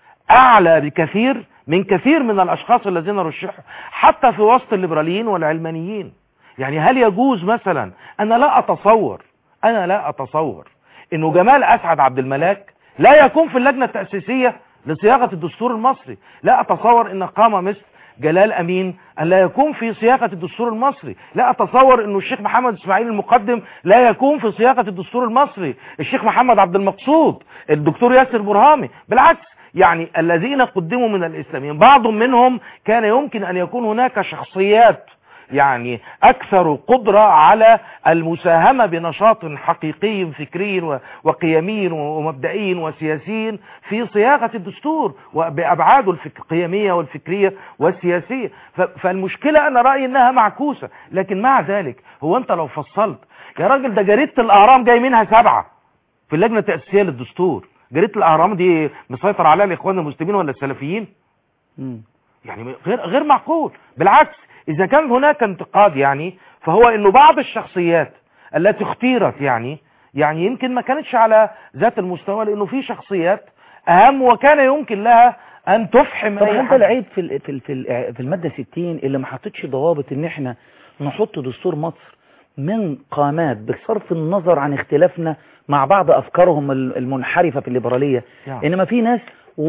اعلى بكثير من كثير من الاشخاص الذين رشحوا حتى في وسط الليبراليين والعلمانيين يعني هل يجوز مثلا انا لا اتصور انا لا اتصور انه جمال اسعد عبد الملاك لا يكون في اللجنة التأسيسية لصياغة الدستور المصري لا اتصور ان قام مثل جلال امين ان لا يكون في صياغة الدستور المصري لا اتصور انه الشيخ محمد اسماعيل المقدم لا يكون في صياغة الدستور المصري الشيخ محمد عبد المقصود الدكتور ياسر برهامي بالعكس يعني الذين قدموا من الاسلاميين بعض منهم كان يمكن ان يكون هناك شخصيات يعني اكثر قدرة على المساهمة بنشاط حقيقي فكري و- وقيمي ومبدئي وسياسي في صياغة الدستور وبأبعاده الفك- القيمية والفكرية والسياسية ف- فالمشكلة انا رأيي انها معكوسة لكن مع ذلك هو انت لو فصلت يا راجل ده جريدة الاهرام جاي منها سبعة في اللجنة التأسيسية للدستور جريدة الاهرام دي مسيطر عليها الاخوان المسلمين ولا السلفيين مم. يعني غير غير معقول بالعكس اذا كان هناك انتقاد يعني فهو انه بعض الشخصيات التي اختيرت يعني يعني يمكن ما كانتش على ذات المستوى لانه في شخصيات اهم وكان يمكن لها ان تفحم طب اي انت حد. العيب في ال- في ال- في ال- في الماده 60 اللي ما حطتش ضوابط ان احنا نحط دستور مصر من قامات بصرف النظر عن اختلافنا مع بعض افكارهم ال- المنحرفه في الليبراليه يعني. انما في ناس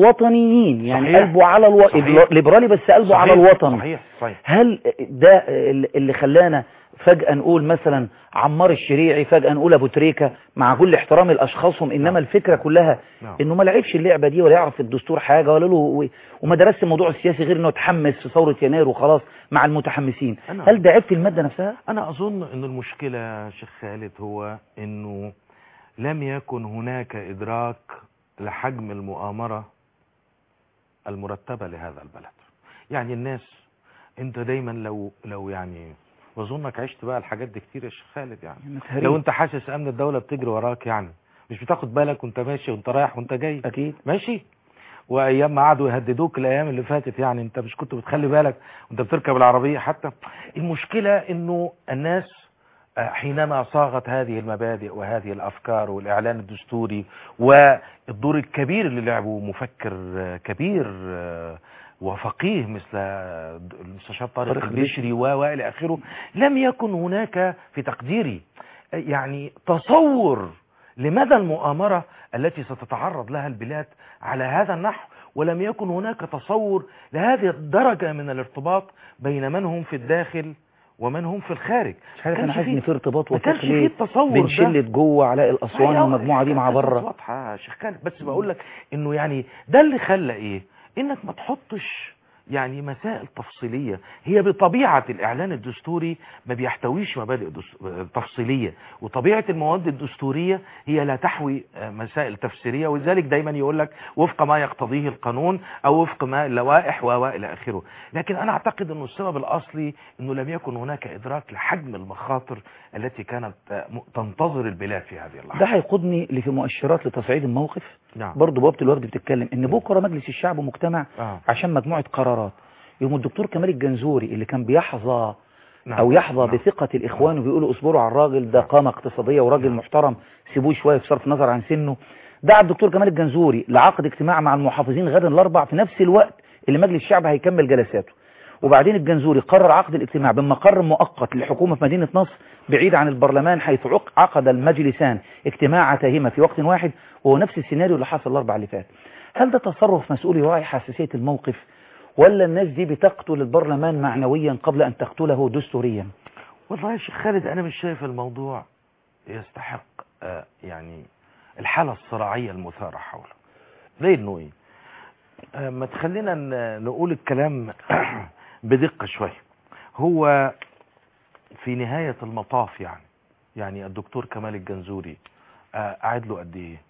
وطنيين يعني صحيح. قلبه على الو... صحيح. ليبرالي بس قلبه صحيح. على الوطن صحيح صحيح هل ده اللي خلانا فجأة نقول مثلا عمار الشريعي فجأة نقول أبو تريكة مع كل احترامي لأشخاصهم إنما الفكرة كلها نعم. إنه ما لعبش اللعبة دي ولا يعرف في الدستور حاجة ولا له و- وما درسش الموضوع السياسي غير إنه اتحمس في ثورة يناير وخلاص مع المتحمسين أنا- هل ده عيب في المادة نفسها؟ انا اظن ان المشكلة يا شيخ خالد هو انه لم يكن هناك ادراك لحجم المؤامرة المرتبة لهذا البلد يعني الناس انت دايما لو لو يعني واظنك عشت بقى الحاجات دي كتير يا شيخ خالد يعني متهريج. لو انت حاسس امن الدولة بتجري وراك يعني مش بتاخد بالك وانت ماشي وانت رايح وانت جاي أكيد ماشي وايام ما قعدوا يهددوك الايام اللي فاتت يعني انت مش كنت بتخلي بالك وانت بتركب العربية حتى المشكلة انه الناس آه، حينما صاغت هذه المبادئ وهذه الافكار والاعلان الدستوري والدور الكبير اللي لعبه مفكر آه، كبير آه، وفقيه مثل آه، المستشار طارق طارق البشري و و الى اخره لم يكن هناك في تقديري آه، يعني تصور لمدى المؤامرة التي ستتعرض لها البلاد على هذا النحو ولم يكن هناك تصور لهذه الدرجة من الارتباط بين من هم في الداخل ومن هم في الخارج مش عارف ما أنا كانش حاسس إن فيه- في ارتباط ما وثيق كانش فيه ليه التصور بين ده. شلة جوه علاء الأسوان أيوة، والمجموعة دي مع القصص بره واضحة يا شيخ خالد بس بقول لك انه يعني ده اللي خلى ايه انك ما تحطش يعني مسائل تفصيلية هي بطبيعة الإعلان الدستوري ما بيحتويش مبادئ دس- تفصيلية وطبيعة المواد الدستورية هي لا تحوي آه، مسائل تفسيرية ولذلك دايما يقول لك وفق ما يقتضيه القانون أو وفق ما اللوائح و إلى آخره لكن أنا أعتقد أنه السبب الأصلي أنه لم يكن هناك إدراك لحجم المخاطر التي كانت آه، م- تنتظر البلاد في هذه اللحظة ده هيقودني اللي في مؤشرات لتصعيد الموقف نعم برضه بوابة الوفد بتتكلم ان بكره مجلس الشعب مجتمع آه. عشان مجموعة قرارات يوم الدكتور كمال الجنزوري اللي كان بيحظى نعم. او يحظى نعم. بثقة الاخوان وبيقولوا اصبروا على الراجل ده قامة اقتصادية وراجل محترم سيبوه شوية بصرف نظر عن سنه دعا الدكتور كمال الجنزوري لعقد اجتماع مع المحافظين غدا الاربع في نفس الوقت اللي مجلس الشعب هيكمل جلساته وبعدين الجنزوري قرر عقد الاجتماع بمقر مؤقت للحكومة في مدينة نصر بعيد عن البرلمان حيث عق- عقد المجلسان اجتماع عتاهمة في وقت واحد وهو نفس السيناريو اللي حصل الاربع اللي فات هل ده تصرف مسؤول يراعي حساسية الموقف ولا الناس دي بتقتل البرلمان معنويا قبل أن تقتله دستوريا والله يا شيخ خالد انا مش شايف الموضوع يستحق آه، يعني الحالة الصراعية المثارة حوله لانه ايه آه، ما تخلينا ن- نقول الكلام بدقة شوية هو في نهاية المطاف يعني يعني الدكتور كمال الجنزوري آه، قاعد له قد ايه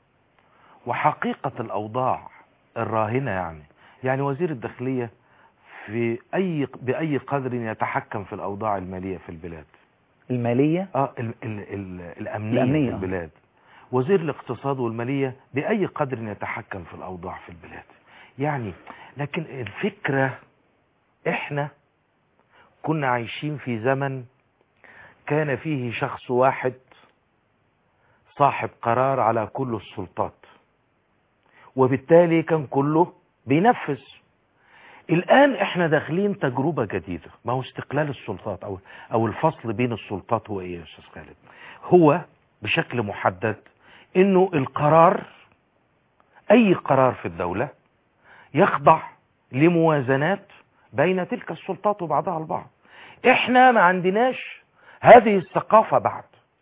وحقيقة الاوضاع الراهنة يعني يعني وزير الداخلية في اي باي قدر يتحكم في الاوضاع الماليه في البلاد المالية اه ال ال ال الامنيه, الأمنية، في آه. البلاد وزير الاقتصاد والماليه باي قدر يتحكم في الاوضاع في البلاد يعني لكن الفكره احنا كنا عايشين في زمن كان فيه شخص واحد صاحب قرار على كل السلطات وبالتالي كان كله بينفذ الآن احنا داخلين تجربة جديدة ما هو استقلال السلطات أو, أو الفصل بين السلطات هو إيه يا أستاذ خالد هو بشكل محدد إنه القرار أي قرار في الدولة يخضع لموازنات بين تلك السلطات وبعضها البعض احنا ما عندناش هذه الثقافة بعد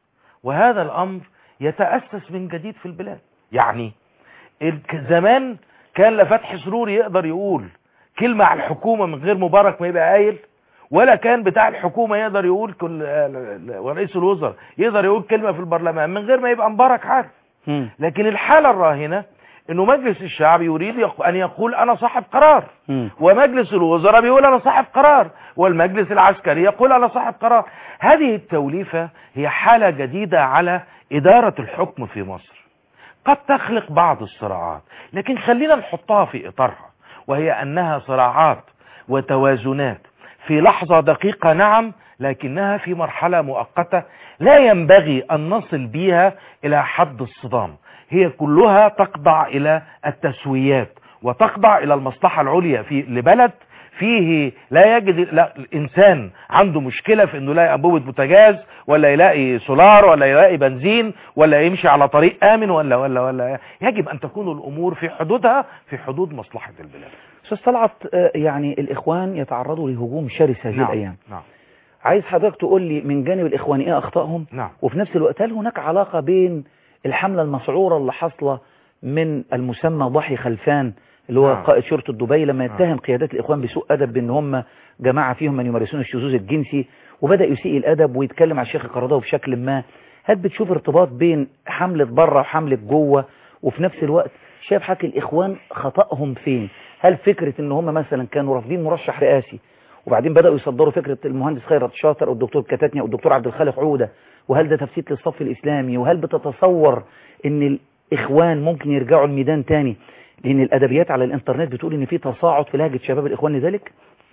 وهذا الأمر يتأسس من جديد في البلاد يعني الك- زمان كان لا فتحي سرور يقدر يقول كلمة على الحكومة من غير مبارك ما يبقى قايل ولا كان بتاع الحكومة يقدر يقول كل آه، ل- ل- ورئيس الوزراء يقدر يقول كلمة في البرلمان من غير ما يبقى مبارك عارف مم. لكن الحالة الراهنة انه مجلس الشعب يريد يق- ان يقول انا صاحب قرار مم. ومجلس الوزراء بيقول انا صاحب قرار والمجلس العسكري يقول انا صاحب قرار هذه التوليفة هي حالة جديدة على ادارة الحكم في مصر قد تخلق بعض الصراعات لكن خلينا نحطها في اطارها وهي انها صراعات وتوازنات في لحظة دقيقة نعم لكنها في مرحلة مؤقتة لا ينبغي ان نصل بها الى حد الصدام هي كلها تخضع الى التسويات وتخضع الى المصلحة العليا في لبلد فيه لا يجد لا الانسان عنده مشكلة في انه يلاقي انبوبة بوتاجاز ولا يلاقي سولار ولا يلاقي بنزين ولا يمشي على طريق امن ولا ولا ولا يجب ان تكون الامور في حدودها في حدود مصلحة البلاد أستاذ طلعت آه، يعني الإخوان يتعرضوا لهجوم شرس هذه الأيام نعم عايز حضرتك تقول لي من جانب الإخوان إيه أخطائهم نعم وفي نفس الوقت هل هناك علاقة بين الحملة المسعورة اللي حاصلة من المسمى ضحي خلفان اللي هو نعم. قائد شرطة دبي لما نعم. يتهم قيادات الإخوان بسوء أدب بأن هم جماعة فيهم من يمارسون الشذوذ الجنسي وبدأ يسيء الأدب ويتكلم على الشيخ القرضاوي بشكل ما هل بتشوف ارتباط بين حملة بره وحملة جوه وفي نفس الوقت شايف حكي الإخوان خطأهم فين هل فكرة ان هم مثلا كانوا رافضين مرشح رئاسي وبعدين بدأوا يصدروا فكرة المهندس خيرت شاطر أو الدكتور كتاتني أو الدكتور عبد الخالق عودة وهل ده تفسير للصف الإسلامي وهل بتتصور ان الإخوان ممكن يرجعوا الميدان تاني لأن الأدبيات على الإنترنت بتقول إن في تصاعد في لهجة شباب الإخوان لذلك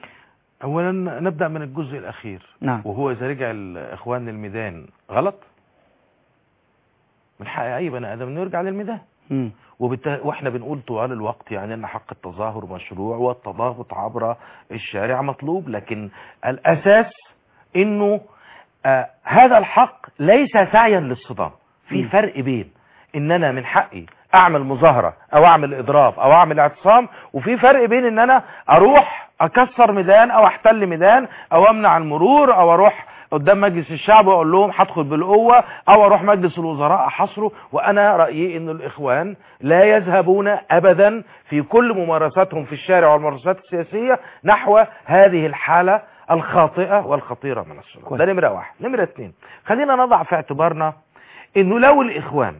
اولا نبدأ من الجزء الاخير نعم وهو اذا رجع الاخوان للميدان غلط من حق اي بني ادم انه يرجع للميدان مم. وبالت... واحنا بنقول طوال الوقت يعني ان حق التظاهر مشروع والتضاغط عبر الشارع مطلوب لكن الاساس انه آه هذا الحق ليس سعيا للصدام في مم. فرق بين ان انا من حقي اعمل مظاهرة او اعمل اضراب او اعمل اعتصام وفي فرق بين ان انا اروح اكسر ميدان او احتل ميدان او امنع المرور او اروح قدام مجلس الشعب واقول لهم هدخل بالقوه او اروح مجلس الوزراء احصره وانا رايي ان الاخوان لا يذهبون ابدا في كل ممارساتهم في الشارع والممارسات السياسيه نحو هذه الحاله الخاطئه والخطيره من الصراع ده نمره واحد نمره اتنين خلينا نضع في اعتبارنا انه لو الاخوان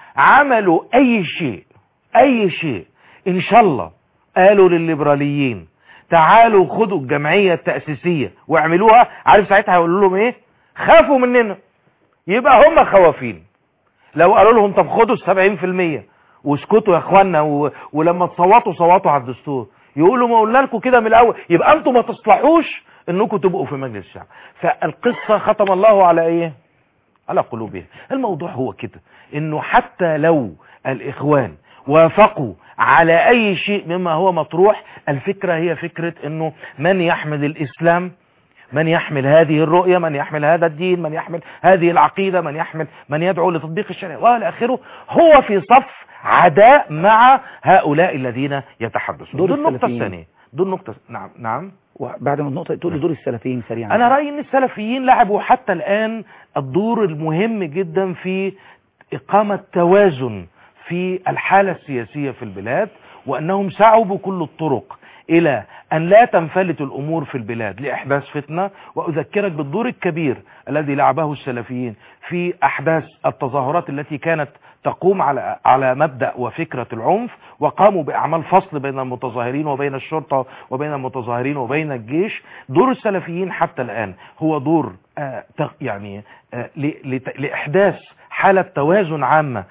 عملوا اي شيء اي شيء ان شاء الله قالوا للليبراليين تعالوا خدوا الجمعية التأسيسية واعملوها عارف ساعتها هيقولوا لهم ايه خافوا مننا يبقى هم خوافين لو قالوا لهم طب خدوا السبعين في المية واسكتوا يا اخوانا و... ولما تصوتوا صوتوا على الدستور يقولوا ما قلنا لكم كده من الاول يبقى انتوا ما تصلحوش انكم تبقوا في مجلس الشعب فالقصة ختم الله على ايه على قلوبهم الموضوع هو كده انه حتى لو الاخوان وافقوا على اي شيء مما هو مطروح الفكرة هي فكرة انه من يحمل الاسلام من يحمل هذه الرؤية من يحمل هذا الدين من يحمل هذه العقيدة من يحمل من يدعو لتطبيق الشريعة والى اخره هو في صف عداء مع هؤلاء الذين يتحدثون دور دول النقطة السلفيين. الثانية دول النقطة نعم نعم بعد ما النقطة تقول لي دور السلفيين سريعا انا رايي ان السلفيين لعبوا حتى الان الدور المهم جدا في اقامة توازن في الحالة السياسية في البلاد وانهم سعوا بكل الطرق الى ان لا تنفلت الامور في البلاد لاحداث فتنة واذكرك بالدور الكبير الذي لعبه السلفيين في احداث التظاهرات التي كانت تقوم على على مبدا وفكره العنف وقاموا باعمال فصل بين المتظاهرين وبين الشرطه وبين المتظاهرين وبين الجيش دور السلفيين حتى الان هو دور آه تغ- يعني آه ل- لت- لاحداث حاله توازن عامه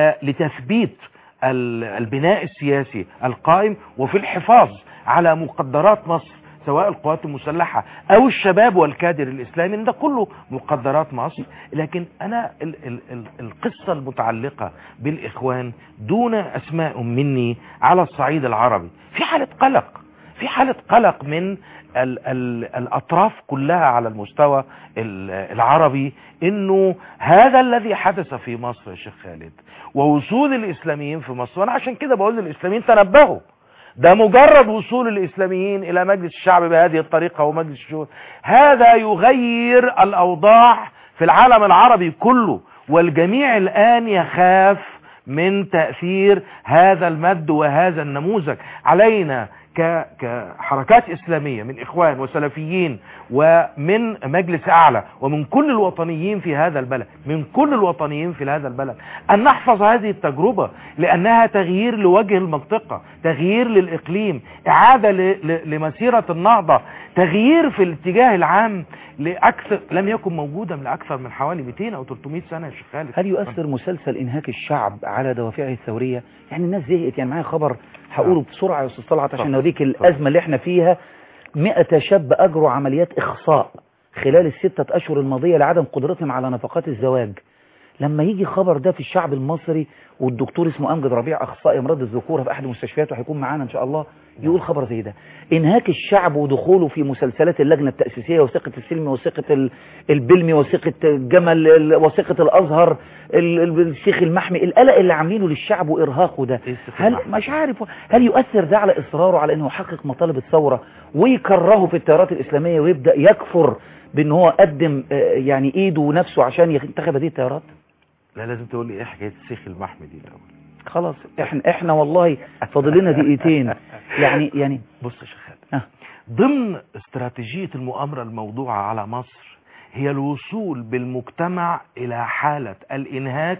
ولتثبيت ال- البناء السياسي القائم وفي الحفاظ على مقدرات مصر سواء القوات المسلحة او الشباب والكادر الاسلامي إن ده كله مقدرات مصر لكن انا ال ال ال القصة المتعلقة بالاخوان دون اسماء مني على الصعيد العربي في حالة قلق في حالة قلق من ال ال الاطراف كلها على المستوى ال- العربي انه هذا الذي حدث في مصر يا شيخ خالد ووصول الاسلاميين في مصر وانا عشان كده بقول للاسلاميين تنبهوا ده مجرد وصول الإسلاميين إلى مجلس الشعب بهذه الطريقة ومجلس الشورى هذا يغير الأوضاع في العالم العربي كله والجميع الآن يخاف من تأثير هذا المد وهذا النموذج علينا ك- كحركات إسلامية من إخوان وسلفيين ومن مجلس أعلى ومن كل الوطنيين في هذا البلد من كل الوطنيين في هذا البلد أن نحفظ هذه التجربة لأنها تغيير لوجه المنطقة تغيير للإقليم إعادة ل- ل- لمسيرة النهضة تغيير في الاتجاه العام لأكثر لم يكن موجودا لأكثر من حوالي 200 أو 300 سنة يا شيخ خالد هل يؤثر مسلسل انهاك الشعب على دوافعه الثورية يعني الناس زهقت يعني معايا خبر هقوله بسرعة يا استاذ طلعت عشان اتفضل. نوريك الازمة اللي احنا فيها 100 شاب اجروا عمليات اخصاء خلال الستة اشهر الماضية لعدم قدرتهم على نفقات الزواج لما يجي خبر ده في الشعب المصري والدكتور اسمه امجد ربيع اخصائي امراض الذكوره في احد المستشفيات وهيكون معانا ان شاء الله يقول خبر زي ده انهاك الشعب ودخوله في مسلسلات اللجنه التاسيسيه وثيقه السلم وثيقه ال- البلمي وثيقه الجمل ال- وثيقه الازهر ال- ال- الشيخ المحمي القلق اللي عاملينه للشعب وارهاقه ده إيه الشيخ هل المحمي؟ مش عارف هل يؤثر ده على اصراره على انه يحقق مطالب الثوره ويكرهه في التيارات الاسلاميه ويبدا يكفر بان هو قدم آه، يعني ايده ونفسه عشان ينتخب هذه التيارات لا لازم تقول لي ايه حكايه الشيخ المحمي دي الاول خلاص احنا احنا والله فاضل لنا دقيقتين يعني يعني بص يا شيخ خالد آه. ضمن استراتيجيه المؤامره الموضوعه على مصر هي الوصول بالمجتمع الى حاله الانهاك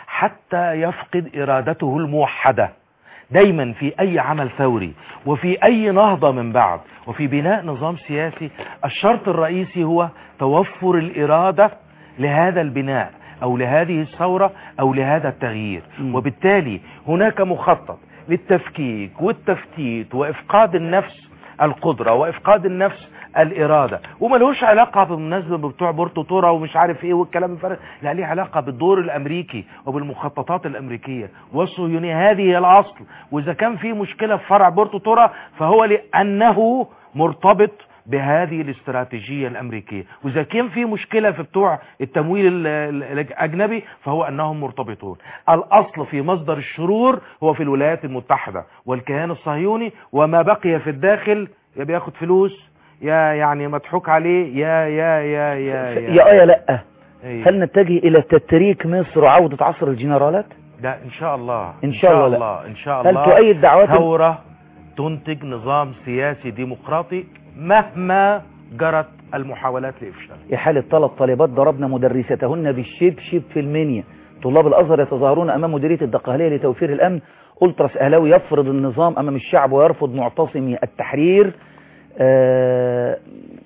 حتى يفقد ارادته الموحده دايما في اي عمل ثوري وفي اي نهضة من بعد وفي بناء نظام سياسي الشرط الرئيسي هو توفر الارادة لهذا البناء او لهذه الثورة او لهذا التغيير مم. وبالتالي هناك مخطط للتفكيك والتفتيت وافقاد النفس القدرة وافقاد النفس الإرادة وملهوش علاقة بالمناسبة بتوع بورتو تورا ومش عارف ايه والكلام الفارغ لا ليه علاقة بالدور الأمريكي وبالمخططات الأمريكية والصهيونية هذه هي الأصل وإذا كان في مشكلة في فرع بورتو تورا فهو لأنه مرتبط بهذه الاستراتيجية الأمريكية وإذا كان في مشكلة في بتوع التمويل ال- ال- الأجنبي فهو أنهم مرتبطون الأصل في مصدر الشرور هو في الولايات المتحدة والكيان الصهيوني وما بقي في الداخل يا بياخد فلوس يا يعني مضحوك عليه يا يا يا يا يا آية لأ إيه. هل نتجه إلى تتريك مصر وعودة عصر الجنرالات ده ان شاء الله إن شاء الله لا. الله ان شاء هل الله تؤيد دعوات ال- ثورة تنتج نظام سياسي ديمقراطي مهما جرت المحاولات لإفشاله إحالة ثلاث طالبات ضربن مدرستهن بالشبشب في المنيا طلاب الأزهر يتظاهرون أمام مديرية الدقهلية لتوفير الأمن ألتراس أهلاوي يفرض النظام أمام الشعب ويرفض معتصمي التحرير آه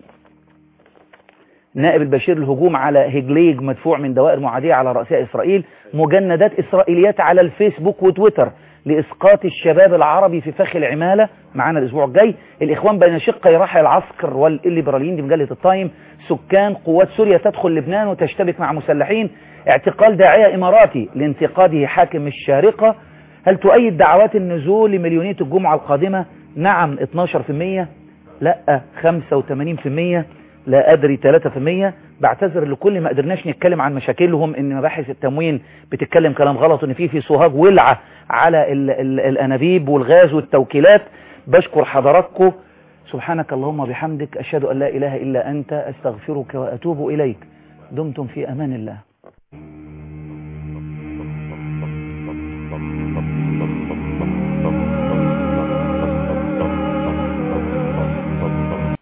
نائب البشير الهجوم على هجليج مدفوع من دوائر معادية على رأسها إسرائيل مجندات إسرائيليات على الفيسبوك وتويتر لإسقاط الشباب العربي في فخ العمالة معانا الأسبوع الجاي الإخوان بين شقي رحى العسكر والليبراليين دي مجلة التايم سكان قوات سوريا تدخل لبنان وتشتبك مع مسلحين اعتقال داعية إماراتي لانتقاده حاكم الشارقة هل تؤيد دعوات النزول لمليونية الجمعة القادمة نعم 12% لا 85% لا أدري 3% بعتذر لكل ما قدرناش نتكلم عن مشاكلهم ان مباحث التموين بتتكلم كلام غلط وان في في سوهاج ولعة على ال ال الأنابيب والغاز والتوكيلات بشكر حضراتكم سبحانك اللهم وبحمدك أشهد أن لا إله إلا أنت أستغفرك وأتوب إليك دمتم في أمان الله